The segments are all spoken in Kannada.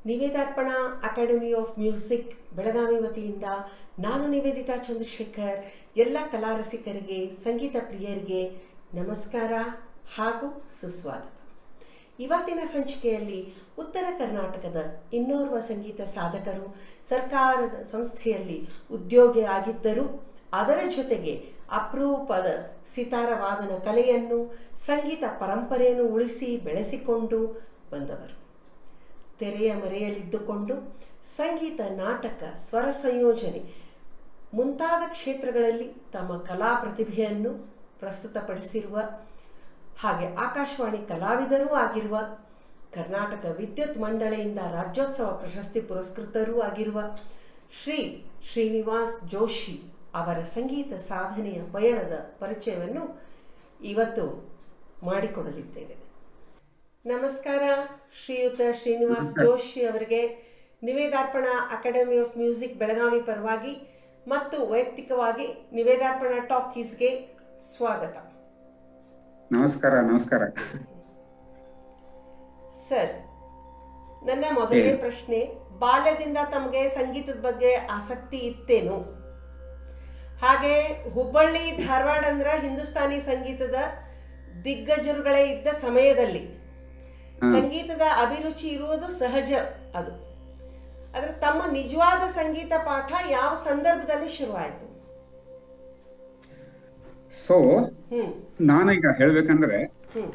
ನಿವೇದಾರ್ಪಣಾ ಅಕಾಡೆಮಿ ಆಫ್ ಮ್ಯೂಸಿಕ್ ಬೆಳಗಾವಿ ವತಿಯಿಂದ ನಾನು ನಿವೇದಿತಾ ಚಂದ್ರಶೇಖರ್ ಎಲ್ಲ ಕಲಾರಸಿಕರಿಗೆ ಸಂಗೀತ ಪ್ರಿಯರಿಗೆ ನಮಸ್ಕಾರ ಹಾಗೂ ಸುಸ್ವಾಗತ ಇವತ್ತಿನ ಸಂಚಿಕೆಯಲ್ಲಿ ಉತ್ತರ ಕರ್ನಾಟಕದ ಇನ್ನೋರ್ವ ಸಂಗೀತ ಸಾಧಕರು ಸರ್ಕಾರದ ಸಂಸ್ಥೆಯಲ್ಲಿ ಉದ್ಯೋಗಿ ಆಗಿದ್ದರೂ ಅದರ ಜೊತೆಗೆ ಅಪರೂಪದ ಸಿತಾರ ವಾದನ ಕಲೆಯನ್ನು ಸಂಗೀತ ಪರಂಪರೆಯನ್ನು ಉಳಿಸಿ ಬೆಳೆಸಿಕೊಂಡು ಬಂದವರು ತೆರೆಯ ಮರೆಯಲಿದ್ದುಕೊಂಡು ಸಂಗೀತ ನಾಟಕ ಸ್ವರ ಸಂಯೋಜನೆ ಮುಂತಾದ ಕ್ಷೇತ್ರಗಳಲ್ಲಿ ತಮ್ಮ ಕಲಾ ಪ್ರತಿಭೆಯನ್ನು ಪ್ರಸ್ತುತಪಡಿಸಿರುವ ಹಾಗೆ ಆಕಾಶವಾಣಿ ಕಲಾವಿದರೂ ಆಗಿರುವ ಕರ್ನಾಟಕ ವಿದ್ಯುತ್ ಮಂಡಳಿಯಿಂದ ರಾಜ್ಯೋತ್ಸವ ಪ್ರಶಸ್ತಿ ಪುರಸ್ಕೃತರೂ ಆಗಿರುವ ಶ್ರೀ ಶ್ರೀನಿವಾಸ್ ಜೋಶಿ ಅವರ ಸಂಗೀತ ಸಾಧನೆಯ ಪಯಣದ ಪರಿಚಯವನ್ನು ಇವತ್ತು ಮಾಡಿಕೊಡಲಿದ್ದೇನೆ ನಮಸ್ಕಾರ ಶ್ರೀಯುತ ಶ್ರೀನಿವಾಸ್ ಜೋಶಿ ಅವರಿಗೆ Nivedarpana academy of music Belagavi ಪರವಾಗಿ ಮತ್ತು ವೈಯಕ್ತಿಕವಾಗಿ ನಿವೇದಾರ್ಪಣಾ ಟಾಕೀಸ್ಗೆ ಸ್ವಾಗತ ನಮಸ್ಕಾರ ನಮಸ್ಕಾರ ಸರ್ ನನ್ನ ಮೊದಲನೇ ಹೇಳಿ. ಪ್ರಶ್ನೆ ಬಾಲ್ಯದಿಂದ ತಮಗೆ ಸಂಗೀತದ ಬಗ್ಗೆ ಆಸಕ್ತಿ ಇತ್ತೇನು ಹಾಗೆ ಹುಬ್ಬಳ್ಳಿ ಧಾರವಾಡ ಅಂದ್ರೆ ಹಿಂದೂಸ್ತಾನಿ ಸಂಗೀತದ ದಿಗ್ಗಜರುಗಳೇ ಇದ್ದ ಸಮಯದಲ್ಲಿ ಹಾ. ಸಂಗೀತದ ಅಭಿರುಚಿ ಇರುವುದು ಸಹಜ ಅದು ಆದರೆ ತಮ್ಮ ನಿಜವಾದ ಸಂಗೀತ ಪಾಠ ಯಾವ ಸಂದರ್ಭದಲ್ಲಿ ಶುರುವಾಯಿತು ಸೊ ಹ್ಮ್ ನಾನೀಗ ಹೇಳ್ಬೇಕಂದ್ರೆ ಹ್ಮ್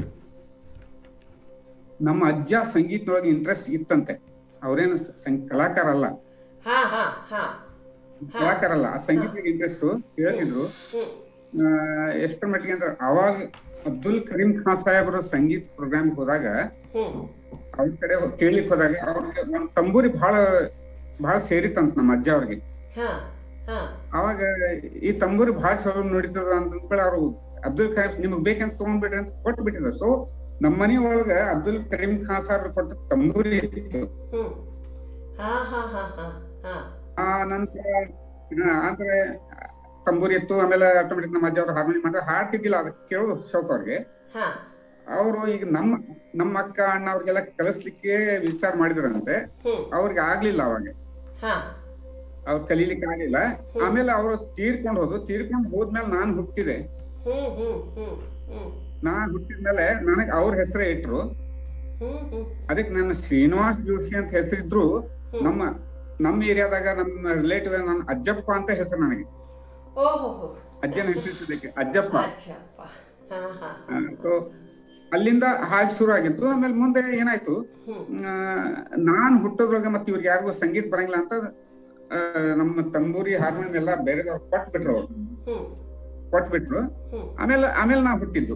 ನಮ್ಮ ಅಜ್ಜ ಸಂಗೀತದೊಳಗೆ ಇಂಟ್ರೆಸ್ಟ್ ಇತ್ತಂತೆ ಅವ್ರೇನು ಸಂ- ಕಲಾಕಾರ ಅಲ್ಲ ಹಾ ಹಾ ಹಾ ಕಲಾಕಾರ ಅಲ್ಲ ಆ ಸಂಗೀತಕ್ಕೆ ಇಂಟ್ರೆಸ್ಟ್ ಹೇಳ್ತಿದ್ರು ಹ್ಮ್ ಆ, ಎಷ್ಟರ ಮಟ್ಟಿಗೆ ಅಂದ್ರೆ ಅವಾಗ ಅಬ್ದುಲ್ ಕರೀಂ ಖಾನ್ ಸಾಹೇಬರು ಸಂಗೀತ ಪ್ರೋಗ್ರಾಮ್ ಹೋದಾಗ ಹ್ಮ್ ಅವ್ರ ಕಡೆ ಕೇಳಿಕ್ ಹೋದಾಗ ಅವ್ರಿಗೆ ಒಂದ್ ತಂಬೂರಿ ಬಹಳ ಬಹಳ ಸೇರಿತ್ತಂತ ನಮ್ಮ ಅಜ್ಜ ಅವ್ರಿಗೆ ಹಾ ಹಾ ಅವಾಗ ಈ ತಂಬೂರಿ ಬಹಳ ಚಲೋ ನಡೀತದ ಅಂತ ಅವ್ರು ಅಬ್ದುಲ್ ಕರೀಂ ನಿಮ್ಗೆ ಬೇಕಂತ ತಗೊಂಡ್ಬಿಡ್ರಿ ಅಂತ ಕೊಟ್ಟು ಬಿಟ್ಟಿದ್ರು ಸೊ ನಮ್ಮ ಮನೆ ಒಳಗ ಅಬ್ದುಲ್ ಕರೀಂ ಖಾನ್ ಸಾಹೇಬ್ರು ಕೊಟ್ಟ ತಂಬೂರಿ ಇತ್ತು ಹ್ಮ್ ಹಾ ಹಾ ಹಾ ಹಾ ಹಾ ಆ ನಂತರ ಆ, ಅಂದ್ರೆ ತಂಬೂರಿ ಇತ್ತು ಆಮೇಲೆ ಆಟೋಮೆಟಿಕ್ ನಮ್ಮ ಅಜ್ಜ ಅವ್ರು ಹಾರ್ಮೋನಿ ಮಾಡ್ತಾರೆ ಹಾಡ್ತಿದ್ದಿಲ್ಲ ಅದಕ್ಕೆ ಕೇಳೋದು ಶೋಕ್ ಅವ್ರಿಗೆ ಹಾ ಅವರು ಈಗ ನಮ್ಮ ನಮ್ಮ ಅಕ್ಕ ಅಣ್ಣ ಅವ್ರಿಗೆಲ್ಲ ಕಲಿಸ್ಲಿಕ್ಕೆ ವಿಚಾರ ಮಾಡಿದ್ರಂತೆ ಹ್ಮ್ ಅವ್ರಿಗೆ ಆಗ್ಲಿಲ್ಲ ಅವಾಗ ಹಾ ಅವ್ರು ಕಲೀಲಿಕ್ಕೆ ಆಗ್ಲಿಲ್ಲ ಆಮೇಲೆ ಅವರು ತೀರ್ಕೊಂಡು ಹೋದ್ರು ತೀರ್ಕೊಂಡು ಹೋದ್ಮೇಲೆ ನಾನು ಹುಟ್ಟಿದೆ ಹ್ಮ್ ಹ್ಮ್ ಹ್ಮ್ ಹ್ಮ್ ನಾನ್ ಹುಟ್ಟಿದ್ಮೇಲೆ ನನಗೆ ಅವ್ರ ಹೆಸರೇ ಇಟ್ರು ಹ್ಮ್ ಹ್ಮ್ ಅದಕ್ಕೆ ನನ್ನ ಶ್ರೀನಿವಾಸ್ ಜೋಶಿ ಅಂತ ಹೆಸರಿದ್ರು ನಮ್ಮ ನಮ್ಮ ಏರಿಯಾದಾಗ ನಮ್ಮ ರಿಲೇಟಿವ್ ನನ್ನ ಅಜ್ಜಪ್ಪ ಅಂತ ಹೆಸರು ನನಗೆ ಓಹೋ ಅಜ್ಜನ ಹೆಸರಿದ್ದಕ್ಕೆ ಅಜ್ಜಪ್ಪ ಅಚ್ಚಪ್ಪ ಹಾ ಹಾ ಸೊ ಅಲ್ಲಿಂದ ಹಾಗೆ ಶುರು ಆಗಿತ್ತು ಆಮೇಲೆ ಮುಂದೆ ಏನಾಯ್ತು ಹ್ಮ್ ಆ, ನಾನ್ ಹುಟ್ಟೋದ್ರೊಳಗೆ ಮತ್ತೆ ಇವ್ರಿಗೆ ಯಾರಿಗೂ ಸಂಗೀತ ಬರಂಗಿಲ್ಲ ಅಂತ ಆ, ನಮ್ಮ ತಂಬೂರಿ ಹಾರ್ಮೋನಿಯಂ ಎಲ್ಲ ಬೇರೆದವ್ರು ಕೊಟ್ಬಿಟ್ರು ಅವ್ರು ಹ್ಮ್ ಕೊಟ್ಬಿಟ್ರು ಹ್ಮ್ ಆಮೇಲೆ ಆಮೇಲೆ ನಾ ಹುಟ್ಟಿದ್ದು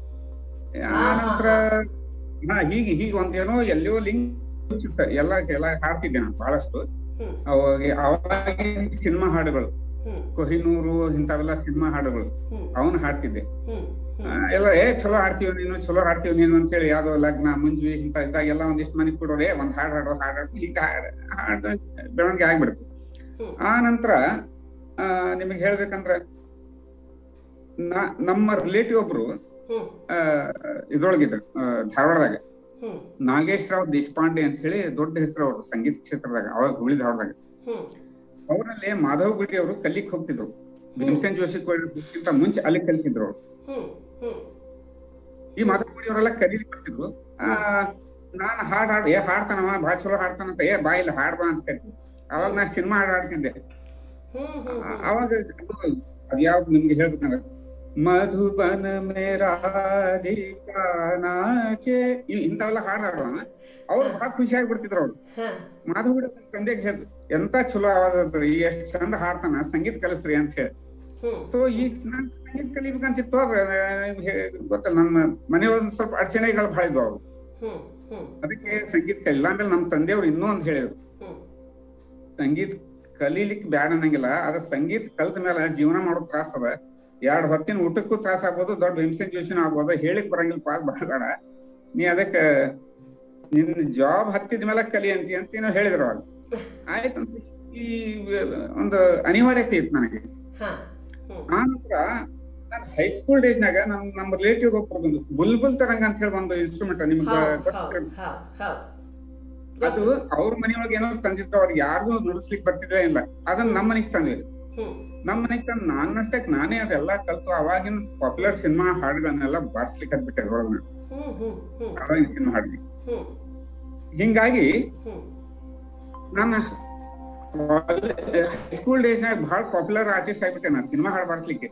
ಆ ನಂತರ ಹಾ ಹೀಗೆ ಹೀಗೆ ಒಂದೇನೋ ಎಲ್ಲೋ ಲಿಂಕ್ ಎಲ್ಲ ಎಲ್ಲ ಹಾಡ್ತಿದ್ದೆ ನಾನು ಬಹಳಷ್ಟು ಹ್ಮ್ ಅವಾಗ ಅವಾಗಿನ ಸಿನಿಮಾ ಹಾಡುಗಳು ಹ್ಮ್ ಕೊಹಿನೂರು ಇಂಥವೆಲ್ಲ ಸಿನಿಮಾ ಹಾಡುಗಳು ಹ್ಮ್ ಅವನ್ನ ಹಾಡ್ತಿದ್ದೆ ಹ್ಮ್ ಆ, ಎಲ್ಲ ಏ ಚಲೋ ಹಾಡ್ತೀವ ನೀನು ಚಲೋ ಹಾಡ್ತೀವ ನೀನು ಅಂತೇಳಿ ಯಾವ್ದೋ ಲಗ್ನ ಮುಂಜಿ ಇಂತ ಇದ್ದಾಗೆಲ್ಲ ಒಂದಿಷ್ಟು ಮಂದಿ ಕೊಡೋರೆ ಒಂದ್ ಹಾಡ್ ಹಾಡೋ ಹಾಡ್ ಹಾಡು ಈಗ ಹಾಡ್ ಹಾಡ್ ಬೆಳವಣಿಗೆ ಆಗ್ಬಿಡ್ತು ಹ್ಮ್. ಆ ನಂತರ ಆ, ನಿಮಗೆ ಹೇಳ್ಬೇಕಂದ್ರ ನಾ- ನಮ್ಮ ರಿಲೇಟಿವ್ ಒಬ್ರು ಹ್ಮ್ ಆ, ಇದ್ರೊಳಗಿದ್ರು ಆ, ಧಾರವಾಡದಾಗ ಹ್ಮ್ ನಾಗೇಶ್ ರಾವ್ ದೇಶಪಾಂಡೆ ಅಂತ ಹೇಳಿ ದೊಡ್ಡ ಹೆಸರು ಅವರು ಸಂಗೀತ ಕ್ಷೇತ್ರದಾಗ ಅವಾಗ ಹುಳಿ ಧಾರವಾಡದಾಗ ಹ್ಮ್ ಅವರಲ್ಲಿ ಮಾಧವ್ ಗುಡಿ ಅವರು ಕಲಿಕ್ ಹೋಗ್ತಿದ್ರು ಭೀಮಸೇನ್ ಜೋಶಿ ಕೊಡಕ್ಕಿಂತ ಮುಂಚೆ ಅಲ್ಲಿ ಕಲಿತಿದ್ರು ಅವ್ರು ಹ್ಮ್ ಹ್ಮ್ ಈ ಮಾಧವ್ ಗುಡಿ ಅವರೆಲ್ಲ ಕಲೀಲಿಕ್ಕೆ ಬರ್ತಿದ್ರು ಆ ನಾನ್ ಹಾಡ್ ಹಾಡ್ ಏ ಹಾಡ್ತಾನವ ಭಾಳ ಚಲೋ ಹಾಡ್ತಾನಂತ ಏ ಬಾ ಇಲ್ಲ ಹಾಡ್ ಬಾ ಅಂತ ಕರಿತಿದ್ರು ಅವಾಗ ನಾ ಸಿನಿಮಾ ಹಾಡ್ ಹಾಡ್ತಿದ್ದೆ ಹ್ಮ್ ಹ್ಮ್ ಆ- ಅವಾಗ ಅದ್ಯಾವ್ದು ನಿಮ್ಗೆ ಹೇಳ್ಬೇಕಂದ್ರೆ ಮಧುಬನ ಮೇರಾಧಿಕಾ ನಾಚೆ ಇ- ಇಂಥವೆಲ್ಲ ಹಾಡ್ ಹಾಡೋಣ ಅವ್ರು ಬಹಳ ಖುಷಿ ಆಗ್ಬಿಡ್ತಿದ್ರು ಅವ್ರು ಹಾ ಮಾಧವ್ ಗುಡಿ ತಂದೆಗೆ ಹೇಳ್ದು ಎಂತ ಚಲೋ ಆವಾಜ್ ಅದ್ರಿ ಈ ಎಷ್ಟ್ ಚಂದ ಹಾಡ್ತಾನ ಸಂಗೀತ ಕಲಿಸ್ರಿ ಅಂತ ಹೇಳಿ ಹ್ಮ್ ಸೊ ಈಗ ನಾನ್ ಸಂಗೀತ ಕಲಿಬೇಕಂತಿತ್ತು ಆದ್ರೆ ನಿಮ್ಗೆ ಗೊತ್ತಲ್ಲ ನಮ್ಮ ಮನೆಯೊಳಗೆ ಸ್ವಲ್ಪ ಅಡಚಣೆಗಳು ಬಹಳ ಇದ್ವು ಅವು ಹ್ಮ್ ಹ್ಮ್ ಅದಕ್ಕೆ ಸಂಗೀತ ಕಲಿಲ್ಲ ಆಮೇಲೆ ನಮ್ಮ ತಂದೆಯವ್ರು ಇನ್ನೂ ಒಂದು ಹೇಳಿದ್ರು ಹ್ಮ್ ಸಂಗೀತ ಕಲೀಲಿಕ್ಕೆ ಬ್ಯಾಡ ಅನ್ನಂಗಿಲ್ಲ ಅದ ಸಂಗೀತ ಕಲ್ತ ಮೇಲೆ ಜೀವನ ಮಾಡೋ ತ್ರಾಸ ಅದ ಎರಡ್ ಹೊತ್ತಿನ ಊಟಕ್ಕೂ ತ್ರಾಸ ಆಗ್ಬೋದು ದೊಡ್ಡ ಹಿಂಸೆ ಜೋಶಿನೂ ಆಗ್ಬೋದು ಹೇಳಿಕ್ ಬರಂಗಿಲ್ಲ ಪಾಸ್ ಬೇಡ ನೀ ಅದಕ್ಕೆ ನಿನ್ನ ಜಾಬ್ ಹತ್ತಿದ ಮೇಲೆ ಕಲಿ ಅಂತಿ ಅಂತ ಏನೋ ಹೇಳಿದ್ರು ಅವಾಗ ಆಯ್ತಂತ ಈ ಒಂದು ಅನಿವಾರ್ಯತೆ ಇತ್ತು ನನಗೆ ಹಾ ಹ್ಮ್ ಆ ನಂತರ ನಾನು ಹೈಸ್ಕೂಲ್ ಡೇಸ್ನಾಗ ನಮ್ ನಮ್ಮ ರಿಲೇಟಿವ್ ಒಬ್ಬರು ಬಂದು ಬುಲ್ಬುಲ್ ತರಂಗ ಅಂತ ಹೇಳಿ ಒಂದು ಇನ್ಸ್ಟ್ರೂಮೆಂಟ್ ನಿಮ್ಗೆ ಹೌದು ಹೌದು ಗೊತ್ತಿರ್ಬೇಕು ಹೌದು ಹೌದು ಅದು ಅವ್ರ ಮನೆಯೊಳಗೆ ಏನೋ ತಂದಿದ್ರು ಅವ್ರಿಗೆ ಯಾರಿಗೂ ನುಡಿಸ್ಲಿಕ್ಕೆ ಬರ್ತಿದ್ದೇ ಇಲ್ಲ ಅದನ್ನ ನಮ್ಮ ಮನೆಗ್ ತಂದ್ವಿ ಹ್ಮ್ ನಮ್ಮ ಮನೆಗ್ ತಂದು ನಾನಷ್ಟಕ್ಕೆ ನಾನೇ ಅದೆಲ್ಲ ಕಲ್ತು ಅವಾಗಿನ ಪಾಪ್ಯುಲರ್ ಸಿನಿಮಾ ಹಾಡುಗಳನ್ನೆಲ್ಲ ಬಾರ್ಸ್ಲಿಕ್ಕೆ ಅದ್ಬಿಟ್ಟೆ ಅದ್ರೊಳಗೆ ನಾನು. ಹ್ಮ್ ಹ್ಮ್ ಹ್ಮ್ ಅವಾಗಿನ ಸಿನಿಮಾ ಹಾಡ್ಲಿ ಹ್ಮ್ ಹಿಂಗಾಗಿ ಹ್ಮ್ ನನ್ನ ಸ್ಕೂಲ್ ಡೇಸ್ನಾಗ ಬಹಳ ಪಾಪ್ಯುಲರ್ ಆರ್ಟಿಸ್ಟ್ ಆಗ್ಬಿಟ್ಟೆ ನಾ ಸಿನಿಮಾ ಹಾಡು ಬಾರಿಸ್ಲಿಕ್ಕೆ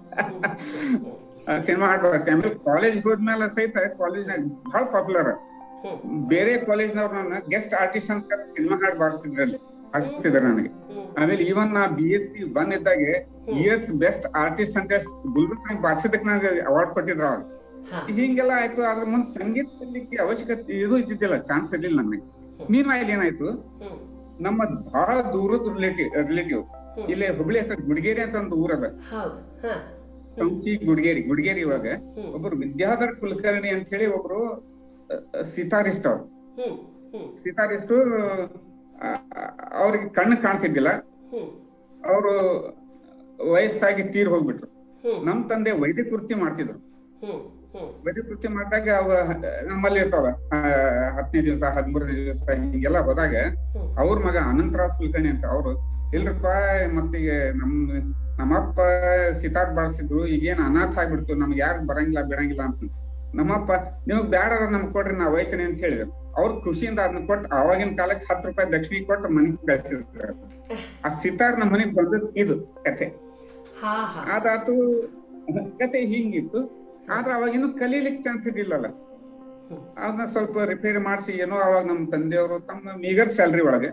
ಸಿನಿಮಾ ಹಾಡು ಬಾರಿಸ್ತೆ ಆಮೇಲೆ ಕಾಲೇಜ್ ಹೋದ್ಮೇಲೆ ಸಹಿತ ಕಾಲೇಜ್ನಾಗ ಬಹಳ ಪಾಪ್ಯುಲರ್ ಹ್ಮ್ ಬೇರೆ ಕಾಲೇಜ್ನವ್ರು ನನ್ನ ಗೆಸ್ಟ್ ಆರ್ಟಿಸ್ಟ್ ಅಂತ ಸಿನಿಮಾ ಹಾಡು ಬಾರಿಸಿದ್ರಲ್ಲಿ ಹಚ್ತಿದ್ರು ನನಗೆ ಹ್ಮ್ ಆಮೇಲೆ ಈವನ್ ನಾ ಬಿ ಎಸ್ ಸಿ ಒನ್ ಇದ್ದಾಗೆ ಇಯರ್ಸ್ ಬೆಸ್ಟ್ ಆರ್ಟಿಸ್ಟ್ ಅಂತ ಗುಲ್ಬರ್ಗ ಬಾರಿಸಿದಕ್ಕೆ ನನಗೆ ಅವಾರ್ಡ್ ಕೊಟ್ಟಿದ್ರು ಅವ್ರು ಹಾ ಹಿಂಗೆಲ್ಲ ಆಯ್ತು ಅದ್ರ ಮುಂದೆ ಸಂಗೀತ ಕಲಿಲಿಕ್ಕೆ ಅವಶ್ಯಕತೆ ಇದು ಇದ್ದಿದ್ದಿಲ್ಲ ಚಾನ್ಸ್ ಇರ್ಲಿಲ್ಲ ನನಗೆ ಮೀನ್ ಏನಾಯ್ತು ಹ್ಮ್ ನಮ್ಮ ಬಹಳ ದೂರದ ರಿಲೇಟಿವ್ ರಿಲೇಟಿವ್ ಇಲ್ಲಿ ಹುಬ್ಳಿ ಹತ್ರ ಗುಡ್ಗೇರಿ ಅಂತ ಒಂದು ಊರದ ಹೌದು ಹಾ ಕಂಸಿ ಗುಡ್ಗೇರಿ ಗುಡ್ಗೇರಿ ಇವಾಗ ಹ್ಮ್. ಒಬ್ರು ವಿದ್ಯಾಧರ್ ಕುಲಕರ್ಣಿ ಅಂತ ಹೇಳಿ ಒಬ್ರು ಸಿತಾರಿಸ್ಟ್ ಅವ್ರು ಹ್ಮ್ ಹ್ಮ್ ಸಿತಾರಿಸ್ಟು ಅವ್ರಿಗೆ ಕಣ್ಣು ಕಾಣ್ತಿದ್ದಿಲ್ಲ ಹ್ಮ್ ಅವರು ವಯಸ್ಸಾಗಿ ತೀರ್ ಹೋಗ್ಬಿಟ್ರು ಹ್ಮ್ ನಮ್ ತಂದೆ ವೈದ್ಯ ವೃತ್ತಿ ಮಾಡ್ತಿದ್ರು ಹ್ಮ್ ಹ್ಮ್ ವೈದ್ಯ ವೃತ್ತಿ ಮಾಡಿದಾಗ ಅವ ನಮ್ಮಲ್ಲಿ ಇರ್ತಾವ ಹತ್ತನೇ ದಿವಸ ಹದಿಮೂರನೇ ದಿವಸ ಹಿಂಗೆಲ್ಲ ಹೋದಾಗ ಹ್ಮ್. ಅವ್ರ ಮಗ ಅನಂತರಾವ್ ಕುಲಕರ್ಣಿ ಅಂತ ಅವ್ರು ಇಲ್ರಪ್ಪ ಮತ್ತೀಗ ನಮ್ ನಮ್ಮಪ್ಪ ಸಿತಾರ್ ಬಾರಿಸಿದ್ರು ಈಗೇನ್ ಅನಾಥ ಆಗ್ಬಿಡ್ತು ನಮ್ಗೆ ಯಾರು ಬರಂಗಿಲ್ಲ ಬಿಡಂಗಿಲ್ಲ ಅಂತ ನಮ್ಮಪ್ಪ ನೀವು ಬ್ಯಾಡ ನಮ್ಗೆ ಕೊಡ್ರಿ ನಾ ಒಯ್ತೀನಿ ಅಂತ ಹೇಳಿದ್ರು ಅವ್ರ ಖುಷಿಯಿಂದ ಅದನ್ನ ಕೊಟ್ಟು ಅವಾಗಿನ ಕಾಲಕ್ಕೆ ಹತ್ತು ರೂಪಾಯಿ ದಕ್ಷಿಣೆ ಕೊಟ್ಟು ಮನೆಗೆ ಕಳ್ಸಿದ್ರು ಆ ಸಿತಾರ್ ನಮ್ಮ ಮನೆಗೆ ಬಂದದ್ ಇದು ಕತೆ ಹಾ ಹಾ ಅದಾತು ಕತೆ ಹಿಂಗಿತ್ತು ಆದ್ರೆ ಅವಾಗಿನ್ನು ಕಲೀಲಿಕ್ಕೆ ಚಾನ್ಸ್ ಇರ್ಲಿಲ್ಲಲ್ಲ ಹ್ಮ್. ಅದನ್ನ ಸ್ವಲ್ಪ ರಿಪೇರಿ ಮಾಡಿಸಿ ಏನೋ ಅವಾಗ ನಮ್ಮ ತಂದೆಯವರು ತಮ್ಮ ಮೀಗರ್ ಸ್ಯಾಲ್ರಿ ಒಳಗೆ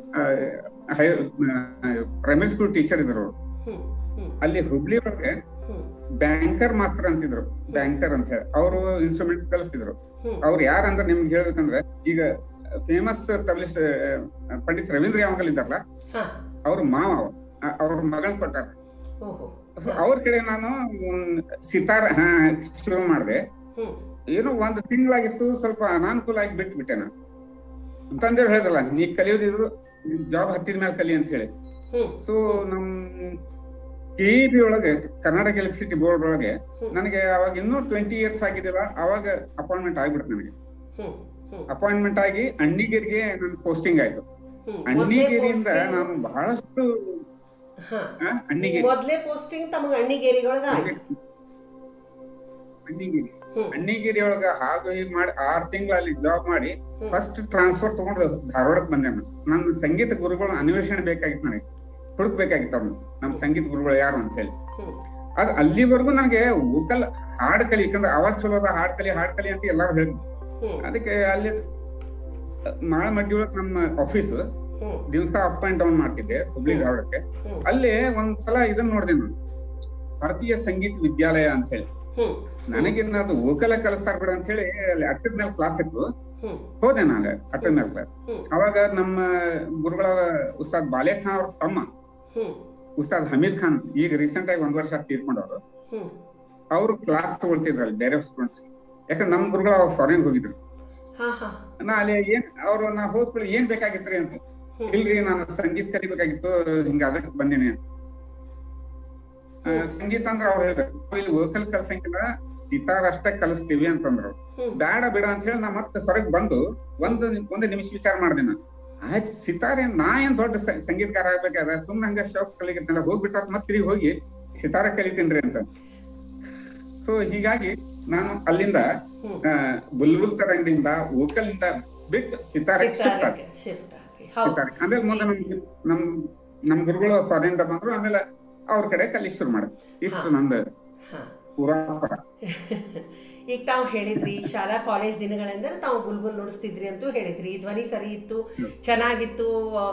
ಪ್ರೈಮರಿ ಸ್ಕೂಲ್ ಟೀಚರ್ ಇದ್ರು ಅವ್ರು. ಹ್ಮ್ ಹ್ಮ್ ಅಲ್ಲಿ ಹುಬ್ಳಿ ಒಳಗೆ ಹ್ಮ್ ಬ್ಯಾಂಕರ್ ಮಾಸ್ಟರ್ ಅಂತಿದ್ರು ಬ್ಯಾಂಕರ್ ಅಂತ ಹೇಳಿ ಅವರು ಇನ್ಸ್ಟ್ರೂಮೆಂಟ್ಸ್ ಕಲಿಸ್ತಿದ್ರು ಹ್ಮ್ ಅವ್ರು ಯಾರಂದ್ರೆ ನಿಮ್ಗೆ ಹೇಳ್ಬೇಕಂದ್ರೆ ಈಗ ಫೇಮಸ್ ತಬಲಿಸ್ ಪಂಡಿತ್ ರವೀಂದ್ರ ಯಾವಾಗಲ್ ಇದ್ದಾರಲ್ಲ ಹಾ ಅವ್ರ ಮಾವ ಅವ. ಆ- ಅವ್ರ ಮಗಳ್ ಕೊಟ್ಟಾರ ಓಹೋ So ಅವ್ರ ಕಡೆ ನಾನು ಒಂದ್ ಸಿತಾರ್ ಹಾ ಶುರು ಮಾಡಿದೆ ಹ್ಮ್ ಏನೋ ಒಂದ್ ತಿಂಗಳಾಗಿತ್ತು ಸ್ವಲ್ಪ ಅನಾನುಕೂಲ ಆಗಿ ಬಿಟ್ಬಿಟ್ಟೆ ನಾನು ತಂದೆಯವ್ರು ಹೇಳಿದಲ್ಲ ನೀ ಕಲಿಯೋದಿದ್ರು ಜಾಬ್ ಹತ್ತಿದ ಮೇಲೆ ಕಲಿ ಅಂತ ಹೇಳಿ ಹ್ಮ್ ಸೊ ನಮ್ ಕೆ ಬಿ ಒಳಗೆ ಕರ್ನಾಟಕ ಎಲೆಕ್ಟ್ರಿಸಿಟಿ ಬೋರ್ಡ್ ಒಳಗೆ ಹ್ಮ್. ನನಗೆ ಅವಾಗ ಇನ್ನೂ ಟ್ವೆಂಟಿ ಇಯರ್ಸ್ ಆಗಿದ್ದಿಲ್ಲ ಅವಾಗ ಅಪಾಯಿಂಟ್ಮೆಂಟ್ ಆಗ್ಬಿಡ್ತು ನನಗೆ ಹ್ಮ್ ಹ್ಮ್ ಅಪಾಯಿಂಟ್ಮೆಂಟ್ ಆಗಿ ಅಣ್ಣಿಗೇರಿಗೆ ನನ್ನ ಪೋಸ್ಟಿಂಗ್ ಆಯ್ತು ಹ್ಮ್ ಅಣ್ಣಿಗೇರಿಯಿಂದ ಮೊದ್ಲೇ ನಾನು ಬಹಳಷ್ಟು ಹಾ ಆ, ಅಣ್ಣಿಗೇರಿ ಮೊದ್ಲೇ ಪೋಸ್ಟಿಂಗ್ ತಮಗೆ ಅಣ್ಣಿಗೇರಿಗೊಳಗ ಆಯ್ತು ಅಣ್ಣಿಗೇರಿ ಹ್ಮ್ ಅಣ್ಣಿಗೇರಿ ಒಳಗ ಹಾಗು ಹೀಗ್ ಮಾಡಿ ಆರ್ ತಿಂಗಳು ಅಲ್ಲಿ ಜಾಬ್ ಮಾಡಿ ಹ್ಮ್. ಫಸ್ಟ್ ಟ್ರಾನ್ಸ್ಫರ್ ತಗೊಂಡು ಧಾರವಾಡಕ್ಕೆ ಬಂದೆ ನಾನು ನನ್ನ ಸಂಗೀತ ಗುರುಗಳ ಅನ್ವೇಷಣೆ ಬೇಕಾಗಿತ್ತು ನನಗೆ ಹುಡುಕ್ಬೇಕಾಗಿತ್ತು ಅವ್ನು ನಮ್ಮ ಸಂಗೀತ ಗುರುಗಳು ಯಾರು ಅಂತ ಹೇಳಿ ಹ್ಮ್ ಅದ್ ಅಲ್ಲಿವರೆಗೂ ನನಗೆ ವೋಕಲ್ ಹಾಡ್ ಕಲಿ ಯಾಕಂದ್ರೆ ಅವಾಜ್ ಚಲೋ ಅದ ಹಾಡ್ ಕಲಿ ಹಾಡ್ ಕಲಿ ಅಂತ ಎಲ್ಲಾರು ಹೇಳಿದ್ರು ಹ್ಮ್ ಅದಕ್ಕೆ ಅಲ್ಲಿ ಮಾಳಮಡ್ಡಿ ಒಳಗ್ ನಮ್ಮ ಆಫೀಸ್ ಹ್ಮ್ ದಿವಸ ಅಪ್ ಅಂಡ್ ಡೌನ್ ಮಾಡ್ತಿದ್ದೆ ಹುಬ್ಳಿ ಧಾರವಾಡಕ್ಕೆ ಹ್ಮ್ ಅಲ್ಲಿ ಒಂದ್ಸಲ ಇದನ್ನ ನೋಡಿದೆ ನಾನು ಭಾರತೀಯ ಸಂಗೀತ ವಿದ್ಯಾಲಯ ಅಂತ ಹೇಳಿ ಹ್ಮ್ ನನಗಿನ್ನ ಅದು ವೋಕಲ ಕಲಿಸ್ತಾರ ಬಿಡ ಅಂತ ಹೇಳಿ ಅಲ್ಲಿ ಅಟ್ಟದ ಮೇಲೆ ಕ್ಲಾಸ್ ಇತ್ತು ಹ್ಮ್ ಹೋದೆ ನಾನು ಅಟ್ಟದ ಮೇಲೆ ಕ್ಲಾಸ್ ಹ್ಮ್ ಅವಾಗ ನಮ್ಮ ಗುರುಗಳ ಉಸ್ತಾದ್ ಬಾಲೆ ಖಾನ್ ಅವ್ರ ತಮ್ಮ ಹ್ಮ್ ಉಸ್ತಾದ್ ಹಮೀದ್ ಖಾನ್ ಈಗ ರೀಸೆಂಟ್ ಆಗಿ ಒಂದ್ ವರ್ಷ ತೀರ್ಕೊಂಡವ್ರು ಹ್ಮ್ ಅವರು ಕ್ಲಾಸ್ ತಗೊಳ್ತಿದ್ರಲ್ಲ ಬೇರೆ ಸ್ಟೂಡೆಂಟ್ಸ್ ಯಾಕಂದ್ರೆ ನಮ್ ಗುರುಗಳು ಅವ್ರು ಫಾರಿನ್ ಹೋಗಿದ್ರು ಹಾ ಹಾ ನಾ ಅಲ್ಲಿ ಏನ್ ಅವ್ರು ನಾ ಹೋದ್ಕೊಳ್ಳಿ ಏನ್ ಬೇಕಾಗಿತ್ರಿ ಅಂತ ಹ್ಮ್. ಇಲ್ರಿ ನಾನು ಸಂಗೀತ ಕಲಿಬೇಕಾಗಿತ್ತು ಹಿಂಗ ಅದಕ್ಕೆ ಬಂದೇನೆ ಅಂತ. ಆ, ಸಂಗೀತ ಅಂದ್ರೆ ಅವ್ರು ಹೇಳಿದ್ರು ಇಲ್ಲಿ ವೋಕಲ್ ಕಲ್ಸಂಗಿಲ್ಲ ಸಿತಾರ್ ಅಷ್ಟೇ ಕಲಿಸ್ತೀವಿ ಅಂತಂದ್ರು ಹ್ಮ್ ಬೇಡ ಬೇಡ ಅಂತ ಹೇಳಿ ನಾ ಮತ್ತೆ ಹೊರಗೆ ಬಂದು ಒಂದು ಒಂದು ನಿಮಿಷ ವಿಚಾರ ಮಾಡಿದೆ ನಾನು ಆಯ್ತು ಸಿತಾರ್ ಏನ್ ನಾ ಏನ್ ದೊಡ್ಡ ಸ- ಸಂಗೀತಗಾರ ಆಗ್ಬೇಕಾದ ಸುಮ್ನೆ ಹಂಗ ಶೌಕ್ ಕಲಿಗತ್ತಲ್ಲ ಹೋಗ್ಬಿಟ್ಟ ಮತ್ತೆ ತಿರುಗಿ ಹೋಗಿ ಸಿತಾರ ಕಲಿತೀನ್ರಿ ಅಂತ ಸೊ ಹೀಗಾಗಿ ನಾನು ಅಲ್ಲಿಂದ ಹ್ಮ್ ಆ, ಬುಲ್ಬುಲ್ ತರಂಗದಿಂದ ವೋಕಲ್ ಇಂದ ಬಿಟ್ಟು ಸಿತಾರಕ್ಕೆ ಶಿಫ್ಟ್ ಆದ ಸಿತಾರಕ್ಕೆ ಶಿಫ್ಟ್ ಆಗಿ ಹೌದು ಸಿತಾರಕ್ಕೆ ಆಮೇಲೆ ಮುಂದೆ ನಮ್ ನಮ್ ನಮ್ ಗುರುಗಳು ಫಾರಿನ್ ಬಂದ್ರು ಆಮೇಲೆ ಅವ್ರ ಕಡೆ ಕಲಿಕ್ ಶುರು ಮಾಡಿದೆ ಇಷ್ಟು ಹಾ. ನಂದು ಹಾ ಪುರಾಪರ ಈಗ ತಾವು ಹೇಳಿದ್ರಿ ಶಾಲಾ ಕಾಲೇಜ್ ದಿನಗಳೆಂದರೆ ತಾವು ಬುಲ್ಬುಲ್ ನುಡಿಸ್ತಿದ್ರಿ ಅಂತೂ ಹೇಳಿದ್ರಿ ಧ್ವನಿ ಸರಿ ಇತ್ತು ಚೆನ್ನಾಗಿತ್ತು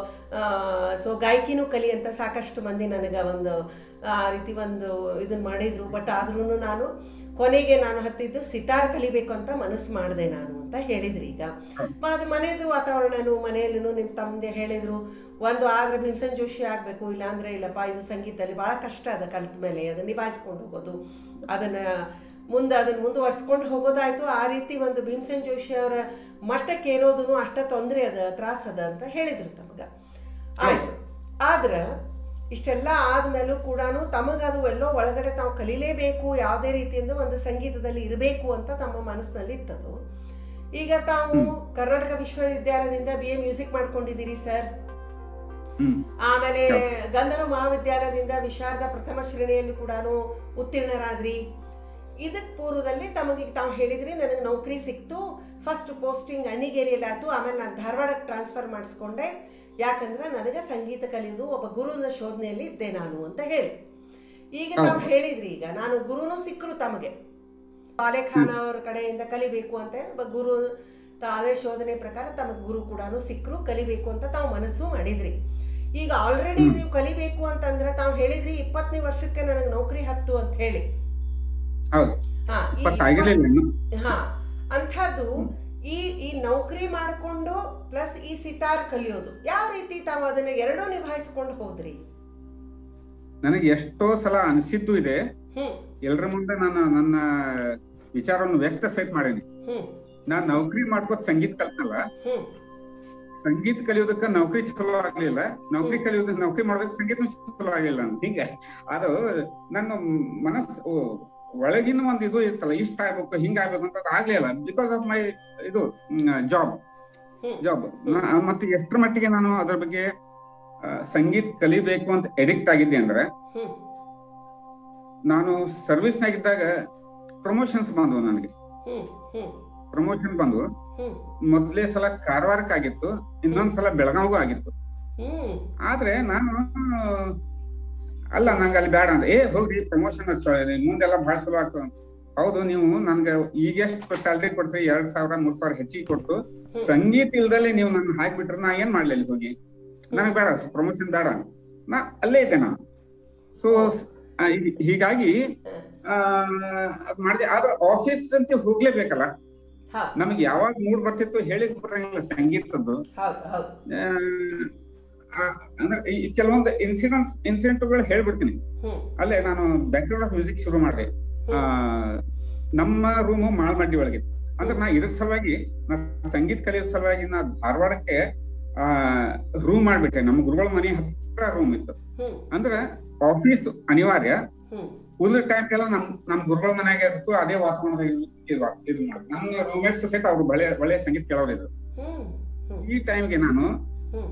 ಸೊ ಗಾಯಕಿನೂ ಕಲಿ ಅಂತ ಸಾಕಷ್ಟು ಮಂದಿ ನನಗೆ ಒಂದು ಆ ರೀತಿ ಒಂದು ಇದನ್ನ ಮಾಡಿದ್ರು ಬಟ್ ಆದ್ರೂ ನಾನು ಕೊನೆಗೆ ನಾನು ಹತ್ತಿದ್ದು ಸಿತಾರ್ ಕಲಿಬೇಕು ಅಂತ ಮನಸ್ಸು ಮಾಡಿದೆ ನಾನು ಅಂತ ಹೇಳಿದ್ರಿ ಈಗ ಅದು ಮನೆಯದು ವಾತಾವರಣನು ಮನೆಯಲ್ಲೂ ನಿಮ್ಮ ತಮ್ಮದೆ ಹೇಳಿದ್ರು ಒಂದು ಆದ್ರೆ ಭೀಮ್ಸನ್ ಜೋಶಿ ಆಗಬೇಕು ಇಲ್ಲಾಂದ್ರೆ ಇಲ್ಲಪ್ಪ ಇದು ಸಂಗೀತದಲ್ಲಿ ಭಾಳ ಕಷ್ಟ ಅದ ಕಲ್ತ ಮೇಲೆ ಅದನ್ನ ನಿಭಾಯಿಸ್ಕೊಂಡು ಹೋಗೋದು ಅದನ್ನು ಮುಂದೆ ಅದನ್ನು ಮುಂದುವರ್ಸ್ಕೊಂಡು ಹೋಗೋದಾಯ್ತು ಆ ರೀತಿ ಒಂದು ಭೀಮ್ಸೇನ್ ಜೋಶಿ ಅವರ ಮಟ್ಟಕ್ಕೆ ಏರೋದು ಅಷ್ಟ ತೊಂದರೆ ಅದ ತ್ರಾಸ ಅದ ಅಂತ ಹೇಳಿದ್ರು ತಮಗೆ ಆಯ್ತು ಆದ್ರೆ ಇಷ್ಟೆಲ್ಲ ಆದ್ಮೇಲೂ ಕೂಡ ತಮಗದು ಎಲ್ಲೋ ಒಳಗಡೆ ತಾವು ಕಲೀಲೇಬೇಕು ಯಾವುದೇ ರೀತಿಯಿಂದ ಒಂದು ಸಂಗೀತದಲ್ಲಿ ಇರಬೇಕು ಅಂತ ತಮ್ಮ ಮನಸ್ಸಿನಲ್ಲಿ ಇತ್ತದು ಈಗ ತಾವು ಕರ್ನಾಟಕ ವಿಶ್ವವಿದ್ಯಾಲಯದಿಂದ ಬಿ ಎ ಮ್ಯೂಸಿಕ್ ಮಾಡ್ಕೊಂಡಿದ್ದೀರಿ ಸರ್ ಹ್ಮ್ ಆಮೇಲೆ ಗಂಧರ್ವ ಮಹಾವಿದ್ಯಾಲಯದಿಂದ ವಿಶಾರದ ಪ್ರಥಮ ಶ್ರೇಣಿಯಲ್ಲಿ ಕೂಡ ಉತ್ತೀರ್ಣರಾದ್ರಿ ಇದಕ್ಕೆ ಪೂರ್ವದಲ್ಲಿ ತಮಗೆ ತಾವು ಹೇಳಿದ್ರಿ ನನಗೆ ನೌಕರಿ ಸಿಕ್ತು ಫಸ್ಟ್ ಪೋಸ್ಟಿಂಗ್ ಅಣ್ಣಿಗೇರಿಯಲ್ಲಿ ಆಯ್ತು ಆಮೇಲೆ ನಾನು ಧಾರವಾಡಕ್ಕೆ ಟ್ರಾನ್ಸ್ಫರ್ ಮಾಡಿಸ್ಕೊಂಡೆ ಯಾಕಂದ್ರೆ ನನಗೆ ಸಂಗೀತ ಕಲಿಯೋದು ಒಬ್ಬ ಗುರುವಿನ ಶೋಧನೆಯಲ್ಲಿ ಇದ್ದೆ ನಾನು ಅಂತ ಹೇಳಿ ಈಗ ತಾವು ಹೇಳಿದ್ರಿ ಈಗ ನಾನು ಗುರುನೂ ಸಿಕ್ಕರು ತಮಗೆ ಬಾಲೆ ಖಾನ್ ಅವ್ರ ಕಡೆಯಿಂದ ಕಲಿಬೇಕು ಅಂತ ಹೇಳಿ ಒಬ್ಬ ಗುರು ತ- ಅದೇ ಶೋಧನೆ ಪ್ರಕಾರ ತಮಗೆ ಗುರು ಕೂಡ ಸಿಕ್ಕರು ಕಲಿಬೇಕು ಅಂತ ತಾವು ಮನಸ್ಸು ಮಾಡಿದ್ರಿ ಈಗ ಆಲ್ರೆಡಿ ನೀವು ಕಲಿಬೇಕು ಅಂತಂದ್ರೆ ತಾವು ಹೇಳಿದ್ರಿ ಇಪ್ಪತ್ತನೇ ವರ್ಷಕ್ಕೆ ನನಗೆ ನೌಕರಿ ಹತ್ತು ಅಂತ ಹೇಳಿ ಹೌದು ಹಾ ಈ ಇಪ್ಪತ್ತಾಗಿರ್ಲಿಲ್ಲ ಇನ್ನು ಹಾ ಅಂಥದ್ದು ಈ ಈ ನೌಕರಿ ಮಾಡಿಕೊಂಡು ಪ್ಲಸ್ ಈ ಸಿತಾರ್ ಕಲಿಯೋದು ಯಾವ ರೀತಿ ತಾವು ಅದನ್ನ ಎರಡೂ ನಿಭಾಯಿಸ್ಕೊಂಡು ಹೋದ್ರಿ ನನಗೆ ಎಷ್ಟೋ ಸಲ ಅನಿಸಿದ್ದು ಇದೆ ಹ್ಮ್ ಎಲ್ರ ಮುಂದೆ ನಾನು ನನ್ನ ವಿಚಾರವನ್ನು ವ್ಯಕ್ತ ಸಹಿತ ಮಾಡೇನಿ ಹ್ಮ್ ನಾನ್ ನೌಕರಿ ಮಾಡ್ಕೋತ ಸಂಗೀತ ಕಲ್ತನಲ್ಲ ಹ್ಮ್ ಸಂಗೀತ ಕಲಿಯೋದಕ್ಕ ನೌಕರಿ ಚಲೋ ಆಗ್ಲಿಲ್ಲ ನೌಕರಿ ಕಲಿಯೋದಕ್ಕೆ ನೌಕರಿ ಮಾಡೋದಕ್ಕೆ ಸಂಗೀತ ಚಲೋ ಆಗಿಲ್ಲ ಅಂತ ಹಿಂಗ ಅದು ನನ್ನ ಮನಸ್ಸು ಓ, ಒಳಗಿನ ಒಂದು ಇದು ಇರ್ತಲ್ಲ ಇಷ್ಟ ಆಗ್ಬೇಕು ಹಿಂಗ ಆಗ್ಬೇಕು ಅಂತ ಅದು ಆಗ್ಲಿಲ್ಲ ಬಿಕಾಸ್ ಆಫ್ ಮೈ ಇದು ಜಾಬ್ ಹ್ಮ್. ಜಾಬ್ ಮತ್ತೆ ಎಷ್ಟರ ಮಟ್ಟಿಗೆ ನಾನು ಅದ್ರ ಬಗ್ಗೆ ಆ, ಸಂಗೀತ ಕಲಿಬೇಕು ಅಂತ ಎಡಿಕ್ಟ್ ಆಗಿದ್ದೆ ಅಂದ್ರೆ ಹ್ಮ್ ನಾನು ಸರ್ವಿಸ್ನಾಗಿದ್ದಾಗ ಪ್ರಮೋಷನ್ಸ್ ಬಂದವು ನನಗೆ ಹ್ಮ್ ಹ್ಮ್ ಪ್ರಮೋಷನ್ ಬಂದು ಹ್ಮ್ ಮೊದಲೇ ಸಲ ಕಾರವಾರಕ್ಕೆ ಆಗಿತ್ತು ಇನ್ನೊಂದ್ ಸಲ ಬೆಳಗಾವಿಗೂ ಆಗಿತ್ತು ಹ್ಮ್ ಆದ್ರೆ ನಾನು ಅಲ್ಲ ನಂಗೆ ಅಲ್ಲಿ ಬೇಡ ಅಂದ್ರೆ ಏ ಹೋಗ್ರಿ ಪ್ರಮೋಷನ್ ಮುಂದೆಲ್ಲ ಬಹಳ ಚಲೋ ಆಗ್ತದ ಹೌದು ನೀವು ನನ್ಗೆ ಈಗೆಷ್ಟು ಸ್ಯಾಲ್ರಿ ಕೊಡ್ತೀರಿ ಎರಡ್ ಸಾವಿರ ಮೂರ್ ಸಾವಿರ ಹೆಚ್ಚಿಗೆ ಕೊಟ್ಟು ಸಂಗೀತ ಇಲ್ದಲೆ ನೀವು ನನ್ನ ಹಾಕ್ಬಿಟ್ರೆ ನಾ ಏನ್ ಮಾಡ್ಲಿ ಅಲ್ಲಿ ಹೋಗಿ ನನಗೆ ಬೇಡ ಪ್ರಮೋಷನ್ ಬೇಡ ನಾ ಅಲ್ಲೇ ಇದ್ದೆ ನಾನು ಸೊ ಹೀಗಾಗಿ ಆ ಅದ್ ಮಾಡಿದೆ ಆದ್ರೆ ಆಫೀಸ್ ಅಂತ ಹೋಗ್ಲೇಬೇಕಲ್ಲ ಹೌದು ನಮಗೆ ಯಾವಾಗ ಮೂಡ್ ಬರ್ತಿತ್ತು ಹೇಳಿ ಬರಂಗಿಲ್ಲ ಸಂಗೀತದ್ದು ಹೌದು ಹೌದು ಆ, ಅಂದ್ರೆ ಈ ಕೆಲವೊಂದು ಇನ್ಸಿಡೆಂಟ್ಸ್ ಇನ್ಸಿಡೆಂಟ್ಗಳು ಹೇಳ್ಬಿಡ್ತೀನಿ ಹ್ಮ್ ಅಲ್ಲೇ ನಾನು ಬ್ಯಾಚಲರ್ ಆಫ್ ಮ್ಯೂಸಿಕ್ ಶುರು ಮಾಡಿದೆ ಆ ನಮ್ಮ ರೂಮು ಮಾಳ್ಮಡ್ಡಿ ಒಳಗೆ ಅಂದ್ರೆ ನಾ ಇದ್ರ ಸಲುವಾಗಿ ನಾ ಸಂಗೀತ ಕಲಿಯೋ ಸಲುವಾಗಿ ನಾ ಧಾರವಾಡಕ್ಕೆ ಆ ರೂಮ್ ಮಾಡ್ಬಿಟ್ಟೆ ನಮ್ಮ ಗುರುಗಳ ಮನೆ ಹತ್ರ ರೂಮ್ ಇತ್ತು ಹ್ಮ್ ಅಂದ್ರೆ ಆಫೀಸ್ ಅನಿವಾರ್ಯ ಹ್ಮ್ ಉಳಿದ ಟೈಮ್ಗೆಲ್ಲ ನಮ್ ನಮ್ ಗುರುಗಳ ಮನೆಯಾಗ ಇರ್ಬೇಕು ಅದೇ ವಾತಾವರಣ ಇದು ಇದು ಮಾಡಿ ನನ್ನ ರೂಮ್ಮೇಟ್ಸ್ ಸಹಿತ ಅವ್ರು ಒಳ್ಳೆ ಒಳ್ಳೆ ಸಂಗೀತ ಕೇಳೋರು ಇದ್ರು ಹ್ಮ್ ಹ್ಮ್ ಈ ಟೈಮ್ಗೆ ನಾನು ಹ್ಮ್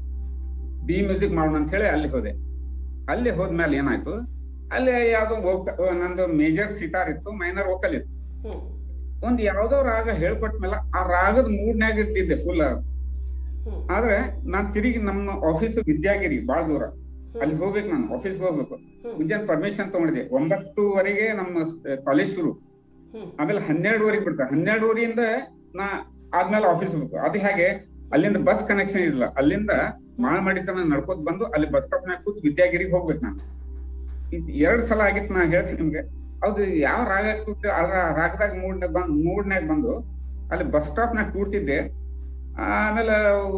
ಬಿ ಮ್ಯೂಸಿಕ್ ಮಾಡೋಣ ಅಂತ ಹೇಳಿ ಅಲ್ಲಿ ಹೋದೆ ಅಲ್ಲಿ ಹೋದ್ಮೇಲೆ ಏನಾಯ್ತು ಅಲ್ಲಿ ಯಾವ್ದೋ ವೋಕ- ನಂದು ಮೇಜರ್ ಸಿತಾರ್ ಇತ್ತು ಮೈನರ್ ವೋಕಲ್ ಇತ್ತು ಹ್ಮ್ ಒಂದ್ ಯಾವ್ದೋ ರಾಗ ಹೇಳ್ಕೊಟ್ಮೇಲೆ ಆ ರಾಗದ ಮೂಡ್ನ್ಯಾಗ ಇದ್ದಿದ್ದೆ ಫುಲ್ ಹ್ಮ್ ಆದ್ರೆ ನಾನ್ ತಿರುಗಿ ನಮ್ಮ ಆಫೀಸ್ ವಿದ್ಯಾಗಿರಿ ಬಾಳ ದೂರ ಅಲ್ಲಿ ಹೋಗ್ಬೇಕು ನಾನು ಆಫೀಸ್ಗೆ ಹೋಗ್ಬೇಕು ಹ್ಮ್. ಮುಂಜಾನೆ ಪರ್ಮಿಷನ್ ತಗೊಂಡಿದ್ದೆ ಒಂಬತ್ತುವರೆಗೆ ನಮ್ಮ ಕಾಲೇಜ್ ಶುರು ಹ್ಮ್ ಆಮೇಲೆ ಹನ್ನೆರಡುವರೆಗೆ ಬಿಡ್ತಾರೆ ಹನ್ನೆರಡುವರೆಯಿಂದ ನಾ ಆದ್ಮೇಲೆ ಆಫೀಸ್ ಹೋಗ್ಬೇಕು ಅದು ಹೇಗೆ ಅಲ್ಲಿಂದ ಬಸ್ ಕನೆಕ್ಷನ್ ಇಲ್ಲ ಅಲ್ಲಿಂದ ಮಾಳ್ಮಡಿ ತನ ನಡ್ಕೋತ ಬಂದು ಅಲ್ಲಿ ಬಸ್ ಸ್ಟಾಪ್ ನಾಗ ಕೂತ್ ವಿದ್ಯಾಗಿರಿಗೆ ಹೋಗ್ಬೇಕು ನಾನು ಇದ್ ಎರಡ್ ಸಲ ಆಗಿತ್ತು ನಾ ಹೇಳ್ತೀನಿ ನಿಮ್ಗೆ ಅದು ಯಾವ ರಾಗ ಕೂತ್ ಆ ರಾ- ರಾಗದಾಗ ಮೂಡ್ನಾಗ ಬಂದ್ ಮೂಡ್ನಾಗ ಬಂದು ಅಲ್ಲಿ ಬಸ್ ಸ್ಟಾಪ್ ನಾಗ ಕೂರ್ತಿದ್ದೆ ಆಮೇಲೆ ಅವು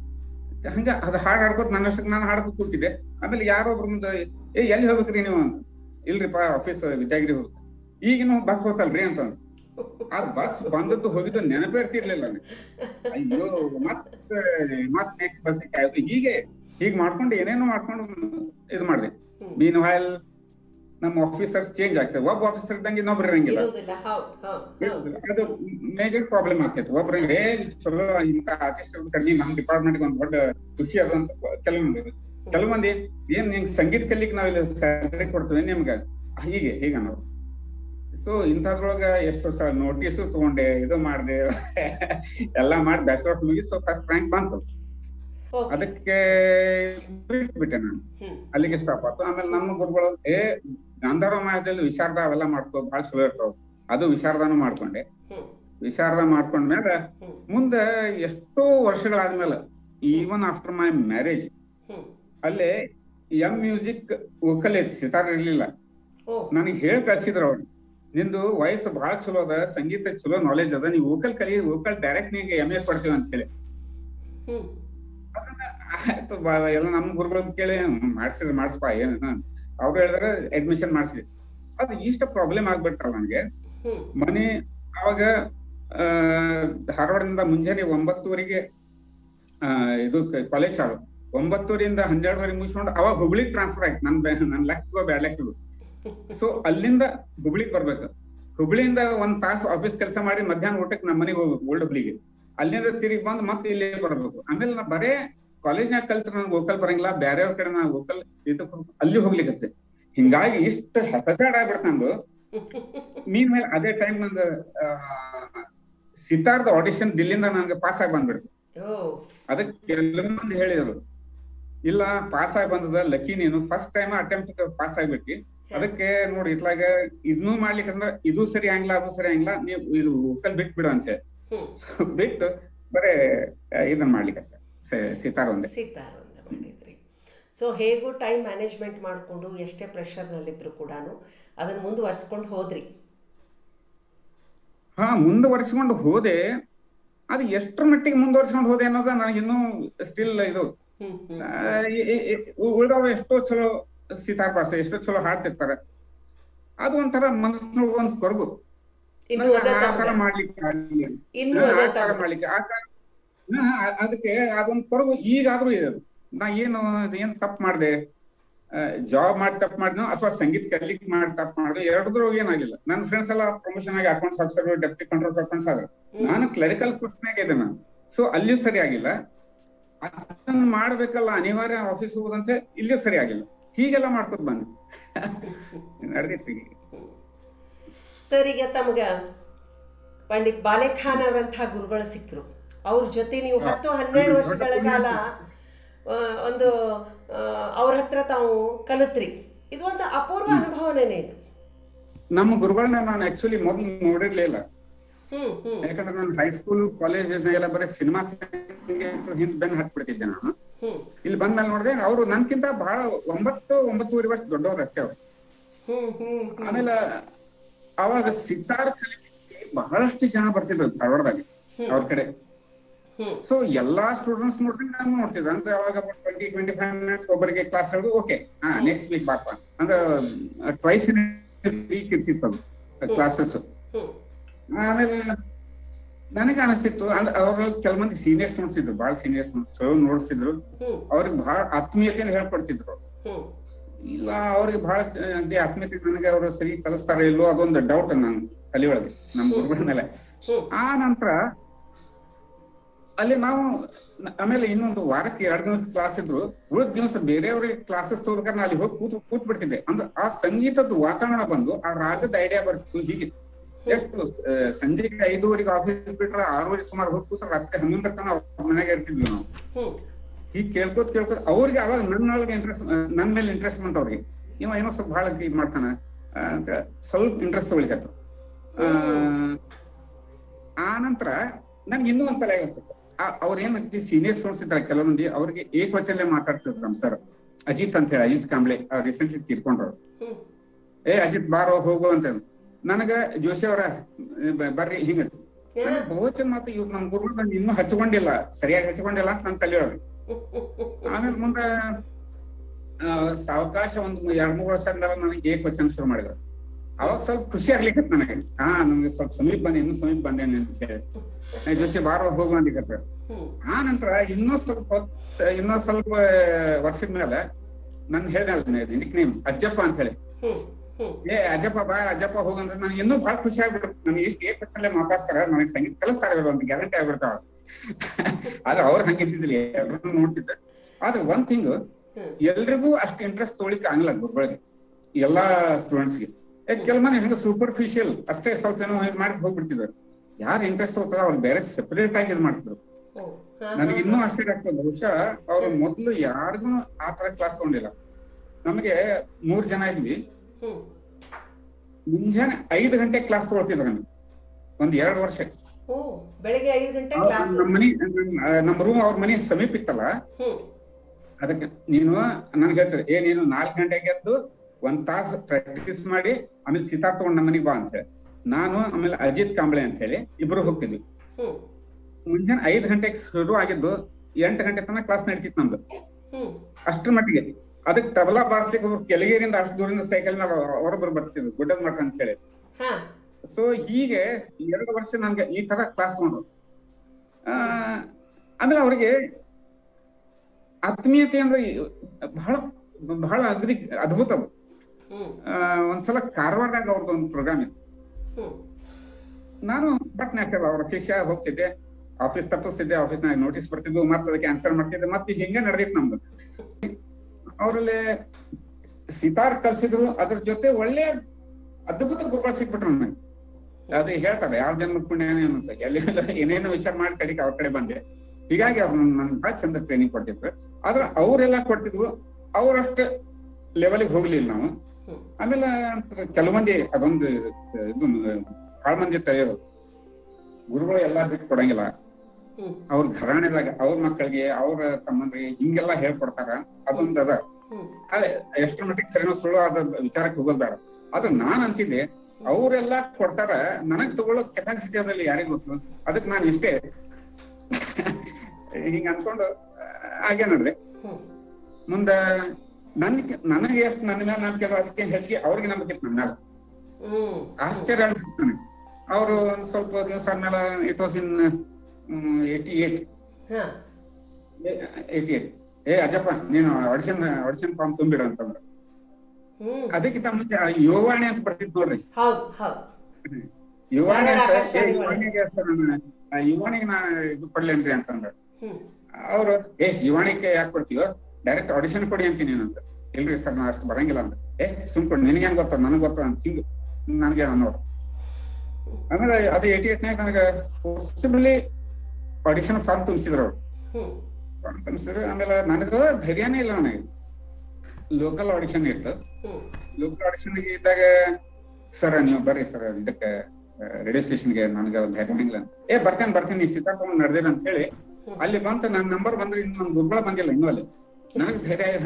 ಹಂಗ ಅದು ಹಾಡ್ ಹಾಡ್ಕೋತ ನನ್ನಷ್ಟಕ್ಕೆ ನಾನು ಹಾಡ್ಕೋತ ಕೂತಿದ್ದೆ ಆಮೇಲೆ ಯಾರೋ ಒಬ್ರು ಮುಂದೆ ಏ ಎಲ್ಲಿ ಹೋಗ್ಬೇಕ್ರಿ ನೀವು ಅಂತ ಇಲ್ರಿಪ್ಪ ಆಫೀಸ್ ವಿದ್ಯಾಗಿರಿ ಹೋಗ್ಬೇಕು ಈಗಿನ ಬಸ್ ಹೋತಲ್ರಿ ಅಂತ ಅಂದ್ರು. ಆ ಬಸ್ ಬಂದದ್ದು ಹೋಗಿದ್ದು ನೆನಪೇ ಇರ್ತಿರ್ಲಿಲ್ಲ ನನಗೆ ಅಯ್ಯೋ ಮತ್ತೆ ಮತ್ ನೆಕ್ಸ್ಟ್ ಬಸ್ ಕಾಯ್ದು ಹೀಗೆ ಹೀಗ್ ಮಾಡ್ಕೊಂಡು ಏನೇನೋ ಮಾಡ್ಕೊಂಡು ಇದು ಮಾಡಿದೆ ಹ್ಮ್. ಮೀನ್ ವಾಯಲ್ ನಮ್ಮ ಆಫೀಸರ್ಸ್ ಚೇಂಜ್ ಆಗ್ತದೆ ಒಬ್ಬ ಆಫೀಸರ್ ಇದ್ದಂಗೆ ಇನ್ನೊಬ್ರು ಇರಂಗಿಲ್ಲ ಇರುವುದಿಲ್ಲ ಹೌದು ಹೌದು ಹೌದು ಅದು ಮೇಜರ್ ಪ್ರಾಬ್ಲಮ್ ಆಗ್ತೈತೆ ಒಬ್ರು ಏ ಚಲೋ ಇಂತ ಆರ್ಟಿಸ್ಟ್ ಕಡಿಮೆ ನಮ್ಮ ಡಿಪಾರ್ಟ್ಮೆಂಟ್ ಒಂದು ದೊಡ್ಡ ಖುಷಿ ಅದ ಅಂತ ಕೆಲವೊಂದು ಕೆಲವು ಮಂದಿ ಏನ್ ನಿಂಗ್ ಸಂಗೀತ ಕಲಿಕ್ ನಾವ್ ಇಲ್ಲಿ ಸ್ಯಾಲರಿ ಕೊಡ್ತೀವಿ ನಿಮ್ಗೆ ಹೀಗೆ ಹೀಗೆ ಅನ್ನೋರು ಸೊ ಇಂಥದ್ರೊಳಗ ಎಷ್ಟು ಸಲ ನೋಟಿಸು ತಗೊಂಡೆ ಇದು ಮಾಡಿದೆ ಎಲ್ಲಾ ಮಾಡಿ ಬ್ಯಾಚಲರ್ ಮುಗಿಸೋ ಫಸ್ಟ್ ರ್ಯಾಂಕ್ ಬಂತು ಓಕೆ ಅದಕ್ಕೆ ಬಿಟ್ಬಿಟ್ಟೆ ನಾನು ಹ್ಮ್ ಅಲ್ಲಿಗೆ ಸ್ಟಾಪ್ ಆಯ್ತು ಆಮೇಲೆ ನಮ್ಮ ಗುರುಗಳು ಏ ಗಾಂಧಾರ ಮಾಯದಲ್ಲಿ ವಿಶಾರದ ಅವೆಲ್ಲ ಮಾಡ್ಕೋ ಭಾಳ ಚಲೋ ಇರ್ತಾವ ಅದು ವಿಶಾರದಾನು ಮಾಡ್ಕೊಂಡೆ ಹ್ಮ್ ವಿಶಾರದ ಮಾಡ್ಕೊಂಡ್ಮೇಲೆ ಹ್ಮ್ ಮುಂದೆ ಎಷ್ಟೋ ವರ್ಷಗಳಾದ್ಮೇಲೆ ಈವನ್ ಆಫ್ಟರ್ ಮೈ ಮ್ಯಾರೇಜ್ ಹ್ಮ್ ಅಲ್ಲೇ ಎಂ ಮ್ಯೂಸಿಕ್ ವೋಕಲ್ ಐತಿ ಸಿತಾರ್ ಇರ್ಲಿಲ್ಲ ಓ ನನಗೆ ಹೇಳಿ ಕಳ್ಸಿದ್ರು ಅವ್ರು ನಿಂದು ವಯಸ್ಸು ಬಹಳ ಚಲೋ ಅದ ಸಂಗೀತ ಚಲೋ ನಾಲೆಜ್ ಅದ ನೀವು ವೋಕಲ್ ಕಲಿ ವೋಕಲ್ ಡೈರೆಕ್ಟ್ ನಿಂಗೆ ಎಂ ಎ ಕೊಡ್ತೀವಿ ಅಂತ ಹೇಳಿ ಹ್ಮ್ ಅದನ್ನ ಆಯ್ತು ಬಾ ಎಲ್ಲ ನಮ್ಮ ಗುರುಗಳನ್ನ ಕೇಳಿ ಮಾಡ್ಸಿದ್ರೆ ಮಾಡಿಸ್ಪಾ ಏನು ಅವ್ರು ಹೇಳಿದ್ರೆ ಅಡ್ಮಿಷನ್ ಮಾಡಿಸಿ ಅದು ಇಷ್ಟ ಪ್ರಾಬ್ಲಮ್ ಆಗ್ಬಿಟ್ರಲ್ಲ ನನಗೆ ಹ್ಮ್ ಮನೆ ಅವಾಗ ಆ, ಧಾರವಾಡದಿಂದ ಮುಂಜಾನೆ ಒಂಬತ್ತುವರೆಗೆ ಆ, ಇದು ಕಾಲೇಜ್ ಚಾಲು ಒಂಬತ್ತುವರೆಯಿಂದ ಹನ್ನೆರಡುವರೆಗೆ ಮುಗಿಸ್ಕೊಂಡು ಅವಾಗ ಹುಬ್ಳಿಗ್ ಟ್ರಾನ್ಸ್ಫರ್ ಆಯ್ತು ನನ್ ಬೆ- ನನ್ ಲೆಕ್ಕ ಬ್ಯಾಡ್ ಲೆಕ್ಕ ಸೊ ಅಲ್ಲಿಂದ ಹುಬ್ಳಿಗ್ ಬರ್ಬೇಕು ಹುಬ್ಳಿಯಿಂದ ಒಂದ್ ತಾಸು ಆಫೀಸ್ ಕೆಲಸ ಮಾಡಿ ಮಧ್ಯಾಹ್ನ ಊಟಕ್ಕೆ ನಮ್ಮ ಮನೆಗೆ ಹೋಗ್ಬೇಕು ಓಲ್ಡ್ ಹುಬ್ಳಿಗೆ ಅಲ್ಲಿಂದ ತಿರುಗಿ ಬಂದು ಮತ್ತೆ ಇಲ್ಲಿ ಬರ್ಬೇಕು ಆಮೇಲೆ ನಾ ಬರೇ ಕಾಲೇಜ್ನಾಗ ಕಲ್ತ ನನ್ಗೆ ವೋಕಲ್ ಬರಂಗಿಲ್ಲ ಬ್ಯಾರೆಯವ್ರ ಕಡೆ ನಾ ವೋಕಲ್ ಇದಕ್ಕೆ ಅಲ್ಲಿ ಹೋಗ್ಲಿಕ್ಕೆ ಹಿಂಗಾಗಿ ಇಷ್ಟ ಹೆಪಸಾಡ್ ಆಗ್ಬಿಡ್ತ ನಂದು ಮೀನ್ ಮೇಲೆ ಅದೇ ಟೈಮ್ ನಂದು ಆ, ಸಿತಾರ್ದ ಆಡಿಷನ್ ದಿಲ್ಲಿಂದ ನಂಗೆ ಪಾಸ್ ಆಗಿ ಬಂದ್ಬಿಡ್ತು ಓ ಅದಕ್ಕೆ ಕೆಲವು ಮಂದಿ ಹೇಳಿದ್ರು ಇಲ್ಲ ಪಾಸ್ ಆಗಿ ಬಂದದ ಲಕ್ಕಿ ನೀನು ಫಸ್ಟ್ ಟೈಮ್ ಅಟೆಂಪ್ಟ್ ಪಾಸ್ ಆಗ್ಬಿಟ್ಟಿ ಅದಕ್ಕೆ ನೋಡಿ ಇತ್ಲಾಗ ಇದನ್ನೂ ಮಾಡ್ಲಿಕ್ಕೆ ಅಂದ್ರೆ ಇದು ಸರಿ ಆಗಿಲ್ಲ ಅದು ಸರಿ ಆಗಿಲ್ಲ ನೀವು ಇದು ವೋಕಲ್ ಬಿಟ್ ಬಿಡು ಅಂತ ಹೇಳಿ ಹ್ಮ್ ಬಿಟ್ಟು ಬರೇ ಆ, ಇದನ್ನ ಮಾಡ್ಲಿಕ್ಕೆ ಸಿತಾರ್ ಒಂದೇ ಸಿತಾರ್ ಅಂತ ಮಾಡಿದ್ರಿ ಸೊ ಹೇಗೂ ಟೈಮ್ ಮ್ಯಾನೇಜ್ಮೆಂಟ್ ಮಾಡಿಕೊಂಡು ಎಷ್ಟೇ ಪ್ರೆಷರ್ನಲ್ಲಿದ್ದರೂ ಕೂಡ ಅದನ್ನು ಮುಂದುವರ್ಸ್ಕೊಂಡು ಹೋದ್ರಿ ಹಾ ಮುಂದುವರ್ಸ್ಕೊಂಡು ಹೋದೆ ಅದು ಎಷ್ಟರ ಮಟ್ಟಿಗೆ ಮುಂದುವರ್ಸ್ಕೊಂಡು ಹೋದೆ ಅನ್ನೋದ ನನಗೆ ಇನ್ನೂ ಸ್ಟಿಲ್ ಇದು ಹ್ಮ್ ಹ್ಮ್ ಆ, ಈ- ಈ- ಈ ಉಳ್ದವ್ರು ಎಷ್ಟೋ ಚಲೋ ಸಿತಾರ್ ಬಾರ್ಸ ಎಷ್ಟೋ ಚಲೋ ಹಾಡ್ತಿರ್ತಾರೆ ಅದು ಒಂಥರ ಮನಸ್ಸಿನೊಳಗೆ ಒಂದು ಕೊರಗು ಇನ್ನು ನನಗೆ ಅದೇ ಆ ತರ ತಮ್ಗೆ. ಮಾಡ್ಲಿಕ್ಕೆ ಆಗ್ಲಿಲ್ಲ. ಇನ್ನು ಹಾ, ಅದೇ ಆ ತರ ತಮ್ಗೆ. ಮಾಡ್ಲಿಕ್ಕೆ ಆ ತರ- ಹಾ, ಆ- ಅದಕ್ಕೆ ಅದೊಂದು ಕೊರಗು ಈಗಾದ್ರೂ ಇದೆ ಅದು. ನಾ ಏನು ಏನ್ ತಪ್ಪು ಮಾಡಿದೆ ಜಾಬ್ ಮಾಡಿ ತಪ್ಪು ಮಾಡಿದ್ನೋ ಅಥವಾ ಸಂಗೀತ ಕಲಿಕ್ ಮಾಡಿ ತಪ್ಪು ಮಾಡಿದ್ನೋ ಎರಡದ್ರೂ ಏನಾಗಿಲ್ಲ ನನ್ನ ಫ್ರೆಂಡ್ಸ್ ಎಲ್ಲ ಪ್ರಮೋಷನ್ ಆಗಿ accounts officer deputy control accounts ಆದ್ರೆ ಹ್ಮ್. ನಾನು ಕ್ಲರಿಕಲ್ ಕೋರ್ಸ್ನಾಗ ಇದೆ ನಾನು ಸೊ ಅಲ್ಲಿಯೂ ಸರಿ ಆಗಿಲ್ಲ ಅದನ್ನ ಮಾಡ್ಬೇಕಲ್ಲ ಅನಿವಾರ್ಯ ಆಫೀಸ್ ಹೋಗೋದಂತೆ ಇಲ್ಲಿಯೂ ಸರಿ ಆಗಿಲ್ಲ ಹೀಗೆಲ್ಲ ಮಾಡ್ಕೊತ ಬಂದೆ ನಡೆದಿತ್ತು ಸರ್ ಈಗ ತಮ್ಗೆ ಪಂಡಿತ್ ಬಾಲೆಖಾನ್ ಅವರಂತಹ ಗುರುಗಳು ಸಿಕ್ಕರು ಅವ್ರ ಜೊತೆ ನೀವು ಹತ್ತು ಹನ್ನೆರಡು ವರ್ಷಗಳ ಕಾಲ ಆ, ಒಂದು ಅವ್ರ ಹತ್ರ ತಾವು ಕಲಿತ್ರಿ ಇದು ಒಂದು ಅಪೂರ್ವ ಅನುಭವನೇ ಇದು ನಮ್ಮ ಗುರುಗಳನ್ನ ನಾನು ಆಕ್ಚುಲಿ ಮೊದಲು ನೋಡಿರ್ಲೇ ಇಲ್ಲ ಹ್ಮ್ ಹ್ಮ್ ಯಾಕಂದ್ರೆ ನಾನು ಹೈಸ್ಕೂಲ್ ಕಾಲೇಜ್ನಾಗೆಲ್ಲ ಬರೀ ಸಿನಿಮಾ ಹಿಂದ್ ಬೆನ್ ಹತ್ಬಿಡ್ತಿದ್ದೆ ನಾನು ಹ್ಮ್ ಇಲ್ಲಿ ಬಂದ್ಮೇಲೆ ನೋಡಿದೆ ಅವರು ನನ್ಕಿಂತ ಬಹಳ ಒಂಬತ್ತು ಒಂಬತ್ತೂವರೆ ವರ್ಷ ದೊಡ್ಡವ್ರು ಅಷ್ಟೇ ಅವ್ರು ಹ್ಮ್ ಹ್ಮ್ ಹ್ಮ್ ಆಮೇಲೆ ಅವಾಗ ಸಿತಾರ್ ಕಲಿಲಿಕ್ಕೆ ಬಹಳಷ್ಟು ಜನ ಬರ್ತಿದ್ರು ಧಾರವಾಡದಾಗ ಅವ್ರ ಕಡೆ ಹ್ಮ್ ಸೊ ಎಲ್ಲಾ ಸ್ಟೂಡೆಂಟ್ಸ್ ನೋಡಿದ್ರೆ ನಾನು ನೋಡ್ತಿದ್ದೆ ಅಂದ್ರೆ ಅವಾಗ ಟ್ವೆಂಟಿ ಟ್ವೆಂಟಿ ಫೈವ್ ಮಿನಿಟ್ಸ್ ಒಬ್ಬರಿಗೆ ಕ್ಲಾಸ್ ಹೇಳಿ ಓಕೆ ಹಾ ನೆಕ್ಸ್ಟ್ ವೀಕ್ ಬಾಪ ಅಂದ್ರೆ ಟ್ವೈಸ್ ವೀಕ್ ಇರ್ತಿತ್ತು ಅದು ಕ್ಲಾಸಸ್ ಹ್ಮ್ ಆಮೇಲೆ ನನಗೆ ಅನಿಸ್ತಿತ್ತು ಅಂದ್ರೆ ಅವ್ರಲ್ಲಿ ಕೆಲವೊಂದು ಸೀನಿಯರ್ಸ್ ನೋಡ್ಸಿದ್ರು ಬಹಳ ಸೀನಿಯರ್ಸ್ ಚಲೋ ನೋಡ್ಸಿದ್ರು ಹ್ಮ್ ಅವ್ರಿಗೆ ಬಹಳ ಆತ್ಮೀಯತೆಯನ್ನು ಹೇಳ್ಕೊಡ್ತಿದ್ರು ಹ್ಮ್ ಇಲ್ಲ ಅವ್ರಿಗೆ ಬಹಳ ಅದೇ ಆತ್ಮೀಯತೆ ನನಗೆ ಅವರು ಸರಿ ಕಲಿಸ್ತಾರ ಇಲ್ಲೋ ಅದೊಂದು ಡೌಟ್ ನಾನು ತಲೆಯೊಳಗೆ ನಮ್ಮ ಗುರುಗಳ ಮೇಲೆ ಹ್ಮ್ ಆ ನಂತರ ಅಲ್ಲಿ ನಾವು ನ- ಆಮೇಲೆ ಇನ್ನೊಂದು ವಾರಕ್ಕೆ ಎರಡು ದಿವಸ ಕ್ಲಾಸ್ ಇದ್ರು ಉಳಿದ ದಿವಸ ಬೇರೆಯವ್ರಿಗೆ ಕ್ಲಾಸಸ್ ತೋರ್ಕ ನಾ ಅಲ್ಲಿ ಹೋಗಿ ಕೂತ್ ಕೂತ್ ಬಿಡ್ತಿದ್ದೆ ಅಂದ್ರೆ ಆ ಸಂಗೀತದ ವಾತಾವರಣ ಬಂದು ಆ ರಾಗದ ಐಡಿಯಾ ಬರ್ತಿತ್ತು ಹೀಗೆ ಎಷ್ಟು ಆ, ಸಂಜೆಗೆ ಐದೂವರೆಗೆ ಆಫೀಸ್ ಬಿಟ್ರೆ ಆರೂವರೆ ಸುಮಾರು ಹೋಗಿ ಕೂತ್ರೆ ರಾತ್ರಿ ಹನ್ನೊಂದರ ತನಕ ಅವ್ರ ಮನೆಗೆ ಇರ್ತಿದ್ವಿ ನಾವು ಹ್ಮ್ ಈಗ ಕೇಳ್ಕೊತ್ ಕೇಳ್ಕೊತ್ ಅವ್ರಿಗೆ ಅವಾಗ ನನ್ನೊಳಗೆ ಇಂಟ್ರೆಸ್ಟ್ ನನ್ನ ಮೇಲೆ ಇಂಟ್ರೆಸ್ಟ್ ಬಂತ ಅವ್ರಿಗೆ ಇವ ಏನೋ ಸ್ವಲ್ಪ ಬಹಳ ಇದು ಮಾಡ್ತಾನ ಆ, ಅಂತ ಸ್ವಲ್ಪ ಇಂಟ್ರೆಸ್ಟ್ ತಗೊಳಿಕತ್ತು ಆ ನಂತರ ನನ್ಗೆ ಇನ್ನೂ ಒಂದ್ ತಲೆ ಆಗಿರ್ತದೆ ಅವ್ರ ಏನ್ ಸೀನಿಯರ್ ಸ್ಟೂಡೆಂಟ್ಸ್ ಇದ್ದಾರೆ ಕೆಲವೊಂದಿ ಅವ್ರಿಗೆ ಏಕವಚನಲ್ಲೇ ಮಾತಾಡ್ತಿದ್ರು ನಮ್ ಸರ್ ಅಜಿತ್ ಅಂತ ಹೇಳಿ ಅಜಿತ್ ಕಾಂಬ್ಳೆ ರೀಸೆಂಟ್ಲಿ ತೀರ್ಕೊಂಡ್ರು ಹ್ಮ್ ಏ ಅಜಿತ್ ಬಾರೋ ಹೋಗು ಅಂತ ನನಗ ಜೋಶಿ ಅವರ ಬರ್ರಿ ಹಿಂಗ ನನಗೆ ಬಹುವಚನ ಮಾತು ಇವ್ರು ನಮ್ ಗುರುಗಳು ನಂಗೆ ಇನ್ನೂ ಹಚ್ಕೊಂಡಿಲ್ಲ ಸರಿಯಾಗಿ ಹಚ್ಕೊಂಡಿಲ್ಲ ಅಂತ ನನ್ ತಲೆಯೊಳಗೆ ಆಮೇಲೆ ಮುಂದ ಆ, ಸಾವಕಾಶ ಒಂದು ಎರಡ್ ಮೂರು ವರ್ಷ ಆದ್ಮೇಲೆ ನನಗೆ ಏಕವಚನ ಶುರು ಮಾಡಿದ್ರು ಅವಾಗ ಸ್ವಲ್ಪ ಖುಷಿ ಆಗ್ಲಿಕ್ಕೆ ನನಗೆ ಹಾ ನಮ್ಗೆ ಸ್ವಲ್ಪ ಸಮೀಪ ಬಂದೆ ಇನ್ನೂ ಸಮೀಪ ಬಂದೇನೆ ಅಂತ ಹೇಳಿ ಏ, ಜೋಶಿ ಬಾರ ಹೋಗು ಅಂದಿಕತ್ತ ಹ್ಮ್ ಆ ನಂತರ ಇನ್ನೂ ಸ್ವಲ್ಪ ಹೊತ್ತು ಇನ್ನೂ ಸ್ವಲ್ಪ ವರ್ಷದ ಮೇಲೆ ನನ್ ಹೇಳ್ದೆ ನಿಕ್ ನೇಮ್ ಅಜ್ಜಪ್ಪ ಅಂತ ಹೇಳಿ ಹ್ಮ್ ಹ್ಮ್ ಏ ಅಜ್ಜಪ್ಪ ಬಾ ಅಜ್ಜಪ್ಪ ಹೋಗಂದ್ರೆ ನನಗೆ ಇನ್ನೂ ಬಹಳ ಖುಷಿ ಆಗ್ಬಿಡುತ್ತೆ ನನಗೆ ಇಷ್ಟು ಏಕವಚನಲ್ಲೇ ಮಾತಾಡ್ತಾರ ನನಗೆ ಸಂಗೀತ ಕಲಿಸ್ತಾರ ಇವ್ರು ಅಂತ ಗ್ಯಾರಂಟಿ ಆಗ್ಬಿಡ್ತಾವ ಆದ್ರೆ ಅವ್ರು ಹಂಗಿದ್ದಿದ್ರಿ ಎಲ್ಲರೂ ನೋಡ್ತಿದ್ದೆ ಆದ್ರೆ ಒಂದ್ ಥಿಂಗ್ ಹ್ಮ್ ಎಲ್ರಿಗೂ ಅಷ್ಟು ಇಂಟ್ರೆಸ್ಟ್ ತೊಗೊಳಿಕ್ ಆಗಲ್ಲ ಗುರುಗಳಿಗೆ ಎಲ್ಲಾ ಸ್ಟೂಡೆಂಟ್ಸ್ಗೆ ಕೆಲವೊಂದು ಹೆಂಗ ಸೂಪರ್ಫಿಷಿಯಲ್ ಅಷ್ಟೇ ಸ್ವಲ್ಪ ಏನೋ ಇದ್ ಮಾಡಿ ಹೋಗ್ಬಿಡ್ತಿದ್ರು ಯಾರು ಇಂಟ್ರೆಸ್ಟ್ ತಗೋತಾರ ಅವ್ರು ಬೇರೆ ಸೆಪರೇಟ್ ಆಗಿ ಇದು ಮಾಡ್ತಿದ್ರು ಓ ಹಾ ನನಗೆ ಇನ್ನೂ ಆಶ್ಚರ್ಯ ಆಗ್ತದೆ ಬಹುಶಃ ಅವ್ರು ಮೊದ್ಲು ಯಾರಿಗೂ ಆ ತರ ಕ್ಲಾಸ್ ತಗೊಂಡಿಲ್ಲ ನಮಗೆ ಮೂರ್ ಜನ ಇದ್ವಿ ಹ್ಮ್ ಮುಂಜಾನೆ ಐದು ಗಂಟೆ ಕ್ಲಾಸ್ ತಗೊಳ್ತಿದ್ರು ನಮ್ಗೆ ಒಂದ್ ಎರಡು ವರ್ಷ ಓ ಬೆಳಿಗ್ಗೆ ಐದು ಗಂಟೆ ಅವ್ರ್ ಕ್ಲಾಸ್ ನಮ್ಮ ಮನಿ ನಮ್- ನಮ್ಮ ರೂಮ್ ಅವ್ರ ಮನಿ ಸಮೀಪ ಇತ್ತಲ್ಲ ಹ್ಮ್ ಅದಕ್ಕೆ ನೀನು ನನ್ಗೆ ಹೇಳ್ತಾರೆ ಏ ನೀನು ನಾಲ್ಕು ಗಂಟೆಗೆ ಎದ್ದು ಒಂದ್ ತಾಸು ಪ್ರಾಕ್ಟೀಸ್ ಮಾಡಿ ಆಮೇಲೆ ಸಿತಾರ್ ತಗೊಂಡ್ ನಮ್ಮ ಮನೆಗೆ ಬಾ ಅಂತ ಹೇಳಿ ನಾನು ಆಮೇಲೆ ಅಜಿತ್ ಕಾಂಬ್ಳೆ ಅಂತ ಹೇಳಿ ಇಬ್ರು ಹೋಗ್ತಿದ್ವಿ ಹ್ಮ್ ಮುಂಜಾನೆ ಐದು ಗಂಟೆಗೆ ಶುರು ಆಗಿದ್ದು ಎಂಟು ಗಂಟೆ ತನಕ ಕ್ಲಾಸ್ ನಡೀತಿತ್ತು ನಮ್ದು ಹ್ಮ್ ಅಷ್ಟ್ರ ಮಟ್ಟಿಗೆ ಅದಕ್ಕೆ ತಬಲಾ ಬಾರಿಸ್ಲಿಕ್ಕೆ ಒಬ್ರು ಕೆಳಗೇರಿಂದ ಅಷ್ಟು ದೂರಿಂದ ಸೈಕಲ್ ಮೇಲೆ ಹೊರಬರು ಬರ್ತಿದ್ರು ಗುಡ್ಡದ ಮಠ ಅಂತ ಹೇಳಿ ಹಾ ಸೊ ಹೀಗೆ ಎರಡು ವರ್ಷ ನನ್ಗೆ ಈ ತರ ಕ್ಲಾಸ್ ತಗೊಂಡ್ರು ಆ, ಆಮೇಲೆ ಅವ್ರಿಗೆ ಆತ್ಮೀಯತೆ ಅಂದ್ರೆ ಬಹಳ ಬಹಳ ಅಗದಿ ಅದ್ಭುತ ಅದು ಹ್ಮ್ ಆ, ಒಂದ್ಸಲ ಕಾರವಾರದಾಗ ಅವ್ರದ್ದು ಒಂದು ಪ್ರೋಗ್ರಾಮ್ ಇತ್ತು ಹ್ಮ್ ನಾನು ಬಟ್ ನ್ಯಾಚುರಲ್ ಅವ್ರ ಶಿಷ್ಯ ಹೋಗ್ತಿದ್ದೆ ಆಫೀಸ್ ತಪ್ಪಿಸ್ತಿದ್ದೆ ಆಫೀಸ್ನಾಗ ನೋಟಿಸ್ ಬರ್ತಿದ್ವು ಮತ್ತೆ ಅದಕ್ಕೆ ಆನ್ಸರ್ ಮಾಡ್ತಿದ್ದೆ ಮತ್ತೆ ಹಿಂಗೆ ನಡೆದಿತ್ತು ನಮ್ದು ಅವರಲ್ಲಿ ಸಿತಾರ್ ಕಲ್ಸಿದ್ರು ಅದ್ರ ಜೊತೆ ಒಳ್ಳೆ ಅದ್ಭುತ ಗುರುಗಳು ಸಿಕ್ಬಿಟ್ರು ನನಗೆ ಅದು ಹೇಳ್ತಾರೆ ಯಾವ ಜನ್ಮದ ಪುಣ್ಯನೇ ಅಂತ ಎಲ್ಲಿ ಏನೇನೋ ವಿಚಾರ ಮಾಡಿ ಕಡೆಗೆ ಅವ್ರ ಕಡೆ ಬಂದೆ ಹೀಗಾಗಿ ಅವ್ರು ನನ್ ಬಹಳ ಚಂದ ಟ್ರೈನಿಂಗ್ ಕೊಟ್ಟಿದ್ರು ಆದ್ರೆ ಅವರೆಲ್ಲ ಕೊಡ್ತಿದ್ರು ಅವ್ರಷ್ಟು ಲೆವೆಲ್ಗೆ ಹೋಗ್ಲಿಲ್ಲ ನಾವು ಹ್ಮ್ ಆಮೇಲೆ ಕೆಲವು ಮಂದಿ ಅದೊಂದು ಇದು ಬಹಳ ಮಂದಿ ತಲೆಯೋದು ಗುರುಗಳು ಎಲ್ಲಾ ಬಿಟ್ಟು ಕೊಡಂಗಿಲ್ಲ ಹ್ಮ್ ಅವ್ರ ಘರಾಣೆದಾಗ ಅವ್ರ ಮಕ್ಕಳಿಗೆ ಅವ್ರ ತಮ್ಮಂದ್ರಿಗೆ ಹಿಂಗೆಲ್ಲಾ ಹೇಳ್ಕೊಡ್ತಾರ ಅದೊಂದ್ ಅದ ಹ್ಮ್ ಅದೇ ಎಷ್ಟ್ರ ಮಟ್ಟಿಗೆ ಸರಿನೋ ಸುಳ್ಳು ಅದ ವಿಚಾರಕ್ಕೆ ಹೋಗೋದ್ ಬೇಡ ಆದ್ರೆ ನಾನ್ ಅಂತಿದ್ದೆ ಅವ್ರೆಲ್ಲಾ ಕೊಡ್ತಾರ ನನಗ್ ತಗೊಳ್ಳೋ ಕೆಪಾಸಿಟಿ ಅದಲ್ಲಿ ಯಾರಿಗ್ ಗೊತ್ತು ಅದಕ್ಕೆ ನಾನು ಇಷ್ಟೇ ಹಿಂಗ ಅನ್ಕೊಂಡು ಆ, ಹಾಗೆ ನಡೆದೆ ಹ್ಮ್ ಮುಂದ ನನ್ ನನಗೆ ಎಷ್ಟು ನನ್ನ ಮೇಲೆ ನಂಬಿಕೆ ಅದ ಅದಕ್ಕೆ ಹೆಚ್ಚಿಗೆ ಅವ್ರಿಗೆ ನಂಬಿಕೆ ಇತ್ತು ನನ್ನ ಮೇಲೆ ಹ್ಮ್ ಆಶ್ಚರ್ಯ ಅನಿಸ್ತಾನೆ ಅವರು ಸ್ವಲ್ಪ ದಿವಸ ಆದ್ಮೇಲೆ it was in eighty eight ಹಾ ಏಟಿ ಏಟ್ ಏ ಅಜ್ಜಪ್ಪ ನೀನು ಆಡಿಷನ್ ಆಡಿಷನ್ ಫಾರ್ಮ್ ತುಂಬಿಡು ಅಂತಂದ್ರು ಹ್ಮ್ ಅದಕ್ಕಿಂತ ಮುಂಚೆ ಆ ಯುವಾಣಿ ಅಂತ ಬರ್ತಿತ್ತು ನೋಡ್ರಿ ಹೌದು ಹೌದು ಯುವಾಣಿ ಅಂತ ಧಾರವಾಡ ಏ ಆಕಾಶವಾಣಿ ಯುವಾಣಿಗೆ ಸರ್ ನನ್ನ ಆ ಯುವಾಣಿಗೆ ನಾ ಇದು ಕೊಡ್ಲೇನ್ರಿ ಅಂತಂದ್ರು ಹ್ಮ್ ಅವ್ರು ಏ ಯುವಾಣಿಗೆ ಯಾಕೆ ಕೊಡ್ತೀವೋ ಡೈರೆಕ್ಟ್ ಆಡಿಷನ್ ಕೊಡಿ ಅಂತೀನಿ ನೀನು ಅಂತ ಇಲ್ರಿ ಸರ್ ನಾ ಅಷ್ಟು ಬರಂಗಿಲ್ಲ ಅಂತ ಏ ಸುಮ್ ಕೊಡಿ ನಿನಗೇನ್ ಗೊತ್ತ ನನಗ್ ಗೊತ್ತ ಅಂತ ಹಿಂಗ್ ನನಗೆ ಅನ್ನೋರು ಆಮೇಲೆ ಅದು ಏಟಿ ಏಟ್ನಾಗ ನನಗೆ ಪಾಸಿಬಲಿ ಆಡಿಷನ್ ಫಾರ್ಮ್ ತುಂಬಿಸಿದ್ರು ಅವ್ರು ಹ್ಮ್ ಫಾರ್ಮ್ ತುಂಬಿಸಿದ್ರು ಆಮೇಲೆ ನನಗೆ ಧೈರ್ಯನೇ ಇಲ್ಲ ನನಗೆ ಲೋಕಲ್ ಆಡಿಷನ್ ಇತ್ತು ಹ್ಮ್ ಲೋಕಲ್ ಆಡಿಷನ್ ಇದ್ದಾಗ ಸರ್ ನೀವು ಬರ್ರಿ ಸರ್ ಇದಕ್ಕೆ ರೇಡಿಯೋ ಸ್ಟೇಷನ್ಗೆ ನನಗೆ ಒಂದು ಧೈರ್ಯ ಇಲ್ಲ ಏ ಬರ್ತೇನೆ ಬರ್ತೇನೆ ಸೀತಾರಾಮ ನಡೆದಿರ ಅಂತ ಹೇಳಿ ಅಲ್ಲಿ ಬಂತ ನನ್ನ ನಂಬರ್ ಬಂದ್ರೆ ಇನ್ನು ನನ್ ದುರ್ಬಲ ಬಂದಿಲ್ಲ ಇನ್ನೂ ಅಲ್ಲಿ ನನಗೆ ಧೈರ್ಯ ಇಲ್ಲ